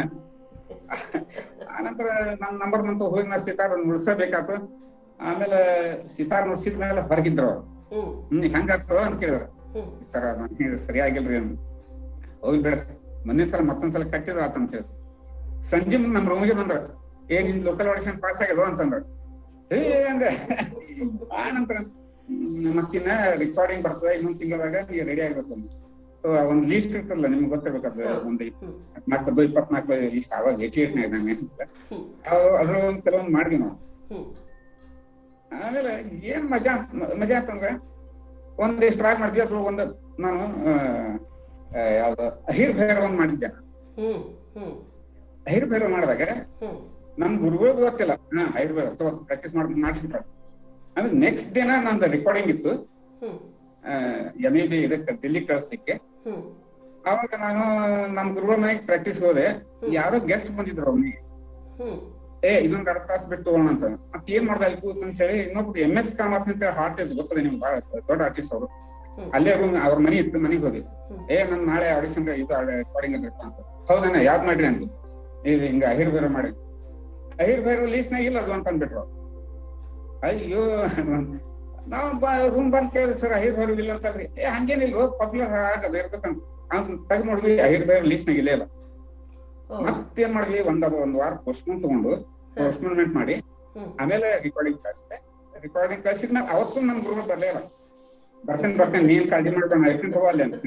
ಆನಂತರ ನನ್ನ ನಂಬರ್ ಬಂತು ಹೋಗಿ ನಾ ಸಿತಾರ್ ನುಡ್ಸಬೇಕಾತು ಆಮೇಲೆ ಸಿತಾರ್ ನುಡ್ಸಿದ ಮೇಲೆ ಹೊರಗಿದ್ರು ಅವ್ರು ಹ್ಮ್ ಹ್ಮ್ ಹೆಂಗಾಗ್ತದ ಅಂತ ಕೇಳಿದ್ರು ಹ್ಮ್ ಸರ್ ಇದು ಸರಿಯಾಗಿಲ್ರಿ ಅಂತ ಹೋಗಿ ಬಿಡ ಮೊನ್ನೆ ಸಲ ಮತ್ತೊಂದ್ಸಲ ಕಟ್ಟಿದ್ರ ಆತಂತ ಹೇಳಿ ಸಂಜೆ ಮುಂದೆ ನಮ್ಮ ರೂಮ್ಗೆ ಬಂದ್ರ ಏ ನಿನ್ ಲೋಕಲ್ ಆಡಿಷನ್ ಪಾಸ್ ಆಗ್ಯದ ಅಂತಂದ್ರ ಏ ಅಂದೆ ಆ ನಂತರ ಮತ್ತಿನ್ನ ರೆಕಾರ್ಡಿಂಗ್ ಬರ್ತದೆ ಇನ್ನೊಂದ್ ತಿಂಗಳದಾಗ ನೀವು ರೆಡಿ ಆಗ್ಬೇಕು ಸೊ ಒಂದ್ ಲೀಸ್ಟ್ ಇರ್ತಲ್ಲ ನಿಮ್ಗೆ ಗೊತ್ತಿರ್ಬೇಕಾದ್ರೆ ಒಂದ್ ಹದಿನಾಲ್ಕು ಇಪ್ಪತ್ನಾಲ್ಕು ಲೀಸ್ಟ್ ಅವಾಗ ಏಟಿ ಏಟ್ ನಾನು ಹ್ಮ್ ಅದ್ರ ಒಂದ್ ಕೆಲವೊಂದ್ ಮಾಡಿದ್ವಿ ನಾವು ಹ್ಮ್ ಆಮೇಲೆ ಏನ್ ಮಜಾ ಮ- ಮಜಾ ಅಂತಂದ್ರೆ ಒಂದಿಷ್ಟು ಟ್ರೈ ಮಾಡಿದ್ವಿ ಅದ್ರ ಒಂದು ನಾನು ಆ, ಆ, ಯಾವ್ದು ಅಹಿರ್ ಭೈರವ್ ಒಂದ್ ಮಾಡಿದ್ದೆ ಹ್ಮ್ ಹ್ಮ್ ಅಹಿರ್ ಭೈರವ್ ಮಾಡಿದಾಗ ಹ್ಮ್ ನಮ್ ಗುರುಗಳಿಗೆ ಗೊತ್ತಿಲ್ಲ ಹಾ ಅಹಿರ್ ಭೈರವ್ ತೋ ಪ್ರಾಕ್ಟೀಸ್ ಮಾಡಿ ಮಾಡಿಸ್ಬಿಟ್ರ ಆಮೇಲೆ ನೆಕ್ಸ್ಟ್ ದಿನ ನಂದು ರೆಕಾರ್ಡಿಂಗ್ ಇತ್ತು ಹ್ಮ್ ಎಮ್ ಎ ಬಿ ಇದಕ್ಕೆ ದಿಲ್ಲಿ ಕಳಿಸ್ಲಿಕ್ಕೆ ಹ್ಮ್ ಅವಾಗ ನಾನು ನಮ್ ಗುರುಗಳ ಮನೆಗೆ ಪ್ರಾಕ್ಟೀಸ್ ಹೋದೆ ಯಾರೋ ಗೆಸ್ಟ್ ಬಂದಿದ್ರು ಅವ್ನಿಗೆ ಹ್ಮ್ ಏ ಇದೊಂದ್ ಅರ್ಧ ತಾಸು ಬಿಟ್ಟು ಹೋಗೋಣ ಅಂತ ಮತ್ತೆ ಏನ್ ಮಾಡ್ದ ಅಲ್ಲಿ ಕೂತ್ ಅಂತ ಹೇಳಿ ಇನ್ನೊಬ್ರು ಎಂ ಎಸ್ ಕಾಮತ್ ಅಂತ ಹಾರ್ಟ್ ಇದ್ದು ಗೊತ್ತದೆ ನಿಮ್ಗೆ ಬಹಳ ದೊಡ್ಡ ಆರ್ಟಿಸ್ಟ್ ಅವರು ಹ್ಮ್. ಅಲ್ಲೇ ರೂಮ್ ಅವ್ರ ಮನೆ ಇತ್ತು ಮನೆಗೆ ಹೋಗಿ ಹ್ಮ್. ಏ ನನ್ ನಾಳೆ ಆಡಿಷನ್ ಇದು ರೆಕಾರ್ಡಿಂಗ್ ಇದ್ರಪ್ಪ ಅಂತ ಹೌದಣ್ಣ ಯಾವ್ದ್ ಮಾಡ್ರಿ ಅಂತ ಇದು ಹಿಂಗ ಅಹಿರ್ ಬೇರೆ ಮಾಡಿ ಅಹಿರ್ ಬೇರೆ ಲೀಸ್ನಾಗ ಇಲ್ಲ ಅದು ಅಂತ ಅಂದ್ಬಿಟ್ರು ಅಯ್ಯೋ ನಾವು ರೂಮ್ ಬಂದ್ ಕೇಳಿದ್ರಿ ಸರ್ ಅಹಿರ್ ಬೇರೆ ಇಲ್ಲ ಅಂತಲ್ರಿ ಏ ಹಂಗೇನಿಲ್ಲ ಪಾಪ್ಯುಲರ್ ಆಗದ ಇರ್ಬೇಕಂತ ಅವ್ನ್ ತೆಗ್ದ್ ನೋಡ್ವಿ ಅಹಿರ್ ಬೇರೆ ಲೀಸ್ನಾಗ ಇಲ್ಲೇ ಇಲ್ಲ ಓ ಮತ್ತೇನ್ ಮಾಡ್ವಿ ಒಂದ್ ಒಂದ್ ವಾರ ಪೋಸ್ಟ್ಪೋನ್ ತಗೊಂಡು ಪೋಸ್ಟ್ಪೋನ್ಮೆಂಟ್ ಮಾಡಿ ಹ್ಮ್ ಆಮೇಲೆ ರೆಕಾರ್ಡಿಂಗ್ ಕಳಿಸಿದೆ ರೆಕಾರ್ಡಿಂಗ್ ಕಳ್ಸಿದ್ಮೇಲೆ ಅವತ್ತು ನನ್ ಗುರು ಬರ್ಲೇ ಇಲ್ಲ ಬರ್ತೇನೆ ಬರ್ತೇನೆ ನೀನ್ ಕಾಳಜಿ ಮಾಡ್ಕೊಂಡು ಐಫಿನ್ ತಗೋಲ್ಲ ಅಂತ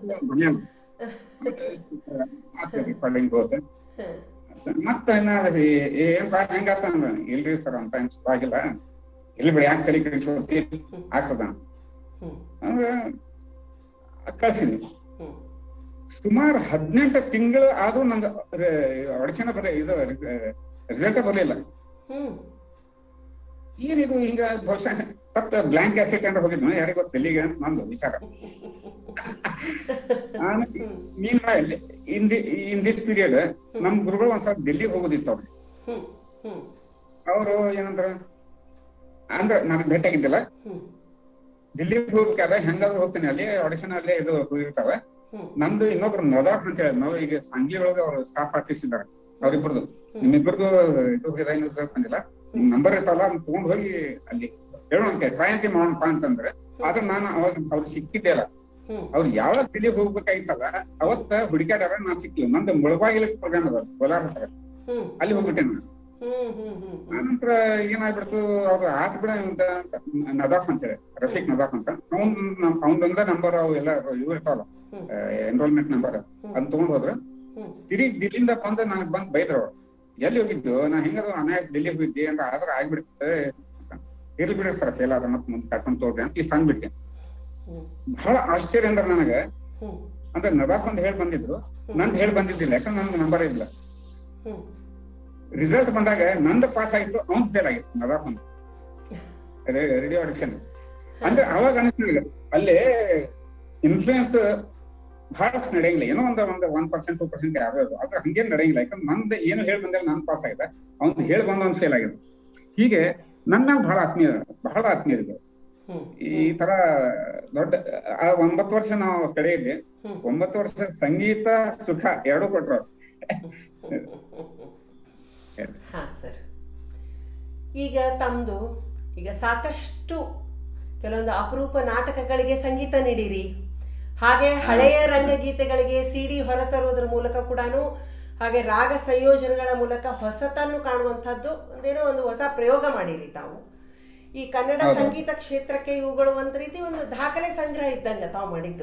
ರೆಕಾರ್ಡಿಂಗ್ ಹೋದೆ ಹ್ಮ್ ಸ- ಮತ್ತ ಇನ್ನ ಏ- ಏನ್ ಬಾ ಹೆಂಗಾತ ಅಂದ ಇಲ್ರಿ ಸರ್ ಅಂತ ಏನ್ ಆಗಿಲ್ಲ ಇಲ್ಲಿ ಬಿಡಿ ಯಾಕೆ ತಲೆ ಕೆಡಿಸ್ಕೊತಿ ಆಗ್ತದ ಹ್ಮ್ ಅಂದ್ರೆ ಕಳ್ಸಿದ್ವಿ ಹ್ಮ್ ಸುಮಾರು ಹದಿನೆಂಟು ತಿಂಗಳು ಆದ್ರೂ ನಂಗೆ ಆಡಿಷನ್ ಬರ ಇದು ರಿಸಲ್ಟ್ ಬರ್ಲಿಲ್ಲ ಹ್ಮ್ ಏನಿದು ಹಿಂಗ ಬಹುಶಃ ತಪ್ಪ ಬ್ಲಾಂಕ್ ಆಸಿಡ್ ಅಂತ ಹೋಗಿದ್ನು ಯಾರಿಗ ಗೊತ್ತ ಎಲ್ಲಿಗೆ ಅಂತ ನಂದು ವಿಚಾರ mean in the in this period ನಮ್ ಗುರುಗಳು ಒಂದ್ಸಲ ಡೆಲ್ಲಿಗೆ ಹೋಗೋದಿತ್ತು ಅವ್ರು ಹ್ಮ್ ಹ್ಮ್ ಅವರು ಏನಂದ್ರ ಅಂದ್ರ ನನಗೆ ಭೇಟಿಯಾಗಿದ್ದಿಲ್ಲ ಹ್ಮ್ ಡೆಲ್ಲಿಗೆ ಹೋಗ್ಬೇಕಾದ್ರೆ ಹೆಂಗಾದ್ರೂ ಹೋಗ್ತೀನಿ ಅಲ್ಲಿ ಆಡಿಷನ್ ಅಲ್ಲೇ ಇದು ಇರ್ತಾವ ಹ್ಮ್ ನಂದು ಇನ್ನೊಬ್ರು ನದಾಫ್ ಅಂತ ಹೇಳಿ ನಾವು ಈಗ ಸಾಂಗ್ಲಿ ಒಳಗೆ ಅವ್ರ ಸ್ಟಾಫ್ ಆರ್ಟಿಸ್ಟ್ ಇದ್ದಾರೆ ಅವ್ರಿಬ್ರದ್ದು ನಿಮ್ಮಿಬ್ಬರದು ಇದು ಹೋಗಿದೆ ಏನು ರಿಸಲ್ಟ್ ಬಂದಿಲ್ಲ ನಿಮ್ ನಂಬರ್ ಇರ್ತಾವಲ್ಲ ಅವ್ನ ತಗೊಂಡ್ ಹೋಗಿ ಅಲ್ಲಿ ಹೇಳೋಣ ಟ್ರೈ ಅಂತ ಮಾಡೋಣಪ್ಪ ಅಂತಂದ್ರೆ ಆದ್ರೆ ನಾನು ಅವಾಗ ಅವ್ರು ಸಿಕ್ಕಿದ್ದೆ ಇಲ್ಲ ಹ್ಮ್ ಅವ್ರು ಯಾವಾಗ ದಿಲ್ಲಿ ಹೋಗ್ಬೇಕಾಗಿತ್ತಲ್ಲ ಅವತ್ತ ಹುಡುಕ್ಯಾಡಾರ ನಾ ಸಿಕ್ಕಿಲ್ಲ ನಂದು ಮುಳಬಾಗಿಲ ಪ್ರೋಗ್ರಾಮ್ ಅದ ಕೋಲಾರ ಹತ್ರ ಹ್ಮ್ ಅಲ್ಲಿ ಹೋಗ್ಬಿಟ್ಟೆ ನಾನು ಹ್ಮ್ ಹ್ಮ್ ಹ್ಮ್ ಹ್ಮ್ ಆನಂತರ ಏನಾಗ್ಬಿಡ್ತು ಅವ್ರು ಆತ್ ಬಿಡ ಇವ್ನ್ದ ನದಾಫ್ ಅಂತೇಳಿ ರಫೀಕ್ ನದಾಫ್ ಅಂತ ಅವ್ನ್ ಅವನದೊಂದ ನಂಬರ್ ಅವು ಎಲ್ಲ ಇವು ಇರ್ತಾವಲ್ಲ ಹ್ಮ್. ಎನ್ರೋಲ್ಮೆಂಟ್ ನಂಬರ್ ಅದ್ ತಗೊಂಡ್ ಹೋದ್ರು ಹ್ಮ್ ತಿರುಗಿ ದಿಲ್ಲಿಂದ ಬಂದು ನನಗ್ ಬಂದ್ ಬೈದ್ರು ಅವ್ರು ಎಲ್ಲಿ ಹೋಗಿದ್ದು ನಾ ಹೆಂಗಾದ್ರು ಅನಾಯಾಸ ಡೆಲ್ಲಿ ಹೋಗಿದ್ದೆ ಅಂತ ಆದ್ರ ಆಗ್ಬಿಡ್ತದೆ ಇರ್ಲಿ ಬಿಡ್ರಿ ಸರ್ ಫೇಲ್ ಆದ ಮತ್ತೆ ಮುಂದೆ ಕರ್ಕೊಂಡ್ ತೋಡ್ರಿ ಅಂತ ಇಷ್ಟ ಅಂದ್ಬಿಟ್ಟೆ ಹ್ಮ್ ಬಹಳ ಆಶ್ಚರ್ಯ ಅಂದ್ರೆ ನನಗೆ ಹ್ಮ್ ಅಂದ್ರೆ ನದಾಫ್ ಅಂತ ಹೇಳಿ ಬಂದಿದ್ರು ನಂದ್ ಹೇಳಿ ಬಂದಿದ್ದಿಲ್ಲ ಯಾಕಂದ್ರೆ ನನ್ಗೆ ನಂಬರ್ ಇಲ್ಲ ಹ್ಮ್ ರಿಸಲ್ಟ್ ಬಂದಾಗ ನಂದು ಪಾಸ್ ಆಗಿತ್ತು ಅವ್ನ್ ಫೇಲ್ ಆಗಿತ್ತು ನದಾಫ್ ಅಂತ ರೇಡಿಯೋ ಆಡಿಷನ್ ಅಂದ್ರೆ ಅವಾಗ ಅನಿಸ್ತು ನನಗೆ ಅಲ್ಲೇ ಇನ್ಫ್ಲೂಯೆನ್ಸ್ ಬಹಳಷ್ಟು ನಡೆಯಂಗಿಲ್ಲ ಏನೋ ಒಂದು ಒಂದು ಒನ್ ಪರ್ಸೆಂಟ್ ಟೂ ಪರ್ಸೆಂಟ್ ಯಾವ್ದು ಆದ್ರೆ ಹಂಗೇನ್ ನಡೆಯಂಗಿಲ್ಲ ಯಾಕಂದ್ರೆ ನಂದು ಏನು ಹೇಳಿ ಬಂದಿಲ್ಲ ನನ್ ಪಾಸ್ ಆಗಿದೆ ಅವ್ನ್ ಹೇಳಿ ಬಂದ ಅವ್ನ್ ಫೇಲ್ ಆಗಿದೆ ಹೀಗೆ ನನ್ನ ಮ್ಯಾಲ್ ಬಹಳ ಆತ್ಮೀಯ ಬಹಳ ಆತ್ಮೀಯ ಇದೆ ಹ್ಮ್ ಈ ತರ ದೊಡ್ಡ ಆ ಒಂಬತ್ತು ವರ್ಷ ನಾವು ಕಡೆಯಲ್ಲಿ ಹ್ಮ್. ಒಂಬತ್ತು ವರ್ಷ ಸಂಗೀತ ಸುಖ ಎರಡೂ ಕೊಟ್ರು ಅವ್ರು. ಹಾ ಸರ್ ಈಗ ತಮ್ಮದು ಈಗ ಸಾಕಷ್ಟು ಕೆಲವೊಂದು ಅಪರೂಪ ನಾಟಕಗಳಿಗೆ ಸಂಗೀತ ನೀಡಿರಿ ಹಾಗೆ ಹಳೆಯ ರಂಗಗೀತೆಗಳಿಗೆ ಸಿ ಡಿ ಹೊರತರುವುದರ ಮೂಲಕ ಕೂಡ ಹಾಗೆ ರಾಗ ಸಂಯೋಜನೆಗಳ ಮೂಲಕ ಹೊಸತನ್ನು ಕಾಣುವಂಥದ್ದು ಒಂದೇನೋ ಒಂದು ಹೊಸ ಪ್ರಯೋಗ ಮಾಡಿರಿ ತಾವು ಈ ಕನ್ನಡ ಹೌದು. ಸಂಗೀತ ಕ್ಷೇತ್ರಕ್ಕೆ ಇವುಗಳು ಒಂದು ರೀತಿ ಒಂದು ದಾಖಲೆ ಸಂಗ್ರಹ ಇದ್ದಂಗೆ ತಾವು ಮಾಡಿದ್ದು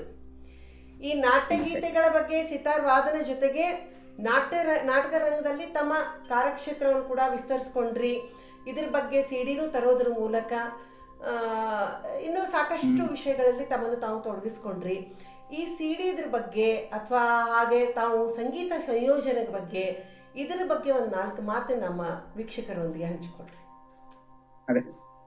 ಈ ನಾಟ್ಯಗೀತೆಗಳ ಬಗ್ಗೆ ಸಿತಾರ್ ವಾದನ ಜೊತೆಗೆ ನಾಟ್ಯ ರ- ನಾಟಕ ರಂಗದಲ್ಲಿ ತಮ್ಮ ಕಾರ್ಯಕ್ಷೇತ್ರವನ್ನು ಕೂಡ ವಿಸ್ತರಿಸ್ಕೊಂಡ್ರಿ ಇದ್ರ ಬಗ್ಗೆ ಸಿಡಿನೂ ತರೋದ್ರ ಮೂಲಕ ಆ, ಇನ್ನೂ ಸಾಕಷ್ಟು ವಿಷಯಗಳಲ್ಲಿ ತಮ್ಮನ್ನು ತಾವು ತೊಡಗಿಸ್ಕೊಂಡ್ರಿ ಈ ಸಿಡಿ ಇದ್ರ ಬಗ್ಗೆ ಅಥವಾ ಹಾಗೆ ತಾವು ಸಂಗೀತ ಸಂಯೋಜನೆ ಬಗ್ಗೆ ಇದರ ಬಗ್ಗೆ ಒಂದು ನಾಲ್ಕು ಮಾತು ನಮ್ಮ ವೀಕ್ಷಕರೊಂದಿಗೆ ಹಂಚಿಕೊಡ್ರಿ ಅದೇ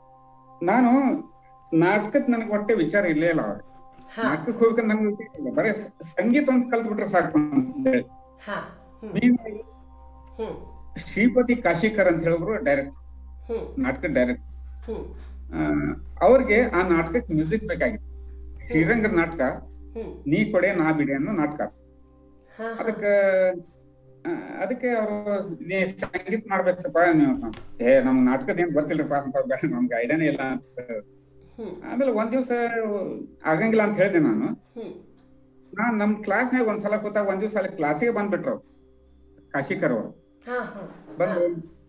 ನಾನು ನಾಟಕದ್ ನನಗೆ ಒಟ್ಟೆ ವಿಚಾರ ಇಲ್ಲೇ ಇಲ್ಲ ಅವ್ರಿಗೆ ಹಾ ನಾಟಕಕ್ಕೆ ಹೋಗ್ಬೇಕಂತ ನನ್ಗೆ ವಿಚಾರ ಇಲ್ಲ ಬರೀ ಸ- ಸಂಗೀತ ಒಂದು ಕಲ್ತ್ ಬಿಟ್ರೆ ಸಾಕು ಅಂತ ಹೇಳಿ ಹಾ ಹ್ಮ್ ಮೇಯ್ನ್ ಹ್ಮ್ ಶ್ರೀಪತಿ ಕಾಶಿಕರ್ ಅಂತ ಹೇಳಿದ್ರು ಡೈರೆಕ್ಟ್ ಹ್ಮ್ ನಾಟಕ ಡೈರೆಕ್ಟ್ ಹ್ಮ್ ಅವ್ರಿಗೆ ಆ ನಾಟಕಕ್ಕೆ ಮ್ಯೂಸಿಕ್ ಬೇಕಾಗಿತ್ತು ಶ್ರೀರಂಗದ ನಾಟಕ ಹ್ಮ್ ನೀ ಕೊಡೆ ನಾ ಬಿಡೆ ಅನ್ನೋ ನಾಟಕ ಹಾ ಹಾ ಅದಕ್ಕೆ ಆ, ಅದಕ್ಕೆ ಅವರು ನೀ ಸಂಗೀತ ಮಾಡ್ಬೇಕಪ್ಪ ನೀವು ಅಂತ. ಏ ನಮ್ ನಾಟಕದ ಏನ್ ಗೊತ್ತಿಲ್ರಪ್ಪ ಅಂತ ಬೇಡ ನಮ್ಗೆ ಐಡಿಯಾನೇ ಇಲ್ಲ ಅಂತ ಹ್ಮ್ ಆಮೇಲೆ ಒಂದ್ ದಿವ್ಸ ಆಗಂಗಿಲ್ಲ ಅಂತ ಹೇಳಿದೆ ನಾನು ಹ್ಮ್ ನಾನ್ ನಮ್ ಕ್ಲಾಸ್ನಾಗ ಒಂದ್ಸಲ ಕೂತಾಗ ಒಂದ್ ದಿವ್ಸ ಅಲ್ಲಿ ಕ್ಲಾಸಿಗೆ ಬಂದ್ಬಿಟ್ರು ಅವ್ರು. ಕಾಶಿಕರ್ ಅವರು ಹಾ ಹಾ ಬಂದು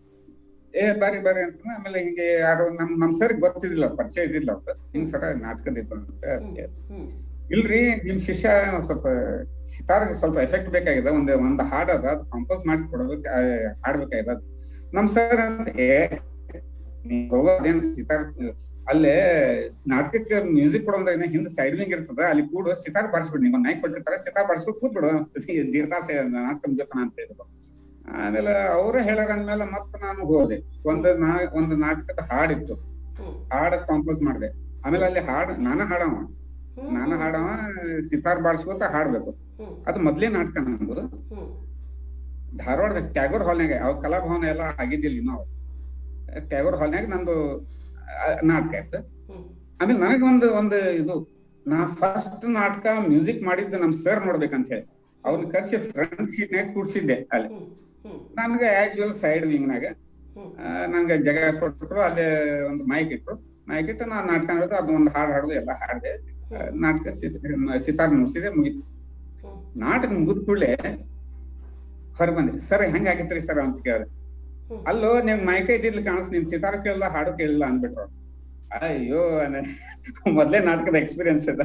ಏ ಬರ್ರಿ ಬರ್ರಿ ಅಂತ ಆಮೇಲೆ ಹಿಂಗೆ ಯಾರು ನಮ್ ನಮ್ ಸರ್ ಗೊತ್ತಿದ್ದಿಲ್ಲ ಪರಿಚಯ ಇದ್ದಿಲ್ಲ ಅವ್ರು ಹಿಂಗ್ ಸರ ನಾಟಕದ ಇತ್ತು ಅಂತ ಹ್ಮ್ ಹ್ಮ್ ಇಲ್ರಿ ನಿಮ್ ಶಿಷ್ಯ ಸ್ವಲ್ಪ ಸಿತಾರ್ ಸ್ವಲ್ಪ ಎಫೆಕ್ಟ್ ಬೇಕಾಗಿದೆ ಒಂದ್ ಒಂದ್ ಹಾಡ್ ಅದ ಅದು ಕಂಪೋಸ್ ಮಾಡಿ ಕೊಡ್ಬೇಕು ಆ, ಹಾಡ್ಬೇಕಾಗಿದೆ ಅದು ನಮ್ ಸರ್ ಏ ನೀವ್ ಹೋಗೋದೇನ್ ಸಿತಾರ್ ಅಲ್ಲೇ ನಾಟಕಕ್ಕೆ ಮ್ಯೂಸಿಕ್ ಕೊಡೋದ್ರೆ ಹಿಂದ್ ಸೈಡ್ ವಿಂಗ್ ಇರ್ತದ ಅಲ್ಲಿ ಕೂಡು ಸಿತಾರ್ ಬಾರಿಸ್ಬಿಡ್ ನೀವು ನೈಕ್ ಕೊಟ್ಟಿರ್ತಾರೆ ಸಿತಾರ್ ಬಾರಿಸ್ಬಿಟ್ಟು ಕೂತ್ಬಿಡು ದೀರ್ಘಾಸೆ ನಾಟಕ ಮುಗಿತಾನ ಅಂತ ಹೇಳಿದ್ರು ಆಮೇಲೆ ಅವರೇ ಹೇಳಾರ ಅಂದ್ಮೇಲೆ ಮತ್ತ ನಾನು ಹೋದೆ ಒಂದು ನಾ ಒಂದು ನಾಟಕದ ಹಾಡಿತ್ತು ಹ್ಮ್ ಹಾಡ್ ಕಂಪೋಸ್ ಮಾಡಿದೆ ಆಮೇಲೆ ಅಲ್ಲಿ ಹಾಡ್ ನಾನ ಹಾಡವ ಹ್ಮ್ ನಾನು ಹಾಡವ ಸಿತಾರ್ ಬಾರಿಸ್ಕೋತ ಹಾಡ್ಬೇಕು ಹ್ಮ್ ಅದು ಮೊದ್ಲೇ ನಾಟಕ ನಂದು ಹ್ಮ್ ಧಾರವಾಡದ ಟ್ಯಾಗೋರ್ ಹಾಲ್ನಾಗ ಅವ್ ಕಲಾಭವನ ಎಲ್ಲ ಆಗಿದ್ದಿಲ್ಲ ಇನ್ನೂ ಅವಾಗ. ಟ್ಯಾಗೋರ್ ಹಾಲ್ನಾಗ ನಂದು ಆ, ನಾಟಕ ಆಯ್ತು ಹ್ಮ್ ಆಮೇಲೆ ನನಗೆ ಒಂದು ಒಂದು ಇದು ನಾ ಫಸ್ಟ್ ನಾಟಕ ಮ್ಯೂಸಿಕ್ ಮಾಡಿದ್ದು ನಮ್ ಸರ್ ನೋಡ್ಬೇಕಂತ ಹೇಳಿ ಅವ್ನ ಕರ್ಸಿ ಫ್ರಂಟ್ ಸೀಟ್ನಾಗ ಕೂಡ್ಸಿದ್ದೆ ಅಲ್ಲಿ ಹ್ಮ್ ಹ್ಮ್ ನನ್ಗೆ ಆಸ್ ಯೂಲ್ ಸೈಡ್ ವಿಂಗ್ನಾಗ ಹ್ಮ್ ನಂಗೆ ಜಾಗ ಕೊಟ್ರು ಅಲ್ಲಿ ಒಂದು ಮೈಕ್ ಇಟ್ರು ಮೈಕ್ ಇಟ್ಟು ನಾನು ನಾಟಕ ನೋಡಿದ್ರು ಅದು ಒಂದು ಹಾಡು ಹಾಡುದು ಎಲ್ಲ ಹಾಡಿದೆ ನಾಟಕ ಸಿತಾರ್ ನುಡಿಸಿದೆ ಮುಗಿತು ಹ್ಮ್ ನಾಟಕ ಮುಗಿದ ಕೂಡಲೇ ಹೊರ ಬಂದೆ ಸರ್ ಹೆಂಗಾಗಿತ್ರಿ ಸರ್ ಅಂತ ಕೇಳಿದೆ ಹ್ಮ್. ಅಲ್ಲೋ ನಿಮ್ ಮೈಕ ಇದ್ದಿದ್ಲಿ ಕಾಣಿಸ್ ನಿನ್ ಸಿತಾರ್ ಕೇಳಲ್ಲ ಹಾಡು ಕೇಳಿಲ್ಲ ಅಂದ್ಬಿಟ್ರು ಅಯ್ಯೋ ಅನೆ ಮೊದ್ಲೇ ನಾಟಕದ ಎಕ್ಸ್ಪೀರಿಯನ್ಸ್ ಇದೆ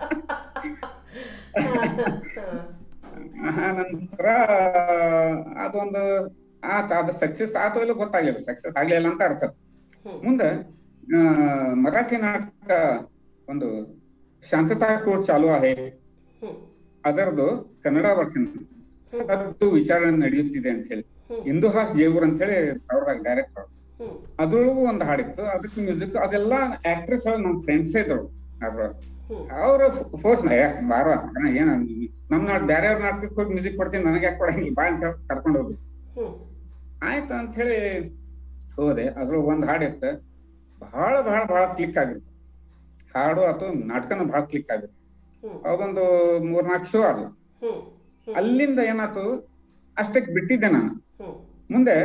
ಆ ನಂತರ ಅದೊಂದು ಆತ ಅದು ಸಕ್ಸಸ್ ಆತೋ ಇಲ್ಲ ಗೊತ್ತಾಗ್ಲಿಲ್ಲ ಸಕ್ಸಸ್ ಆಗ್ಲಿಲ್ಲ ಅಂತ ಅರ್ಥ ಹ್ಮ್. ಮುಂದೆ ಆ, ಮರಾಠಿ ನಾಟಕ ಒಂದು ಶಾಂತತಾ ಕೋರ್ಟ್ ಚಾಲು ಆಹೆ ಹ್ಮ್ ಅದರದ್ದು ಕನ್ನಡ ವರ್ಷನ್ ಅದು ವಿಚಾರಣೆ ನಡೆಯುತ್ತಿದೆ ಅಂತ ಹೇಳಿ ಹ್ಮ್. ಇಂದುಹಾಸ್ ಜೇವೂರ್ ಅಂತ ಹೇಳಿ ಅವ್ರದಾಗ ಡೈರೆಕ್ಟರ್ ಹ್ಮ್ ಅದ್ರೊಳಗೂ ಒಂದು ಹಾಡಿತ್ತು ಅದಕ್ಕೆ ಮ್ಯೂಸಿಕ್ ಅದೆಲ್ಲ ಆಕ್ಟ್ರೆಸ್ ನಮ್ ಫ್ರೆಂಡ್ಸ್ ಇದ್ರು ಅದ್ರೊಳಗೆ ಹ್ಮ್ ಅವ್ರ ಫೋರ್ಸ್ ಬಾರ ಏನ ನಮ್ ನಾಟ್ ಬೇರೆ ಅವ್ರ ನಾಟಕಕ್ಕೆ ಹೋಗಿ ಮ್ಯೂಸಿಕ್ ಕೊಡ್ತೀನಿ ನನಗೆ ಯಾಕೆ ಕೊಡಂಗಿಲ್ಲ ಬಾ ಅಂತ ಹೇಳಿ ಕರ್ಕೊಂಡು ಹೋಗ್ಬಿಟ್ಟು ಹ್ಮ್ ಆಯ್ತು ಅಂತ ಹೇಳಿ ಹೋದೆ ಅದ್ರೊಳಗೆ ಒಂದ್ ಹಾಡಿತ್ತು ಬಹಳ ಬಹಳ ಬಹಳ ಕ್ಲಿಕ್ ಆಗಿತ್ತು ಹಾಡು ಅಥವಾ ನಾಟಕನ ಬಹಳ ಕ್ಲಿಕ್ ಆಗಿತ್ತು ಹ್ಮ್ ಅದೊಂದು ಮೂರ್ನಾಲ್ಕು ಶೋ ಆದ್ವು ಹ್ಮ್ ಅಲ್ಲಿಂದ ಏನಾಯ್ತು ಅಷ್ಟಕ್ಕೆ ಬಿಟ್ಟಿದ್ದೆ ನಾನು ಹ್ಮ್ ಮುಂದೆ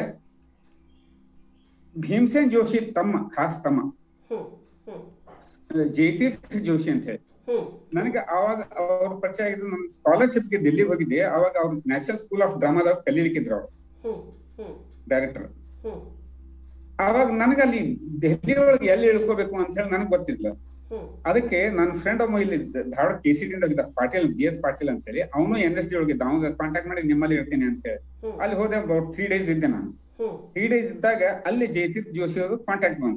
ಭೀಮಸೇನ್ ಜೋಶಿ ತಮ್ಮ ಖಾಸ್ ತಮ್ಮ ಹ್ಮ್ ಹ್ಮ್ ಜಯತೀರ್ಥ ಜೋಶಿ ಅಂತ ಹೇಳಿ ಹ್ಮ್ ನನಗೆ ಅವಾಗ ಅವ್ರ ಪರಿಚಯ ಆಗಿದ್ದು ನನ್ನ ಸ್ಕಾಲರ್ಶಿಪ್ಗೆ ದಿಲ್ಲಿ ಹೋಗಿದ್ದೆ ಅವಾಗ ಅವ್ರು ನ್ಯಾಷನಲ್ ಸ್ಕೂಲ್ ಆಫ್ ಡ್ರಾಮಾದಾಗ ಕಲೀಲಿಕ್ಕಿದ್ರು ಅವ್ರು ಹ್ಮ್ ಹ್ಮ್ ಡೈರೆಕ್ಟರ್ ಹ್ಮ್ ಅವಾಗ ನನಗೆ ಅಲ್ಲಿ ದೆಹಲಿ ಒಳಗೆ ಎಲ್ಲಿ ಇಳ್ಕೋಬೇಕು ಅಂತ ಹೇಳಿ ನನಗೆ ಗೊತ್ತಿಲ್ಲ ಹ್ಮ್ ಅದಕ್ಕೆ ನನ್ನ ಫ್ರೆಂಡ್ ಒಬ್ಬ ಇಲ್ಲಿ ಧಾರವಾಡ ಕೆ ಸಿ ಡಿಂದ ಹೋಗಿದ್ದ ಪಾಟೀಲ್ ಬಿ ಎಸ್ ಪಾಟೀಲ್ ಅಂತ ಹೇಳಿ ಅವನು ಎನ್ ಎಸ್ ಡಿ ಒಳಗಿದ್ದ ಅವಾಗ ಕಾಂಟ್ಯಾಕ್ಟ್ ಮಾಡಿ ನಿಮ್ಮಲ್ಲಿ ಇರ್ತೀನಿ ಅಂತ ಹೇಳಿ ಹ್ಮ್. ಅಲ್ಲಿ ಹೋದೆ ತ್ರೀ ಡೇಸ್ ಇದ್ದೆ ನಾನು ಹ್ಮ್ ತ್ರೀ ಡೇಸ್ ಇದ್ದಾಗ ಅಲ್ಲಿ ಜಯತೀರ್ಥ ಜೋಶಿ ಅವರು ಕಾಂಟ್ಯಾಕ್ಟ್ ಬಂತು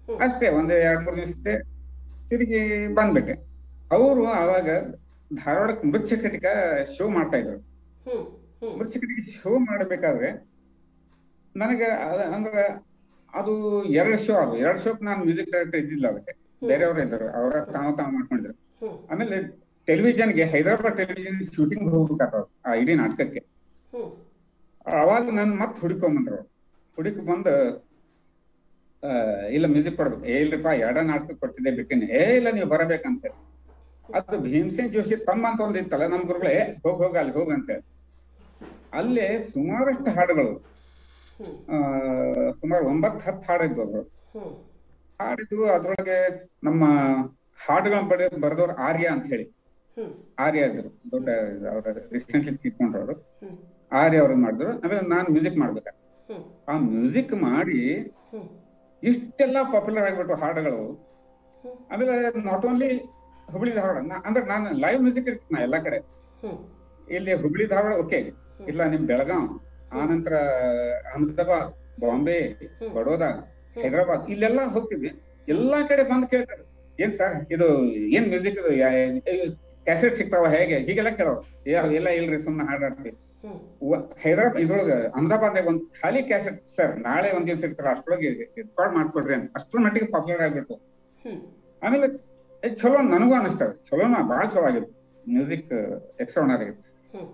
ಹ್ಮ್. ಅಷ್ಟೇ ಒಂದ್ ಎರಡ್ ಮೂರ್ ದಿವಸಕ್ಕೆ ತಿರುಗಿ ಬಂದ್ಬಿಟ್ಟೆ ಅವರು ಅವಾಗ ಧಾರವಾಡಕ್ಕೆ ಮೃತ್ಯ ಕಟಿಕ ಶೋ ಮಾಡ್ತಾ ಇದ್ರು ಹ್ಮ್ ಹ್ಮ್ ಮೃತ್ಯ ಕಟಿಕ ಶೋ ಮಾಡ್ಬೇಕಾದ್ರೆ ನನಗೆ ಅದ- ಅಂದ್ರ ಅದು ಎರಡ್ ಶೋ ಅದು ಎರಡ್ ಶೋಕ್ ನಾನು ಮ್ಯೂಸಿಕ್ ಡೈರೆಕ್ಟರ್ ಇದ್ದಿಲ್ಲ ಅದಕ್ಕೆ ಬೇರೆಯವರು ಇದ್ದರು ಅವರ ತಾವ ತಾವು ಮಾಡ್ಕೊಂಡಿದ್ರು ಹ್ಮ್ ಆಮೇಲೆ ಟೆಲಿವಿಷನ್ಗೆ ಹೈದರಾಬಾದ್ ಟೆಲಿವಿಷನ್ ಶೂಟಿಂಗ್ ಹೋಗ್ಬೇಕಾಗ್ತದ ಆ ಇಡೀ ನಾಟಕಕ್ಕೆ ಹ್ಮ್ ಅವಾಗ ನನ್ ಮತ್ತೆ ಹುಡುಕೊಂಬಂದ್ರು ಹುಡುಕ್ ಬಂದು ಆ, ಇಲ್ಲ ಮ್ಯೂಸಿಕ್ ಕೊಡ್ಬೇಕು ಏ ಇಲ್ರಿಪ್ಪ ಎರಡ ನಾಟಕ ಕೊಡ್ತಿದ್ದೆ ಬಿಟ್ಟಿನಿ ಏ ಇಲ್ಲ ನೀವು ಬರಬೇಕಂತ ಹೇಳಿ ಅದು ಭೀಮಸೇನ್ ಜೋಶಿ ತಮ್ಮ ಅಂತ ಒಂದ್ ಇತ್ತಲ್ಲ ನಮ್ ಗುರುಗಳೇ ಹೋಗ್ ಹೋಗ ಅಲ್ಲಿ ಹೋಗ ಅಂತ ಹೇಳಿ ಅಲ್ಲೇ ಸುಮಾರಷ್ಟು ಹಾಡುಗಳು ಹ್ಮ್ ಆ, ಸುಮಾರು ಒಂಬತ್ತು ಹತ್ತು ಹಾಡಿದ್ವು ಅವರು ಹ್ಮ್ ಹಾಡಿದ್ವು ಅದ್ರೊಳಗೆ ನಮ್ಮ ಹಾಡುಗಳ ಬಡ ಬರೆದವ್ರು ಆರ್ಯ ಅಂತ ಹೇಳಿ ಹ್ಮ್ ಆರ್ಯ ಇದ್ರು ದೊಡ್ಡ ಅವ್ರ ರೀಸೆಂಟ್ಲಿ ತೀರ್ಕೊಂಡ್ರವ್ರು ಹ್ಮ್ ಆರ್ಯ ಅವ್ರು ಮಾಡಿದ್ರು ಆಮೇಲೆ ನಾನು ಮ್ಯೂಸಿಕ್ ಮಾಡ್ಬೇಕ ಹ್ಮ್ ಆ ಮ್ಯೂಸಿಕ್ ಮಾಡಿ ಹ್ಮ್ ಇಷ್ಟೆಲ್ಲ ಪಾಪ್ಯುಲರ್ ಆಗ್ಬಿಟ್ಟು ಹಾಡುಗಳು ಹ್ಮ್. ಆಮೇಲೆ ನಾಟ್ ಓನ್ಲಿ ಹುಬ್ಳಿ ಧಾರವಾಡ ನಾ- ಅಂದ್ರೆ ನಾನು ಲೈವ್ ಮ್ಯೂಸಿಕ್ ಇರ್ತೀನಿ ನಾ ಎಲ್ಲಾ ಕಡೆ ಹ್ಮ್ ಇಲ್ಲಿ ಹುಬ್ಳಿ ಧಾರವಾಡ ಓಕೆ ಇಲ್ಲ ನಿಮ್ ಬೆಳಗಾವ್ ಆನಂತರ ಅಹಮದಾಬಾದ್ ಬಾಂಬೆ ಹ್ಮ್. ಬಡೋದಾ ಹೈದರಾಬಾದ್ ಇಲ್ಲೆಲ್ಲ ಹೋಗ್ತಿದ್ವಿ ಎಲ್ಲಾ ಕಡೆ ಬಂದು ಕೇಳ್ತಾರೆ ಏನ್ ಸರ್ ಇದು ಏನ್ ಮ್ಯೂಸಿಕ್ ಇದು ಕ್ಯಾಸೆಟ್ ಸಿಗ್ತಾವ ಹೇಗೆ ಹೀಗೆಲ್ಲ ಕೇಳೋರು ಏ ಎಲ್ಲ ಇಲ್ರಿ ಸುಮ್ಮನೆ ಹಾಡಾಡ್ತೀವಿ ಹ್ಮ್ ವ- ಹೈದರಾಬಾದ್ ಇದ್ರೊಳಗ ಅಹಮದಾಬಾದ್ನಾಗ ಒಂದ್ ಖಾಲಿ ಕ್ಯಾಸೆಟ್ ಸರ್ ನಾಳೆ ಒಂದ್ ದಿವಸ ಇರ್ತಾರ ಅಷ್ಟ್ರೊಳಗೆ ರೆಕಾರ್ಡ್ ಮಾಡ್ಕೊಡ್ರಿ ಅಂತ ಅಷ್ಟ್ರ ಮಟ್ಟಿಗೆ ಪಾಪ್ಯುಲರ್ ಆಗ್ಬಿಟ್ಟು ಹ್ಮ್ ಆಮೇಲೆ ಏ, ಚಲೋ ನನಗೂ ಅನಿಸ್ತದೆ ಚಲೋನ ಬಾಳ ಚಲೋ ಆಗಿತ್ತು ಮ್ಯೂಸಿಕ್ ಎಕ್ಸ್ಟ್ರಾನರಿ ಹ್ಮ್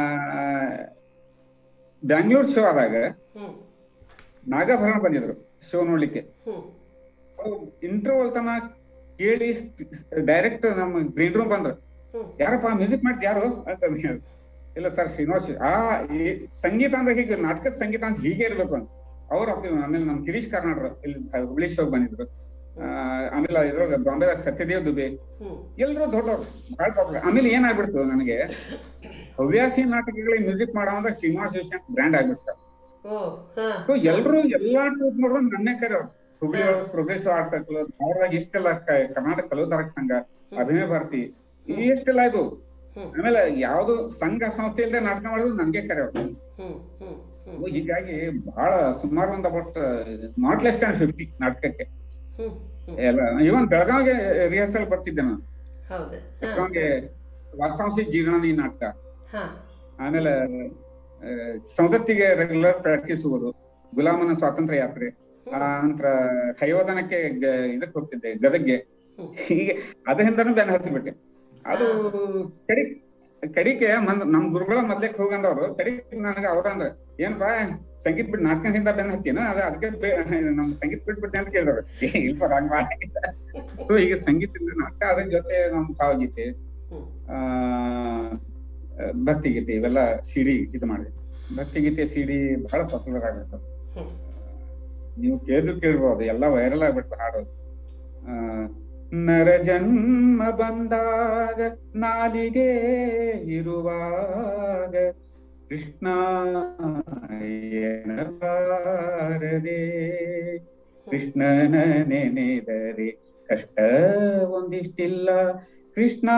ಬ್ಯಾಂಗ್ಳೂರ್ ಶೋ ಆದಾಗ ಹ್ಮ್ ನಾಗಾಭರಣ ಬಂದಿದ್ರು ಶೋ ನೋಡ್ಲಿಕ್ಕೆ ಹ್ಮ್ ಇಂಟರ್ವಲ್ ತನ ಕೇಳಿ ಡೈರೆಕ್ಟ್ ನಮ್ಮ ಗ್ರೀನ್ ರೂಮ್ ಬಂದ್ರು ಹ್ಮ್ ಯಾರಪ್ಪ ಮ್ಯೂಸಿಕ್ ಮಾಡ್ತಿ ಯಾರು ಅಂತ ಹೇಳಿದ್ರು. ಇಲ್ಲ ಸರ್ ಶ್ರೀನಿವಾಸ್ ಆ ಈ ಸಂಗೀತ ಅಂದ್ರೆ ಹೀಗೆ ನಾಟಕದ ಸಂಗೀತ ಅಂತ ಹೀಗೆ ಇರ್ಬೇಕು ಅಂತ ಅವ್ರ ಆಮೇಲೆ ನಮ್ ಗಿರೀಶ್ ಕಾರ್ನಾಡ್ರು ಇಲ್ಲಿ ಹುಬ್ಳಿ ಶೋ ಬಂದಿದ್ರು ಆ, ಆಮೇಲೆ ಇದ್ರೊಳಗೆ ಬಾಂಬೆದಾಗ ಸತ್ಯದೇವ್ ದುಬೆ ಹ್ಮ್ ಎಲ್ರು ದೊಡ್ಡವ್ರು ಬಹಳ ಪಾಪ್ಯುಲರ್ ಆಮೇಲೆ ಏನಾಗ್ಬಿಡ್ತು ನನಗೆ ಹವ್ಯಾಸಿ ನಾಟಕಗಳಿಗೆ ಮ್ಯೂಸಿಕ್ ಮಾಡೋ ಅಂದ್ರೆ ಶ್ರೀನಿವಾಸ್ ಜೋಶಿ ಅಂತ ಬ್ರ್ಯಾಂಡ್ ಆಗ್ಬಿಡ್ತು ಓ ಹಾ ಸೊ ಎಲ್ರು ಎಲ್ಲಾ ಟ್ರೂಪ್ ನೋಡ್ರು ನನ್ನೇ ಕರೆಯೋರು ಹುಬ್ಳಿ ಒಳಗೆ ಪ್ರೋಗ್ರೆಸಿವ್ ಆರ್ಟ್ ಸರ್ಕಲ್ ಧಾರವಾಡ ಇಷ್ಟೆಲ್ಲ ಕ- ಕರ್ನಾಟಕ ಕಲೋದಾರಕ ಸಂಘ ಅಭಿನಯ ಭಾರತಿ ಇಷ್ಟೆಲ್ಲ ಇದು ಹ್ಮ್. ಆಮೇಲೆ ಯಾವ್ದು ಸಂಘ ಸಂಸ್ಥೆ ಇಲ್ಲದೆ ನಾಟಕ ಮಾಡೋದು ನನ್ಗೆ ಕರೆಯೋರು ಹ್ಮ್ ಹ್ಮ್ ಹ್ಮ್ So ಹೀಗಾಗಿ ಬಹಳ ಸುಮಾರು ಒಂದ್ about not less than fifty ನಾಟಕಕ್ಕೆ ಹ್ಮ್ ಹ್ಮ್ ಎಲ್ಲ ಇವನ್ ಬೆಳಗಾವಿಗೆ ರಿಹರ್ಸಲ್ ಬರ್ತಿದ್ದೆ ನಾನು ಹೌದು ಹಾ ಬೆಳಗಾವಿಗೆ ವಾಸಾಂಸಿ ಜೀರ್ಣನಿ ನಾಟಕ ಹಾ ಆಮೇಲೆ ಆ, ಸೌದತ್ತಿಗೆ ರೆಗ್ಯುಲರ್ ಪ್ರಾಕ್ಟೀಸ್ ಹೋಗೋದು ಗುಲಾಮನ ಸ್ವಾತಂತ್ರ್ಯ ಯಾತ್ರೆ ಆ ನಂತರ ಹಯೋಧನಕ್ಕೆ ಗ- ಇದಕ್ಕೆ ಹೋಗ್ತಿದ್ದೆ ಗದಗ್ಗೆ ಹ್ಮ್. ಹೀಗೆ ಅದರಿಂದನೂ ಬೆನ್ನ ಹತ್ತಿ ಬಿಟ್ಟೆ ಅದು ಕಡಿ ಕಡಿಕೆ ಮಂದ್ ನಮ್ ಗುರುಗಳ ಮೊದ್ಲಕ್ಕೆ ಹೋಗಂದವ್ರು ಕಡಿಗೆ ನನಗೆ ಅವ್ರ ಅಂದ್ರೆ ಏನಪ್ಪಾ ಸಂಗೀತ ಬಿಟ್ಟು ನಾಟಕದಿಂದ ಬೆನ್ನ ಹತ್ತಿನ ಅದ ಅದಕ್ಕೆ ಬೇ- ನಮ್ ಸಂಗೀತ ಬಿಟ್ಬಿಟ್ಟೆ ಅಂತ ಕೇಳಿದವ್ರು ಇಲ್ಲ ಸರ್ ಹಂಗ ಸೊ ಈಗ ಸಂಗೀತದಿಂದ ನಾಟಕ ಅದ್ರ ಜೊತೆ ನಮ್ ಭಾವಗೀತೆ ಹ್ಮ್ ಆ ಭಕ್ತಿಗೀತೆ ಇವೆಲ್ಲ ಸಿಡಿ ಇದು ಮಾಡಿದೆ ಭಕ್ತಿಗೀತೆ ಸಿಡಿ ಬಹಳ ಪಾಪ್ಯುಲರ್ ಆಗ್ಬಿಟ್ಟು ಹ್ಮ್ ನೀವು ಕೇಳಿದ್ರು ಕೇಳ್ಬೋದು ಎಲ್ಲ ವೈರಲ್ ಆಗ್ಬಿಟ್ಟು ಹಾಡೋದು ಆ, ನರ ಜನ್ಮ ಬಂದಾಗ ನಾಲಿಗೆ ಇರುವಾಗ ಕೃಷ್ಣ ಬಾರದೆ ಕೃಷ್ಣನ ನೆನೆದರೆ ಕಷ್ಟ ಒಂದಿಷ್ಟಿಲ್ಲ ಕೃಷ್ಣ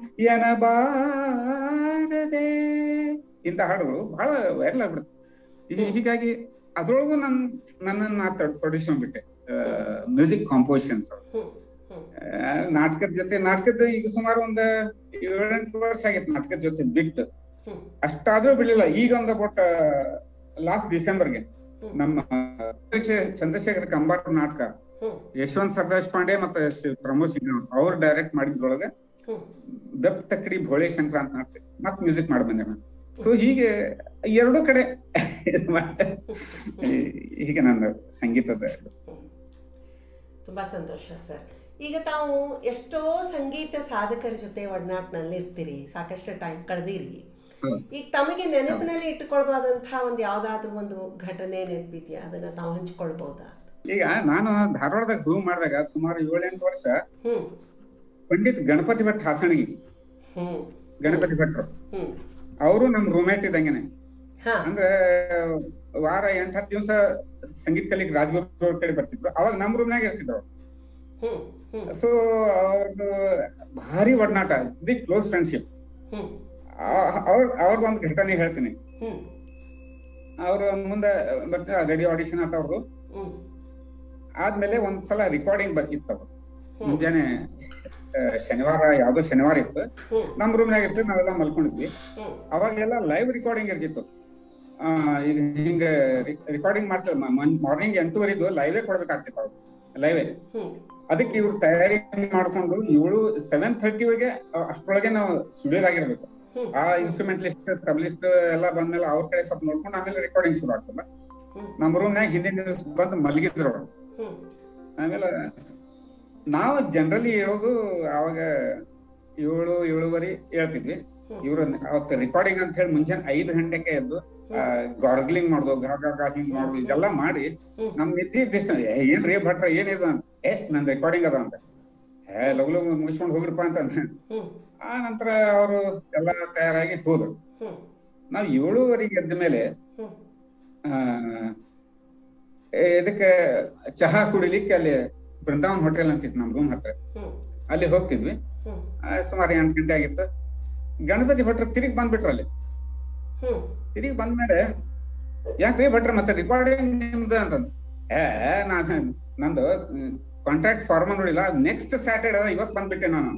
ಎನಬಾರದೆ ಇಂಥ ಹಾಡುಗಳು ಬಹಳ ವೈರಲ್ ಆಗ್ಬಿಡುತ್ತೆ ಈ- ಹೀಗಾಗಿ ಅದ್ರೊಳಗು ನನ್ ನನ್ನನ್ನ ತೊಡಗಿಸ್ಕೊಂಡ್ಬಿಟ್ಟೆ ಮ್ಯೂಸಿಕ್ ಕಾಂಪೋಸಿಷನ್ಸ್ ಹ್ಮ್ ಹ್ಮ್ ನಾಟಕದ ಜೊತೆ ನಾಟಕದ ಈಗ ಸುಮಾರು ಒಂದ್ ಏಳೆಂಟು ವರ್ಷ ಆಗೈತೆ ನಾಟಕದ ಜೊತೆ ಬಿಟ್ಟು ಹ್ಮ್ ಅಷ್ಟಾದ್ರೂ ಬಿಡ್ಲಿಲ್ಲ ಈಗ ಒಂದ್ ಅಬೌಟ್ ಲಾಸ್ಟ್ ಡಿಸೆಂಬರ್ಗೆ ಹ್ಮ್. ನಮ್ಮ ಚಂದ್ರಶೇಖರ್ ಕಂಬಾರ್ ನಾಟಕ ಹ್ಮ್ ಯಶವಂತ್ ಸರ್ದಾಶ್ ಪಾಂಡೆ ಮತ್ತೆ ಶ್ರೀ ಪ್ರಮೋದ್ ಸಿಂಗ್ ಅವ್ರು ಡೈರೆಕ್ಟ್ ಮಾಡಿದ್ರೊಳಗೆ ಹ್ಮ್ ಬೆಪ್ ತಕ್ಕಡಿ ಭೋಳೆ ಸಂಕ್ರಾಂತ್ ನಾಟಕ ಮತ್ ಮ್ಯೂಸಿಕ್ ಮಾಡಿ ಬಂದೆ ನಾನು ಸೊ ಹೀಗೆ ಎರಡೂ ಕಡೆ ಇದ್ ಮಾಡ್ದೆ. ಹೀಗೆ ನನ್ನ ಸಂಗೀತದ ತುಂಬಾ ಸಂತೋಷ ಸರ್ ಈಗ ತಾವು ಎಷ್ಟೋ ಸಂಗೀತ ಸಾಧಕರ ಜೊತೆ ಒಡನಾಟ್ನಲ್ಲಿ ಇರ್ತೀರಿ ಸಾಕಷ್ಟು ಟೈಮ್ ಕಳೆದಿರಿ ಹ್ಮ್. ಈಗ ತಮಗೆ ನೆನಪಿನಲ್ಲಿ ಇಟ್ಟುಕೊಳ್ಬಹುದಂತಹ ಒಂದು ಯಾವ್ದಾದ್ರು ಒಂದು ಘಟನೆ ನೆನಪಿದೆಯಾ ಅದನ್ನ ತಾವು ಹಂಚ್ಕೊಳ್ಬಹುದಾ ಈಗ ನಾನು ಧಾರವಾಡದಾಗ ಗ್ರೂವ್ ಮಾಡಿದಾಗ ಸುಮಾರು ಏಳೆಂಟು ವರ್ಷ ಹ್ಮ್ ಪಂಡಿತ್ ಗಣಪತಿ ಭಟ್ ಹಾಸಣಗಿ ಹ್ಮ್ ಗಣಪತಿ ಭಟ್ರು ಹ್ಮ್ ಅವರು ನಮ್ ರೂಮೇಟ್ ಇದ್ದಂಗೆನೆ ಹಾ ಅಂದ್ರೆ ವಾರ ಎಂಟ್ ಹತ್ತು ದಿವಸ ಸಂಗೀತ ಕಲಿಗೆ ರಾಜಗುರು ಅವ್ರ ಕಡೆ ಬರ್ತಿದ್ರು ಅವಾಗ ನಮ್ ರೂಮ್ನಾಗ ಇರ್ತಿದ್ರು ಅವ್ರು ಹ್ಮ್ ಹ್ಮ್ ಸೊ ಅವ್ರದ್ದು ಭಾರಿ ಒಡನಾಟ ದಿ ಕ್ಲೋಸ್ ಫ್ರೆಂಡ್ಶಿಪ್ ಹ್ಮ್ ಅವ್ರ ಅವ್ರದ್ದು ಒಂದು ಘಟನೆ ಹೇಳ್ತೀನಿ ಹ್ಮ್ ಅವ್ರ ಮುಂದೆ ರೆಡಿ ಆಡಿಷನ್ ಆತ ಅವ್ರದ್ದು ಹ್ಮ್ ಆದ್ಮೇಲೆ ಒಂದ್ಸಲ ರೆಕಾರ್ಡಿಂಗ್ ಬರ್ತಿತ್ತು ಮುಂಜಾನೆ ಆ, ಶನಿವಾರ ಯಾವ್ದೋ ಶನಿವಾರ ಇತ್ತು ಹ್ಮ್ ನಮ್ ರೂಮ್ನಾಗ ಇತ್ತು ನಾವೆಲ್ಲ ಮಲ್ಕೊಂಡಿದ್ವಿ ಹ್ಮ್ ಅವಾಗೆಲ್ಲ ಲೈವ್ ರೆಕಾರ್ಡಿಂಗ್ ಇರ್ತಿತ್ತು ಆ, ಈಗ ಹಿಂಗ ರೆಕಾರ್ಡಿಂಗ್ ಮಾಡ್ತಾರೆ ಮಾರ್ನಿಂಗ್ ಎಂಟೂವರೆದು ಲೈವೇ ಕೊಡ್ಬೇಕಾಗ್ತಿತ್ತು ಅವ್ರು ಲೈವೇ ಹ್ಮ್ ಅದಕ್ಕೆ ಇವ್ರು ತಯಾರಿ ಮಾಡ್ಕೊಂಡು ಏಳು ಸೆವೆನ್ ಥರ್ಟಿವರೆಗೆ ಅಷ್ಟರೊಳಗೆ ನಾವು ಸ್ಟುಡಿಯೋದಾಗಿರ್ಬೇಕು ಹ್ಮ್. ಆ ಇನ್ಸ್ಟ್ರೂಮೆಂಟ್ ಲಿಸ್ಟ್ ತಬಲಿಸ್ಟ್ ಎಲ್ಲ ಬಂದ್ಮೇಲೆ ಅವ್ರ ಕಡೆ ಸ್ವಲ್ಪ ನೋಡ್ಕೊಂಡು ಆಮೇಲೆ ರೆಕಾರ್ಡಿಂಗ್ ಶುರು ಆಗ್ತದ ಹ್ಮ್. ನಮ್ಮ ರೂಮ್ನಾಗ ಹಿಂದಿನ ದಿವಸ ಬಂದು ಮಲಗಿದ್ರು ಅವ್ರು ಹ್ಮ್ ಆಮೇಲೆ ನಾವು ಜನರಲಿ ಹೇಳೋದು ಅವಾಗ ಏಳು ಏಳುವರೆ ಹೇಳ್ತಿದ್ವಿ ಹ್ಮ್. ಇವ್ರು ಅವತ್ತು ರೆಕಾರ್ಡಿಂಗ್ ಅಂತ ಹೇಳಿ ಮುಂಜಾನೆ ಐದು ಗಂಟೆಗೆ ಎದ್ದು ಗಾರ್ಗ್ಲಿಂಗ್ ಮಾಡೋದು ಗಾ ಗಾ ಗಾ ಹಿಂಗ್ ಮಾಡೋದು ಇದೆಲ್ಲ ಮಾಡಿ ಹ್ಮ್. ನಮ್ ನಿದ್ದೆ ಡಿಸ್ ಏನ್ರಿ ಭಟ್ರ ಏನಿದೆ ಅಂತ ಏ ನನ್ ರೆಕಾರ್ಡಿಂಗ್ ಅದ ಅಂತ ಏ ಲಗು ಲಗು ಮುಗಿಸ್ಕೊಂಡು ಹೋಗ್ರಪ್ಪ ಅಂತ ಅಂದೆ. ಹ್ಮ್ ಆ ನಂತರ ಅವರು ಎಲ್ಲ ತಯಾರಾಗಿ ಹೋದ್ರು ಹ್ಮ್ ನಾವು ಏಳುವರೆಗೆ ಎದ್ದ ಮೇಲೆ ಹ್ಮ್ ಆ, ಇದಕ್ಕೆ ಚಹಾ ಕುಡಿಲಿಕ್ಕೆ ಅಲ್ಲಿ ಬೃಂದಾವನ್ ಹೋಟೆಲ್ ಅಂತಿತ್ತು ನಮ್ ರೂಮ್ ಹತ್ರ ಹ್ಮ್ ಅಲ್ಲಿ ಹೋಗ್ತಿದ್ವಿ ಹ್ಮ್ ಆ, ಸುಮಾರು ಎಂಟು ಗಂಟೆ ಆಗಿತ್ತು ಗಣಪತಿ ಭಟ್ರು ತಿರುಗಿ ಬಂದ್ಬಿಟ್ರು ಅಲ್ಲಿ ಹ್ಮ್ ತಿರುಗಿ ಬಂದ್ಮೇಲೆ ಯಾಕ್ರಿ ಭಟ್ರ ಮತ್ತೆ ರೆಕಾರ್ಡಿಂಗ್ ನಿಮ್ದು ಅಂತಂದು ಏ ನಾನು ನಂದು ಕಾಂಟ್ರಾಕ್ಟ್ ಫಾರ್ಮ್ ನೋಡಿಲ್ಲ ನೆಕ್ಸ್ಟ್ ಸ್ಯಾಟರ್ಡೆ ಇವತ್ತು ಬಂದ್ಬಿಟ್ಟೆ ನಾನು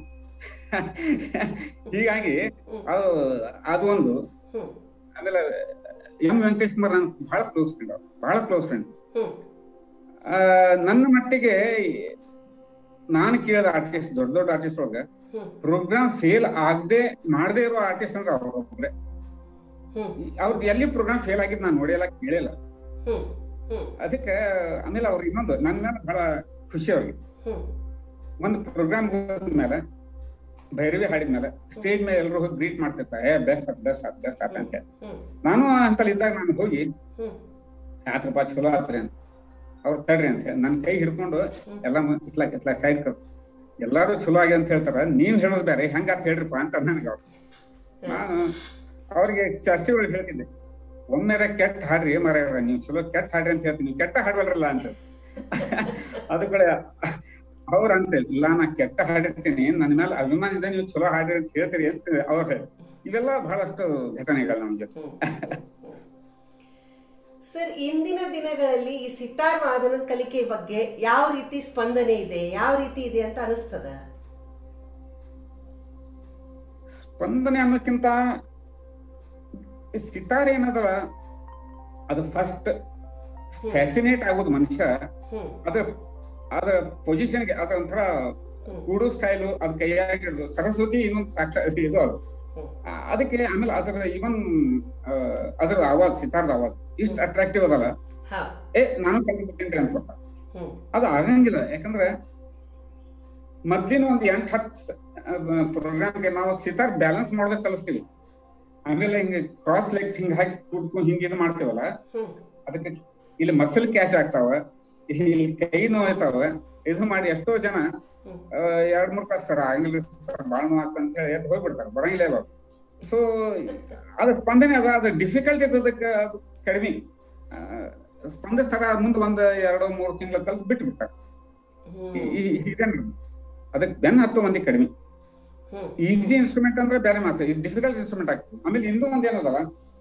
ಹೀಗಾಗಿ ಅದು ಅದು ಒಂದು ಹ್ಮ್ ಆಮೇಲೆ ಎಂ ವೆಂಕಟೇಶ್ ಕುಮಾರ್ ನನ್ ಬಹಳ ಕ್ಲೋಸ್ ಫ್ರೆಂಡ್ ಅವ್ರು ಬಹಳ ಕ್ಲೋಸ್ ಫ್ರೆಂಡ್ ಹ್ಮ್ ನನ್ನ ಮಟ್ಟಿಗೆ ನಾನು ಕೇಳಿದ ಆರ್ಟಿಸ್ಟ್ ದೊಡ್ಡ ದೊಡ್ಡ ಆರ್ಟಿಸ್ಟ್ ಒಳಗ ಹ್ಮ್ ಪ್ರೋಗ್ರಾಮ್ ಫೇಲ್ ಆಗದೆ ಮಾಡದೇ ಇರೋ ಆರ್ಟಿಸ್ಟ್ ಅಂದ್ರೆ ಅವ್ರೊಬ್ರೆ ಹ್ಮ್ ಅವ್ರದ್ದು ಎಲ್ಲಿ ಪ್ರೋಗ್ರಾಮ್ ಫೇಲ್ ಆಗಿದ್ ನಾನು ನೋಡಿಲ್ಲ ಕೇಳಿಲ್ಲ ಹ್ಮ್ ಹ್ಮ್ ಅದಕ್ಕೆ ಆಮೇಲೆ ಅವ್ರಿಗೆ ಇನ್ನೊಂದು ನನ್ನ ಮೇಲೆ ಬಹಳ ಖುಷಿ ಅವ್ರಿಗೆ ಹ್ಮ್ ಒಂದು ಪ್ರೋಗ್ರಾಮ್ ಹೋದ್ಮೇಲೆ ಭೈರವಿ ಹಾಡಿದ್ಮೇಲೆ ಸ್ಟೇಜ್ ಮೇಲೆ ಎಲ್ಲರೂ ಹೋಗಿ ಗ್ರೀಟ್ ಮಾಡ್ತಿರ್ತಾರೆ ಏ ಬೆಸ್ಟ್ ಆತ್ ಬೆಸ್ಟ್ ಆತ್ ಬೆಸ್ಟ್ ಆತ್ ಅಂತ ಹೇಳಿ ಹ್ಮ್ ನಾನು ಅಂತಲ್ಲಿ ಇದ್ದಾಗ ನಾನು ಹೋಗಿ ಹ್ಮ್ ಯಾತ್ರಪ್ಪ ಚಲೋ ಆತ್ರಿ ಅಂತ ಅವ್ರು ತಡ್ರಿ ಅಂತ ಹೇಳಿ ನನ್ನ ಕೈ ಹಿಡ್ಕೊಂಡು ಎಲ್ಲ ಮ- ಇತ್ಲ ಇತ್ಲ ಸೈಡ್ ಕರ್ ಎಲ್ಲಾರು ಚಲೋ ಆಗಿ ಅಂತ ಹೇಳ್ತಾರ ನೀವ್ ಹೇಳೋದು ಬೇರೆ ಹೆಂಗಾತ್ ಹೇಳ್ರಿಪ್ಪ ಅಂತ ನನಗೆ ಅವ್ರು ನಾನು ಅವ್ರಿಗೆ ಚರ್ಚೆಗಳು ಹೇಳ್ತಿದ್ದೆ ಒಮ್ಮೆರ ಕೆಟ್ಟ ಹಾಡ್ರಿ ಮರ ನೀವು ಚಲೋ ಕೆಟ್ಟ ಹಾಡ್ರಿ ಅಂತ ಹೇಳ್ತೀನಿ ನೀವು ಕೆಟ್ಟ ಹಾಡ್ವಲ್ರಲ್ಲ ಅಂತ ಅದು ಕಡೆ ಅವ್ರ ಅಂತ ಇಲ್ಲ ನಾ ಕೆಟ್ಟ ಹಾಡಿರ್ತೀನಿ ನನ್ನ ಮೇಲೆ ಅಭಿಮಾನದಿಂದ ನೀವು ಚಲೋ ಹಾಡ್ರಿ ಅಂತ ಹೇಳ್ತೀರಿ ಅಂತ ಅವ್ರು ಹೇಳಿ ಇವೆಲ್ಲ ಬಹಳಷ್ಟು ಘಟನೆಗಳು ನಮ್ಮ ಜೊತೆ ಸರ್ ಇಂದಿನ ದಿನಗಳಲ್ಲಿ ಈ ಸಿತಾರ್ ವಾದನದ ಕಲಿಕೆ ಬಗ್ಗೆ ಯಾವ ರೀತಿ ಸ್ಪಂದನೆ ಇದೆ ಯಾವ ರೀತಿ ಇದೆ ಅಂತ ಅನಿಸ್ತದ ಸ್ಪಂದನೆ ಅನ್ನೋಕ್ಕಿಂತ ಈ ಸಿತಾರ್ ಏನದವ ಅದು ಫಸ್ಟ್ ಫ್ಯಾಸಿನೇಟ್ ಆಗೋದು ಮನುಷ್ಯ ಹ್ಮ್ ಅದ್ರ ಅದ್ರ ಪೊಸಿಷನ್ಗೆ ಅದ್ರ ಒಂಥರ ಹ್ಮ್. ಕೂಡು ಸ್ಟೈಲು ಅದ್ ಕೈಯಾಗಿರೋದು ಸರಸ್ವತಿ ಇನ್ನೊಂದು ಸಾಕ್ಷಾ ಇದು ಅದು ಹ್ಮ್ ಆ, ಅದಕ್ಕೆ ಆಮೇಲೆ ಅದ್ರ ಇವನ್ ಅದ್ರ ಆವಾಜ್ ಸಿತಾರ್ದ ಆವಾಜ್ ಇಷ್ಟ ಅಟ್ರಾಕ್ಟಿವ್ ಅದಲ್ಲ ಹಾ ಏ ನಾನು ಕಲ್ತ್ಬಿಟ್ಟೇನ್ರಿ ಅನ್ಕೊತ ಹ್ಮ್ ಅದು ಆಗಂಗಿಲ್ಲ ಯಾಕಂದ್ರೆ ಮೊದ್ಲಿನ ಒಂದ್ ಎಂಟ್ ಹತ್ತು ಪ್ರೋಗ್ರಾಮ್ಗೆ ನಾವು ಸಿತಾರ್ ಬ್ಯಾಲೆನ್ಸ್ ಮಾಡೋದಕ್ಕೆ ಕಲಿಸ್ತೀವಿ ಆಮೇಲೆ ಹಿಂಗ ಕ್ರಾಸ್ ಲೆಗ್ಸ್ ಹಿಂಗ್ ಹಾಕಿ ಕೂಡ್ಕೊಂಡು ಹಿಂಗ ಇದು ಮಾಡ್ತೇವಲ್ಲ ಹ್ಮ್ ಅದಕ್ಕೆ ಇಲ್ಲಿ ಮಸಲ್ ಕ್ಯಾಶ್ ಆಗ್ತಾವ ಇಲ್ಲಿ ಕೈ ನೋಯ್ತಾವ ಇದು ಮಾಡಿ ಎಷ್ಟೋ ಜನ ಹ್ಮ್ ಆ, ಎರಡ್ ಮೂರ್ ತಾಸ ಸರ್ ಆಗಂಗಿಲ್ಲ ಸರ್ ಬಾಳ ನೋವಾಗ್ತ ಅಂತ ಹೇಳಿ ಎದ್ದು ಹೋಗ್ಬಿಡ್ತಾರೆ ಬರಂಗಿಲ್ಲ ಇವಾಗ ಸೊ ಅದು ಸ್ಪಂದನೆ ಅದ ಅದು ಡಿಫಿಕಲ್ಟ್ ಇದ್ದದಕ್ಕೆ ಅದು ಕಡಿಮೆ ಆ, ಸ್ಪಂದಿಸ್ತಾರ ಮುಂದೆ ಒಂದ್ ಎರಡು ಮೂರು ತಿಂಗಳ ಕಲ್ತು ಬಿಟ್ಟು ಬಿಡ್ತಾರೆ ಹ್ಮ್ ಇದೇನ್ರಿ ಅದಕ್ಕೆ ಬೆನ್ ಹತ್ತು ಮಂದಿ ಕಡಿಮೆ ಹ್ಮ್ ಈಸಿ ಇನ್ಸ್ಟ್ರೂಮೆಂಟ್ ಅಂದ್ರೆ ಬೇರೆ ಮಾತು ಇದು ಡಿಫಿಕಲ್ಟ್ ಇನ್ಸ್ಟ್ರೂಮೆಂಟ್ ಆಗ್ತದೆ ಆಮೇಲೆ ಇನ್ನೂ ಒಂದ್ ಏನದಲ್ಲ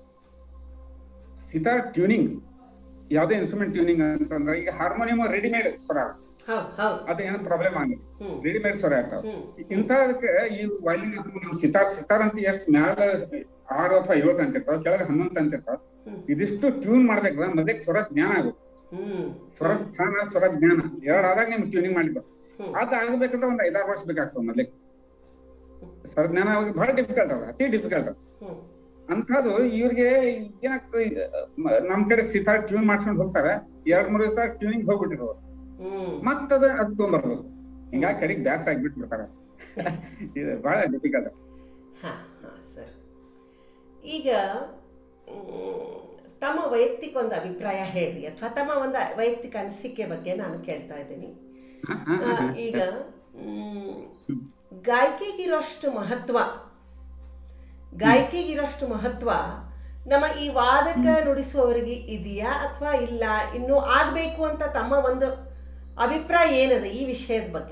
ಸಿತಾರ್ ಟ್ಯೂನಿಂಗ್ ಯಾವ್ದೇ ಇನ್ಸ್ಟ್ರೂಮೆಂಟ್ ಟ್ಯೂನಿಂಗ್ ಅಂತಂದ್ರೆ ಈಗ ಹಾರ್ಮೋನಿಯಂ ರೆಡಿಮೇಡ್ ಸ್ವರ ಹೌದ್ ಹೌದ್ ಅದು ಏನು ಪ್ರಾಬ್ಲಮ್ ಆಗಿಲ್ಲ ಹ್ಮ್ ರೆಡಿಮೇಡ್ ಸ್ವರ ಇರ್ತಾವ ಹ್ಮ್ ಇಂಥದಕ್ಕೆ ಈ ವೈಲಿನ್ ನಮ್ ಸಿತಾರ್ ಸಿತಾರ್ ಅಂತ ಎಷ್ಟು ಮ್ಯಾಲ ಆರು ಅಥವಾ ಏಳು ಅಂತಿರ್ತಾವ ಕೆಳಗೆ ಹನ್ನೊಂದು ಅಂತಿರ್ತಾವ ಹ್ಮ್. ಇದಿಷ್ಟು ಟ್ಯೂನ್ ಮಾಡ್ಬೇಕಂದ್ರೆ ಮೊದಲಿಗೆ ಸ್ವರ ಜ್ಞಾನ ಆಗುತ್ತೆ ಹ್ಮ್ ಸ್ವರ ಸ್ಥಾನ ಸ್ವರ ಜ್ಞಾನ ಎರಡು ಆದಾಗ ನಿಮ್ಗೆ ಟ್ಯೂನಿಂಗ್ ಮಾಡ್ಲಿಕ್ಕೆ ಹ್ಮ್. ಅದು ಆಗ್ಬೇಕಂದ್ರೆ ಒಂದ್ ಐದಾರು ವರ್ಷ ಬೇಕಾಗ್ತದೆ ಮೊದಲಿಗೆ ಸ್ವರ ಜ್ಞಾನ ಆಗಿ ಬಹಳ ಡಿಫಿಕಲ್ಟ್ ಅದ ಅತಿ ಡಿಫಿಕಲ್ಟ್ ಅದ ಹ್ಮ್ ಅಂಥದ್ದು ಇವ್ರಿಗೆ ಏನಾಗ್ತದೆ ಈಗ, ಮ- ನಮ್ ಕಡೆ ಸಿತಾರ್ ಟ್ಯೂನ್ ಮಾಡ್ಸ್ಕೊಂಡು ಹೋಗ್ತಾರೆ ಎರಡ್ ಮೂರು ದಿವಸ ಟ್ಯೂನಿಂಗ್ ಹೋಗ್ಬಿಟ್ಟಿರೋರು ಹ್ಮ್ ಮತ್ತದ ಅದು ತೊಗೊಂಬರ್ಬೇಕು ಹಿಂಗಾಗಿ ಕಡೆಗೆ ಬ್ಯಾಸ ಆಗಿಬಿಟ್ಬಿಡ್ತಾರ ಇದು ಬಹಳ ಡಿಫಿಕಲ್ಟ್ ಹಾ ಹಾ ಸರ್ ಈಗ ಮ್, ತಮ್ಮ ವೈಯಕ್ತಿಕ ಒಂದು ಅಭಿಪ್ರಾಯ ಹೇಳಿ ಅಥವಾ ತಮ್ಮ ಒಂದು ವೈಯಕ್ತಿಕ ಅನಿಸಿಕೆ ಬಗ್ಗೆ ನಾನು ಕೇಳ್ತಾ ಇದ್ದೀನಿ ಆ, ಈಗ ಮ್, ಗಾಯಕಿಗಿರೋಷ್ಟು ಮಹತ್ವ ಗಾಯಕಿಗಿರೋಷ್ಟು ಮಹತ್ವ ನಮ್ಮ ಈ ವಾದಕ ನುಡಿಸುವವರಿಗೆ ಇದೆಯಾ ಅಥವಾ ಇಲ್ಲ ಇನ್ನೂ ಆಗಬೇಕು ಅಂತ ತಮ್ಮ ಒಂದು ಅಭಿಪ್ರಾಯ ಏನದ ಈ ವಿಷಯದ ಬಗ್ಗೆ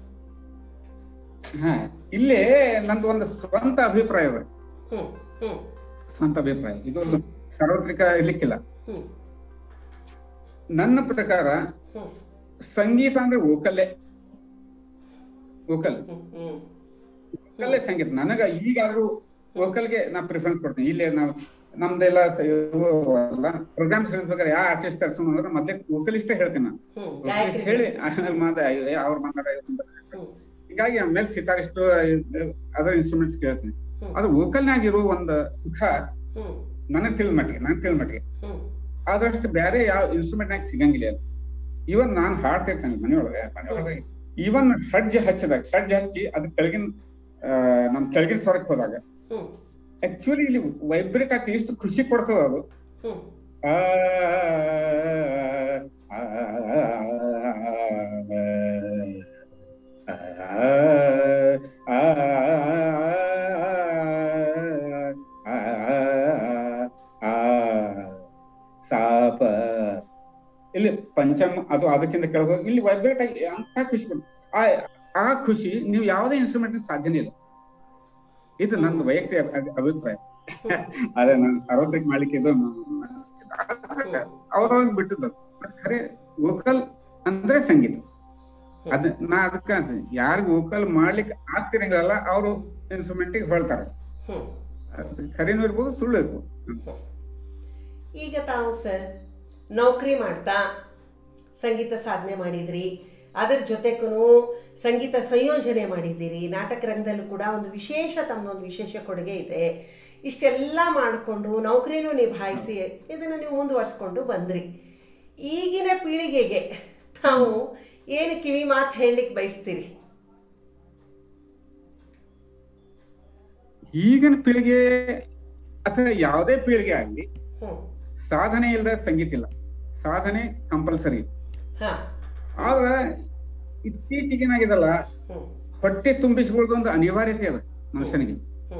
ಹಾ ಇಲ್ಲೇ ನಂದು ಒಂದು ಸ್ವಂತ ಅಭಿಪ್ರಾಯ ಇದೆ ಹ್ಮ್ ಹ್ಮ್ ಸ್ವಂತ ಅಭಿಪ್ರಾಯ ಇದು ಸಾರ್ವತ್ರಿಕ ಇರ್ಲಿಕ್ಕಿಲ್ಲ ಹ್ಮ್ ನನ್ನ ಪ್ರಕಾರ ಹ್ಮ್ ಸಂಗೀತ ಅಂದ್ರೆ ವೋಕಲ್ಲೇ ವೋಕಲ್ ಹ್ಮ್ ಹ್ಮ್ ವೋಕಲ್ಲೇ ಸಂಗೀತ ನನಗ ಈಗಾದ್ರೂ ವೋಕಲ್ಗೆ ನಾ ಪ್ರಿಫರೆನ್ಸ್ ಕೊಡ್ತೀನಿ ಇಲ್ಲೇ ನಾವು ನಮ್ದೆಲ್ಲ ಪ್ರೋಗ್ರಾಮ್ಸ್ ಹೇಳ್ಬೇಕಾದ್ರೆ ಯಾವ ಆರ್ಟಿಸ್ಟ್ ಕರ್ಸೋಣ ಅಂದ್ರೆ ಮೊದ್ಲೇ ವೋಕಲಿಸ್ಟೇ ಹೇಳ್ತೀನಿ ನಾನು ಹ್ಮ್ ವೋಕಲಿಸ್ಟ್ ಗಾಯಕರಿಗೆ ಹೇಳಿ ಆಮೇಲೆ ಮಾತ ಅವ್ರ ಮಾತಾಡ ಹ್ಮ್ ಹೀಗಾಗಿ ಆಮೇಲೆ ಸಿತಾರಿಸ್ಟ್ ಅದರ್ ಇನ್ಸ್ಟ್ರೂಮೆಂಟ್ಸ್ ಕೇಳ್ತೀನಿ ಹ್ಮ್. ಅದು ವೋಕಲ್ನಾಗ ಇರೋ ಒಂದು ಸುಖ ಹ್ಮ್ ನನಗ್ ತಿಳಿದ ಮಟ್ಟಿಗೆ ನನಗ್ ತಿಳಿದ ಮಟ್ಟಿಗೆ ಹ್ಮ್ ಆದಷ್ಟು ಬೇರೆ ಯಾವ ಇನ್ಸ್ಟ್ರೂಮೆಂಟ್ ನಾಗ ಸಿಗಂಗಿಲ್ಲ ಅಲ್ಲಿ ಇವನ್ ನಾನ್ ಹಾಡ್ತಿರ್ತೇನೆ ಮನೆಯೊಳಗೆ ಮನೆಯೊಳಗೆ ಇವನ್ ಸಡ್ಜ್ ಹಚ್ಚಿದಾಗ ಸಡ್ಜ್ ಹಚ್ಚಿ ಅದ್ ಕೆಳಗಿನ ಆ, ನಮ್ ಕೆಳಗಿನ ಸ್ವರಕ್ಕೆ ಹೋದಾಗ ಹ್ಮ್ ಆಕ್ಚುಲಿ ಇಲ್ಲಿ ವೈಬ್ರೇಟ್ ಆಗ್ತಿ ಎಷ್ಟು ಖುಷಿ ಕೊಡ್ತದ ಅದು ಹ್ಮ್ ಆ, ಆ, ಆ, ಆ, ಸಾಪ ಇಲ್ಲಿ ಪಂಚಮ ಅದು ಅದಕ್ಕಿಂತ ಕೆಳಗೆ ಇಲ್ಲಿ ವೈಬ್ರೇಟ್ ಆಗಿ ಅಂತ ಖುಷಿ ಬರುತ್ತೆ ಆ ಆ ಖುಷಿ ನೀವು ಯಾವುದೇ ಇನ್ಸ್ಟ್ರೂಮೆಂಟ್ ಸಾಧ್ಯನೇ ಇಲ್ಲ ಇದು ನನ್ನ ವೈಯಕ್ತಿಕ ಅಭಿ- ಅಭಿಪ್ರಾಯ ಅದೇ ನಾನು ಸಾರ್ವತ್ರಿಕ ಮಾಡ್ಲಿಕ್ಕೆ ಇದು ಅವ್ರವ್ರಿಗೆ ಬಿಟ್ಟದ್ದು ಅದು. ಖರೆ ವೋಕಲ್ ಅಂದ್ರೆ ಸಂಗೀತ ಅದ್ ನಾ ಅದಕ್ಕ ಅಂತೀನಿ ಯಾರಿಗ ವೋಕಲ್ ಮಾಡ್ಲಿಕ್ಕೆ ಆಗ್ತಿರಂಗಿಲ್ಲ ಅವರು ಇನ್ಸ್ಟ್ರೂಮೆಂಟಿಗೆ ಹೊಳ್ತಾರೆ ಹ್ಮ್ ಅದು ಖರೇನೂ ಇರ್ಬೋದು ಸುಳ್ಳು ಇರ್ಬೋದು ಈಗ ತಾವು ಸರ್ ನೌಕರಿ ಮಾಡ್ತಾ ಸಂಗೀತ ಸಾಧನೆ ಮಾಡಿದ್ರಿ ಅದರ ಜೊತೆಗೂ ಸಂಗೀತ ಸಂಯೋಜನೆ ಮಾಡಿದ್ದೀರಿ ನಾಟಕ ರಂಗದಲ್ಲೂ ಕೂಡ ಒಂದು ವಿಶೇಷ ತಮ್ಮದೊಂದು ವಿಶೇಷ ಕೊಡುಗೆ ಇದೆ ಇಷ್ಟೆಲ್ಲ ಮಾಡಿಕೊಂಡು ನೌಕರಿನೂ ನಿಭಾಯಿಸಿ ಇದನ್ನು ನೀವು ಮುಂದುವರ್ಸ್ಕೊಂಡು ಬಂದ್ರಿ ಈಗಿನ ಪೀಳಿಗೆಗೆ ತಾವು ಏನು ಕಿವಿ ಮಾತು ಹೇಳಲಿಕ್ಕೆ ಬಯಸ್ತೀರಿ ಈಗಿನ ಪೀಳಿಗೆ ಅಥವಾ ಯಾವುದೇ ಪೀಳಿಗೆ ಆಗ್ಲಿ ಹ್ಞೂ ಸಾಧನೆ ಇಲ್ಲದ ಸಂಗೀತ ಇಲ್ಲ ಸಾಧನೆ ಕಂಪಲ್ಸರಿ ಹಾಂ ಆದ್ರೆ ಇತ್ತೀಚೆಗೇನಾಗಿದಲ್ಲ ಹ್ಞೂ ಹೊಟ್ಟೆ ತುಂಬಿಸ್ಕೊಳ್ಳೋದು ಒಂದು ಅನಿವಾರ್ಯತೆ ಅದ ಮನುಷ್ಯನಿಗೆ ಹ್ಞೂ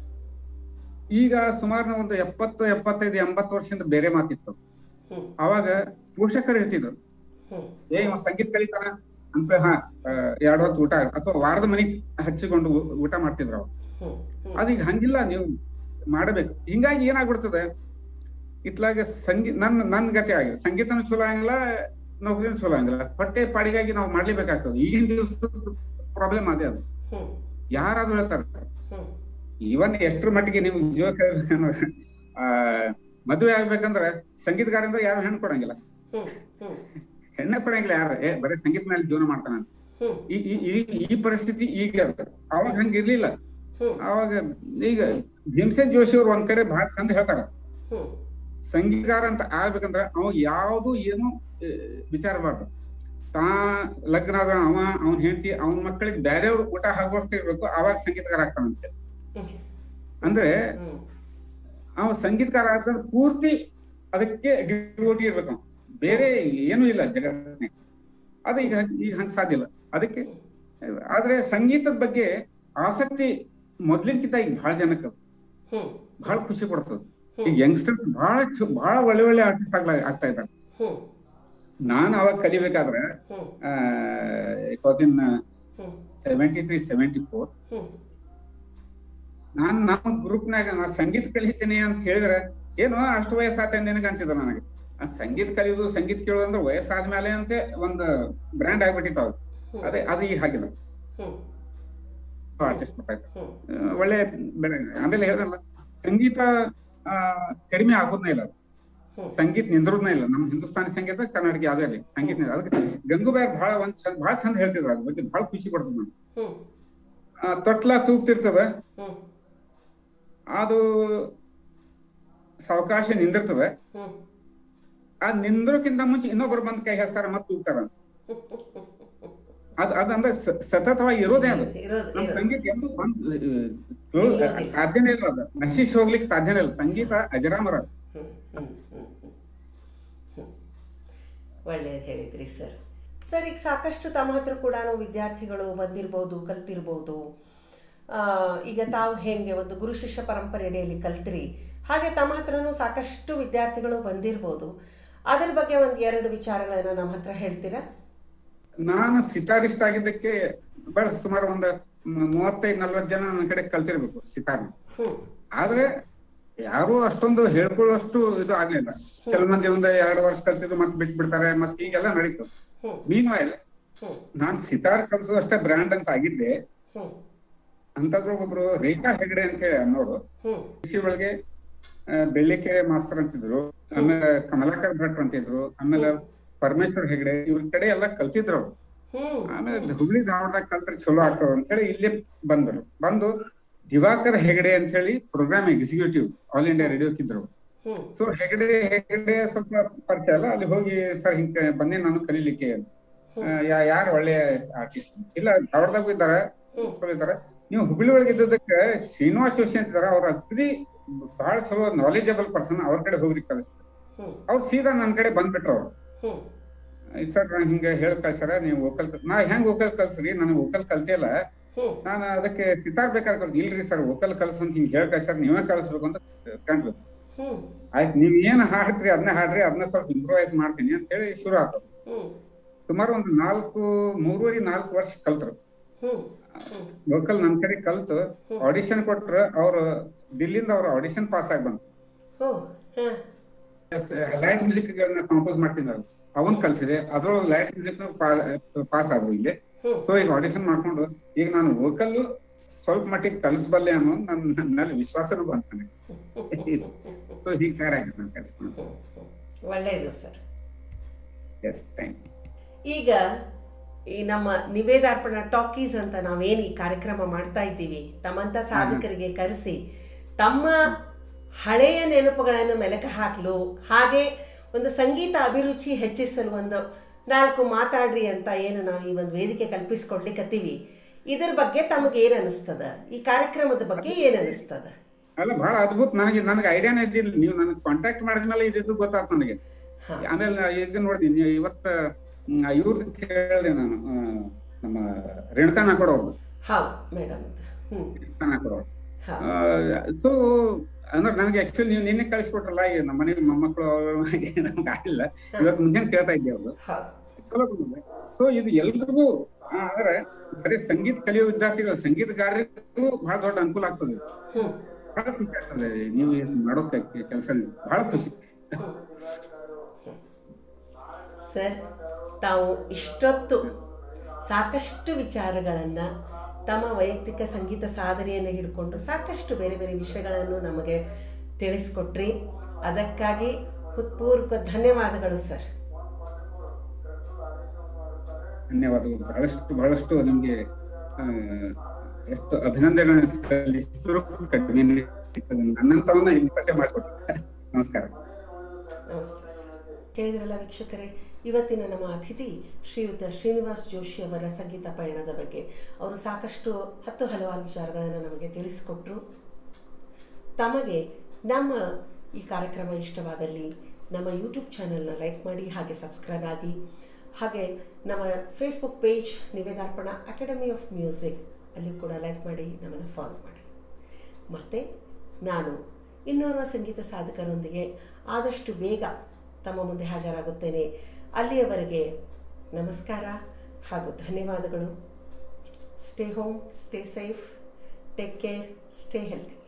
ಈಗ ಸುಮಾರು ಒಂದು ಎಪ್ಪತ್ತು ಎಪ್ಪತ್ತೈದು ಎಂಬತ್ತು ವರ್ಷದಿಂದ ಬೇರೆ ಮಾತಿತ್ತು ಹ್ಞೂ ಅವಾಗ ಪೋಷಕರು ಹೇಳ್ತಿದ್ರು ಹ್ಞೂ ಏ ಇವ ಸಂಗೀತ ಕಲಿತಾನ ಅಂತ ಹಾ ಎರಡು ಹೊತ್ತು ಊಟ ಅಥವಾ ವಾರದ ಮನೆಗ್ ಹಚ್ಚಿಕೊಂಡು ಊ- ಊಟ ಮಾಡ್ತಿದ್ರು ಅವ್ರು ಹ್ಞೂ ಹ್ಞೂ ಅದೀಗ ಹಂಗಿಲ್ಲ ನೀವು ಮಾಡಬೇಕು ಹಿಂಗಾಗಿ ಏನಾಗ್ಬಿಡ್ತದೆ ಇತ್ಲಾಗ ಸಂಗೀತ ನನ್ನ ನನ್ನ ಗತಿ ಆಗಿದೆ ಸಂಗೀತನೂ ಚಲೋ ಆಗಿಲ್ಲ ನೌಕರಿನೂ ಚಲೋ ಆಗಿಲ್ಲ ಹೊಟ್ಟೆ ಪಾಡಿಗಾಗಿ ನಾವು ಮಾಡ್ಲೇಬೇಕಾಗ್ತದೆ ಈಗಿನ ದಿವಸದ ಪ್ರಾಬ್ಲಮ್ ಅದೇ ಅದು ಹ್ಞೂ ಯಾರಾದ್ರೂ ಹೇಳ್ತಾರೆ ಹ್ಞೂ ಇವನ್ ಎಷ್ಟ್ರ ಮಟ್ಟಿಗೆ ನೀವು ಜೀವ ಕೇಳ್ಬೇಕಂದ್ರೆ ಆ ಮದುವೆ ಆಗ್ಬೇಕಂದ್ರೆ ಸಂಗೀತಗಾರ ಅಂದ್ರೆ ಯಾರು ಹೆಣ್ಣು ಕೊಡಂಗಿಲ್ಲ ಹ್ಞೂ ಹ್ಞೂ ಹೆಣ್ಣೆ ಕೊಡಂಗಿಲ್ಲ ಯಾರು ಏ ಬರೀ ಸಂಗೀತ ಮೇಲೆ ಜೀವನ ಮಾಡ್ತಾನ ಹ್ಞೂ ಈ ಈ- ಈ- ಈ ಪರಿಸ್ಥಿತಿ ಈಗ ಅದ. ಅವಾಗ ಹಂಗಿರ್ಲಿಲ್ಲ ಹ್ಞೂ ಅವಾಗ ಈಗ ಭೀಮಸೇನ್ ಜೋಶಿ ಅವ್ರು ಒಂದ್ ಕಡೆ ಬಹಳ ಚಂದ ಹೇಳ್ತಾರ ಹ್ಞೂ ಸಂಗೀತಗಾರ ಅಂತ ಆಗ್ಬೇಕಂದ್ರ ಅವ ಯಾವ್ದು ಏನು ಆ, ವಿಚಾರಬಾರ್ದು ತಾ ಲಗ್ನ ಆದ ಅವ ಅವನ್ ಹೆಂಡತಿ ಅವನ ಮಕ್ಕಳಿಗೆ ಬೇರೆಯವ್ರು ಊಟ ಹಾಕುವಷ್ಟು ಇರ್ಬೇಕು ಅವಾಗ ಸಂಗೀತಗಾರ ಆಗ್ತಾನಂತೆ ಅಂದ್ರೆ ಹ್ಞೂ ಅವ ಸಂಗೀತಕಾರ ಆಗ್ತಾನೆ ಪೂರ್ತಿ ಅದಕ್ಕೆ ಡ್ಯೂಟಿ ಇರ್ಬೇಕು ಅವ. ಬೇರೆ ಏನೂ ಇಲ್ಲ ಜಗತ್ತಿನ ಅದು ಈಗ ಈಗ ಹಂಗ ಸಾಧ್ಯ ಇಲ್ಲ ಅದಕ್ಕೆ ಆದ್ರೆ ಸಂಗೀತದ ಬಗ್ಗೆ ಆಸಕ್ತಿ ಮೊದ್ಲಿನ್ಕಿಂತ ಈಗ ಬಹಳ ಜನಕ್ಕೆ ಅದ. ಹ್ಞೂ ಬಹಳ ಖುಷಿ ಕೊಡ್ತದ ಈಗ ಯಂಗ್ಸ್ಟರ್ಸ್ ಬಹಳ ಚ- ಬಹಳ ಒಳ್ಳೆ ಒಳ್ಳೆ ಆರ್ಟಿಸ್ಟ್ ಆಗ್ಲಾ ಆಗ್ತಾ ಇದ್ದಾರೆ ಹ್ಞೂ ನಾನು ಅವಾಗ ಕಲಿಬೇಕಾದ್ರೆ ಹ್ಞೂ ಇಟ್ ವಾಸ್ ಇನ್ ಹ್ಞೂ ಸೆವೆಂಟಿ ತ್ರೀ ಸೆವೆಂಟಿ ಫೋರ್ ಹ್ಞೂ ನಾನ್ ನಮ್ಮ ಗ್ರೂಪ್ನಾಗ ನಾ ಸಂಗೀತ ಕಲಿತೀನಿ ಅಂತ ಹೇಳಿದ್ರೆ ಏನು ಅಷ್ಟು ವಯಸ್ಸಾತ ನಿನಗೆ ಅಂತಿದ್ರು ನನಗೆ ಆ ಸಂಗೀತ ಕಲಿಯೋದು ಸಂಗೀತ ಕೇಳೋದು ಅಂದ್ರೆ ವಯಸ್ಸಾದ್ಮೇಲೆ ಅಂತ ಒಂದು ಬ್ರ್ಯಾಂಡ್ ಆಗ್ಬಿಟ್ಟಿತ್ತು ಅದು ಅದೇ ಅದು ಈಗ ಹಾಗಿಲ್ಲ ಹ್ಞೂ ಆರ್ಟಿಸ್ಟ್ ಬರ್ತಾ ಹ್ಞೂ ಆ, ಒಳ್ಳೆ ಬೆಳೆ ಆಮೇಲೆ ಹೇಳ್ದಲ್ಲ ಸಂಗೀತ ಆ, ಕಡಿಮೆ ಆಗೋದ್ನೇ ಇಲ್ಲ ಅದು. ಹ್ಮ್. ಸಂಗೀತ ನಿಂದ್ರೋದ್ನೇ ಇಲ್ಲ ನಮ್ಮ ಹಿಂದೂಸ್ತಾನಿ ಸಂಗೀತ ಕರ್ನಾಟಕ ಯಾವ್ದೇ ಇರಲಿ ಸಂಗೀತ ನಿಂದ್ರ- ಅದಕ್ಕೆ ಗಂಗೂಬಾಯ್ ಬಹಳ ಒಂದ್ ಚಂದ ಬಹಳ ಚಂದ ಹೇಳ್ತಿದ್ರು ಅದ್ರ ಬಗ್ಗೆ ಬಹಳ ಖುಷಿ ಕೊಡ್ತದೆ ನಾನು ಹ್ಞೂ ಆ, ತೊಟ್ಲ ತೂಗ್ತಿರ್ತದ ಹ್ಞೂ ಅದು ಸಾವಕಾಶ ನಿಂದಿರ್ತದೆ ಹ್ಞೂ ಆ ನಿಂದ್ರೋಕ್ಕಿಂತ ಮುಂಚೆ ಇನ್ನೊಬ್ರು ಬಂದ್ ಕೈ ಹಚ್ತಾರ ಮತ್ತೆ ತೂಗ್ತಾರ ಅದ್ ಅದಂದ್ರೆ ಸ- ಸತತವಾಗಿ ಇರೋದೇ ಅದು ಇರೋದು ನಮ್ ಇರೋದು. ಸಂಗೀತ ಎಂದೂ ಬಂದ್ ನಿಲ್ಲೋದಿಲ್ಲ. ಸಾಧ್ಯನೇ ಇಲ್ಲ ಅದು ನಶಿಸಿ ಹೋಗ್ಲಿಕ್ಕೆ ಸಾಧ್ಯನೇ ಇಲ್ಲ ಸಂಗೀತ ಅಜರಾಮರ ಅದು. ಹ್ಮ್, ಹ್ಮ್, ಹ್ಮ್, ಹ್ಮ್. ಹ್ಮ್. ಒಳ್ಳೆಯದು ಹೇಳಿದ್ರಿ ಸರ್ ಸರ್ ಈಗ ಸಾಕಷ್ಟು ತಮ್ಮ ಹತ್ರ ಕೂಡ ವಿದ್ಯಾರ್ಥಿಗಳು ಬಂದಿರ್ಬೋದು ಕಲ್ತಿರ್ಬೋದು ಆ, ಈಗ ತಾವು ಹೇಗೆ ಒಂದು ಗುರು ಶಿಷ್ಯ ಪರಂಪರೆ ಅಡಿಯಲ್ಲಿ ಕಲ್ತ್ರಿ ಹಾಗೆ ತಮ್ಮ ಹತ್ರನೂ ಸಾಕಷ್ಟು ವಿದ್ಯಾರ್ಥಿಗಳು ಬಂದಿರ್ಬೋದು ಅದರ ಬಗ್ಗೆ ಒಂದು ಎರಡು ವಿಚಾರಗಳನ್ನ ನಮ್ಮ ಹತ್ರ ಹೇಳ್ತೀರಾ ನಾನು ಸಿತಾರಿಸ್ಟ್ ಆಗಿದ್ದಕ್ಕೆ ಬಹಳ ಸುಮಾರು ಒಂದ್ ಮ- ಮೂವತ್ತೈದ್ ನಲ್ವತ್ ಜನ ನನ್ನ ಕಡೆ ಕಲ್ತಿರ್ಬೇಕು ಸಿತಾರ್ನ ಹ್ಞೂ ಆದ್ರೆ ಯಾರು ಅಷ್ಟೊಂದು ಹೇಳ್ಕೊಳ್ಳುವಷ್ಟು ಇದು ಆಗ್ಲಿಲ್ಲ ಕೆಲವು ಮಂದಿ ಒಂದ್ ಎರಡು ವರ್ಷ ಕಲ್ತಿದ್ದು ಮತ್ತೆ ಬಿಟ್ಬಿಡ್ತಾರೆ ಮತ್ತೆ ಈಗೆಲ್ಲ ನಡೀತು ಹ್ಮ್ ಮೀನ್ ಆಯ್ಲ್ ಹ್ಮ್ ನಾನ್ ಸಿತಾರ್ ಕಲ್ಸೋದಷ್ಟೇ ಬ್ರ್ಯಾಂಡ್ ಅಂತ ಆಗಿದ್ದೆ ಹ್ಮ್ ಅಂತದ್ರೊಳಗೆ ಒಬ್ರು ರೇಖಾ ಹೆಗಡೆ ಅಂತ ಹೇಳಿ ಅನ್ನೋರು ಹ್ಮ್ ಕೃಷಿ ಒಳಗೆ ಆ, ಬೆಳ್ಳಿಕೆ ಮಾಸ್ತರ್ ಅಂತಿದ್ರು ಆಮೇಲೆ ಕಮಲಾಕರ್ ಭಟ್ ಅಂತಿದ್ರು ಆಮೇಲೆ ಪರಮೇಶ್ವರ್ ಹೆಗಡೆ ಇವ್ರ ಕಡೆ ಎಲ್ಲ ಕಲ್ತಿದ್ರು ಅವ್ರು ಹ್ಮ್ ಆಮೇಲೆ ಹುಬ್ಳಿ ಧಾರವಾಡದಾಗ ಕಲ್ತ್ರೆ ಚಲೋ ಆಗ್ತದ ಅಂತ ಹೇಳಿ ಇಲ್ಲೇ ಬಂದ್ರು ಬಂದು ದಿವಾಕರ್ ಹೆಗಡೆ ಅಂತ ಹೇಳಿ ಪ್ರೋಗ್ರಾಮ್ ಎಕ್ಸಿಕ್ಯೂಟಿವ್ ಆಲ್ ಇಂಡಿಯಾ ರೇಡಿಯೋಕ್ಕಿದ್ರು ಹ್ಮ್ ಸೊ ಹೆಗಡೆ ಹೆಗಡೆ ಸ್ವಲ್ಪ ಪರಿಚಯ ಅಲ್ಲ ಅಲ್ಲಿ ಹೋಗಿ ಸರ್ ಹಿಂಗ ಬನ್ನಿ ನಾನು ಕಲೀಲಿಕ್ಕೆ ಆ, ಯಾ- ಯಾರು ಒಳ್ಳೆ ಆರ್ಟಿಸ್ಟ್ ಇಲ್ಲ ಧಾರವಾಡದಾಗ ಇದ್ದಾರ ಹ್ಮ್. ಚಲೋ ಇದಾರ ನೀವು ಹುಬ್ಳಿ ಒಳಗೆ ಇದ್ದದಕ್ಕೆ ಶ್ರೀನಿವಾಸ್ ಜೋಶಿ ಅಂತ ಇದಾರ ಅವ್ರ ಅಗ್ದಿ ಬಹಳ ಚಲೋ ನಾಲೆಜಬಲ್ ಪರ್ಸನ್ ಅವ್ರ ಕಡೆ ಹೋಗ್ರಿ ಕಲಿಸ್ತಾರೆ ಹ್ಮ್ ಅವ್ರು ಸೀದಾ ನನ್ನ ಕಡೆ ಬಂದ್ಬಿಟ್ರು ಅವ್ರು ಹ್ಮ್ ಸರ್ ನಾನು ಹಿಂಗ ಹೇಳಿ ಕಳ್ಸಾರ ನೀವು ವೋಕಲ್ ನಾ ಹೆಂಗ್ ವೋಕಲ್ ಕಲ್ಸ್ರಿ ನಾನು ವೋಕಲ್ ಕಲ್ತಿಲ್ಲ ಹ್ಮ್ ನಾನು ಅದಕ್ಕೆ ಸಿತಾರ್ ಬೇಕಾದ್ರೆ ಕಲ್ಸ್ ಇಲ್ರಿ ಸರ್ ವೋಕಲ್ ಕಲ್ಸ್ ಅಂತ ಹಿಂಗ್ ಹೇಳಿ ಕಳ್ಸಾರ ನೀವೇ ಕಲಿಸ್ಬೇಕು ಅಂತ ಕಾಣ್ಬೇಕು ಹ್ಮ್ ಆಯ್ತು ನೀವ್ ಏನ್ ಹಾಡ್ತೀರಿ ಅದನ್ನ ಹಾಡ್ರಿ ಅದನ್ನ ಸ್ವಲ್ಪ ಇಂಪ್ರೂವೈಸ್ ಮಾಡ್ತೀನಿ ಅಂತ ಹೇಳಿ ಶುರು ಆಯ್ತು ಹ್ಮ್ ಸುಮಾರು ಒಂದು ನಾಲ್ಕು ಮೂರುವರೆ ನಾಲ್ಕು ವರ್ಷ ಕಲ್ತರು ಹ್ಮ್ ಹ್ಮ್ ವೋಕಲ್ ನನ್ ಕಡೆ ಕಲ್ತು ಆಡಿಷನ್ ಕೊಟ್ರ ಅವ್ರು ದಿಲ್ಲಿಂದ ಅವ್ರ ಆಡಿಷನ್ ಪಾಸ್ ಆಗಿ ಬಂತು ಓ ಹಾ ಲೈಟ್ ಮ್ಯೂಸಿಕ್ ಗಳನ್ನ ಕಂಪೋಸ್ ಮಾಡ್ತೀನಿ ನಾನು ಅವನ್ ಕಲ್ಸಿದೆ ಅದ್ರೊಳಗೆ ಲೈಟ್ ಮ್ಯೂಸಿಕ್ ಪಾಸ್ ಆದ್ರು ಇಲ್ಲಿ ಹ್ಮ್ ಸೊ ಈಗ ಆಡಿಷನ್ ಮಾಡ್ಕೊಂಡು ಈಗ ನಾನು ವೋಕಲ್ ಸ್ವಲ್ಪ ಮಟ್ಟಿಗೆ ಕಲಿಸಬಲ್ಲೆ ಅನ್ನೋ ನನ್ನ ನನ್ನಲ್ಲಿ ವಿಶ್ವಾಸನೂ ಬಂತು ನನಗೆ ಸೊ ಹೀಗೆ ತಯಾರ ಆಗಿದೆ ನನ್ನ ಕೆಲಸ ಹ್ಮ್, ಹ್ಮ್. ಒಳ್ಳೆಯದು ಸರ್ ಎಸ್ ಥ್ಯಾಂಕ್ ಈಗ ಈ ನಮ್ಮ ನಿವೇದಾರ್ಪಣ ಟಾಕೀಸ್ ಅಂತ ನಾವೇನು ಈ ಕಾರ್ಯಕ್ರಮ ಮಾಡ್ತಾ ಇದ್ದೀವಿ ತಮ್ಮಂಥ ಸಾಧಕರಿಗೆ ಕರೆಸಿ ತಮ್ಮ ಹಳೆಯ ನೆನಪುಗಳನ್ನು ಮೆಲುಕು ಹಾಕಲು ಹಾಗೆ ಒಂದು ಸಂಗೀತ ಅಭಿರುಚಿ ಹೆಚ್ಚಿಸಲು ಒಂದು ನಾಲ್ಕು ಮಾತಾಡ್ರಿ ಅಂತ ಏನು ನಾವು ಈ ಒಂದು ವೇದಿಕೆ ಕಲ್ಪಿಸ್ಕೊಡ್ಲಿಕ್ಕತ್ತೀವಿ ಇದ್ರ ಬಗ್ಗೆ ತಮಗೆ ಏನು ಅನಿಸ್ತದ ಈ ಕಾರ್ಯಕ್ರಮದ ಬಗ್ಗೆ ಏನು ಅನಿಸ್ತದ ಅಲ್ಲ ಬಹಳ ಅದ್ಭುತ ನನಗೆ ನನಗೆ ಐಡಿಯಾನೇ ಇದ್ದಿಲ್ಲ ನೀವು ನನಗೆ ಕಾಂಟ್ಯಾಕ್ಟ್ ಮಾಡಿದ್ಮೇಲೆ ಇದ್ದು ಗೊತ್ತಾಯ್ತು ನನಗೆ ಹಾ ಆಮೇಲೆ ನಾ ಈಗ ನೋಡಿದೀನಿ ನೀವು ಇವತ್ತ ಇವ್ರದ್ದು ಕೇಳಿದೆ ನಾನು ಆ, ನಮ್ಮ ರೇಣುಕಾ ನಾಕೋಡವ್ರದ್ದು ಹೌದು ಮೇಡಮ್ ಹ್ಞೂ ರೇಣುಕಾ ನಾಕೋಡವ್ರು ಹೌದು ಸೊ ಅಂದ್ರೆ ನನಗೆ ಆಕ್ಚುಲಿ ನೀವು ನಿನ್ನೆ ಕಳಿಸ್ಕೊಟ್ರಲ್ಲ ಈ ನಮ್ಮ ಮನೆ ಮೊಮ್ಮಕ್ಕಳು ಅವರು ನಮ್ಗೆ ಆಗಿಲ್ಲ ಇವತ್ತು ಮುಂಜಾನೆ ಕೇಳ್ತಾ ಇದ್ದೆ ಅವರು ಹೌದು ಚಲೋ ಬಂದಿದೆ ಸೊ ಇದು ಎಲ್ರಿಗೂ ಆ, ಅಂದ್ರೆ ಬರೀ ಸಂಗೀತ ಕಲಿಯೋ ವಿದ್ಯಾರ್ಥಿಗಳು ಸಂಗೀತಗಾರರಿಗೂ ಬಹಳ ದೊಡ್ಡ ಅನುಕೂಲ ಆಗ್ತದೆ ಹ್ಞೂ ಬಹಳ ಖುಷಿ ಆಗ್ತದೆ ನೀವು ಇದ್ ಮಾಡೋ ಕೆಲಸ ಬಹಳ ಖುಷಿ ಸರ್ ತಾವು ಇಷ್ಟೊತ್ತು ಸಾಕಷ್ಟು ವಿಚಾರಗಳನ್ನು ತಮ್ಮ ವೈಯಕ್ತಿಕ ಸಂಗೀತ ಸಾಧನೆಯನ್ನು ಹಿಡ್ಕೊಂಡು ಸಾಕಷ್ಟು ಬೇರೆ ಬೇರೆ ವಿಷಯಗಳನ್ನು ನಮಗೆ ತಿಳಿಸ್ಕೊಟ್ರಿ ಅದಕ್ಕಾಗಿ ಹೃತ್ಪೂರ್ವಕ ಧನ್ಯವಾದಗಳು ಸರ್ ಧನ್ಯವಾದಗಳು ಬಹಳಷ್ಟು ಬಹಳಷ್ಟು ನಿಮ್ಗೆ ಆ, ಎಷ್ಟು ಅಭಿನಂದನೆಗಳನ್ನು ಸಲ್ಲಿಸಿದ್ರು ಕಡಿಮೆ ನನ್ನಂತವನ್ನ ಇಲ್ಲಿ ಪರಿಚಯ ಮಾಡಿಕೊಟ್ರೆ ನಮಸ್ಕಾರ ನಮಸ್ತೆ ಸರ್ ಕೇಳಿದ್ರಲ್ಲ ವೀಕ್ಷಕರೇ ಇವತ್ತಿನ ನಮ್ಮ ಅತಿಥಿ ಶ್ರೀಯುತ ಶ್ರೀನಿವಾಸ್ ಜೋಶಿ ಅವರ ಸಂಗೀತ ಪಯಣದ ಬಗ್ಗೆ ಅವರು ಸಾಕಷ್ಟು ಹತ್ತು ಹಲವಾರು ವಿಚಾರಗಳನ್ನು ನಮಗೆ ತಿಳಿಸಿಕೊಟ್ರು ತಮಗೆ ನಮ್ಮ ಈ ಕಾರ್ಯಕ್ರಮ ಇಷ್ಟವಾದಲ್ಲಿ ನಮ್ಮ ಯೂಟ್ಯೂಬ್ ಚಾನಲ್ನ ಲೈಕ್ ಮಾಡಿ ಹಾಗೆ ಸಬ್ಸ್ಕ್ರೈಬ್ ಆಗಿ ಹಾಗೆ ನಮ್ಮ Facebook page Nivedarpana academy of music ಅಲ್ಲಿ ಕೂಡ ಲೈಕ್ ಮಾಡಿ ನಮ್ಮನ್ನು ಫಾಲೋ ಮಾಡಿ ಮತ್ತು ನಾನು ಇನ್ನೋರ್ವ ಸಂಗೀತ ಸಾಧಕರೊಂದಿಗೆ ಆದಷ್ಟು ಬೇಗ ತಮ್ಮ ಮುಂದೆ ಹಾಜರಾಗುತ್ತೇನೆ ಅಲ್ಲಿಯವರೆಗೆ ನಮಸ್ಕಾರ ಹಾಗೂ ಧನ್ಯವಾದಗಳು stay home stay safe take care stay healthy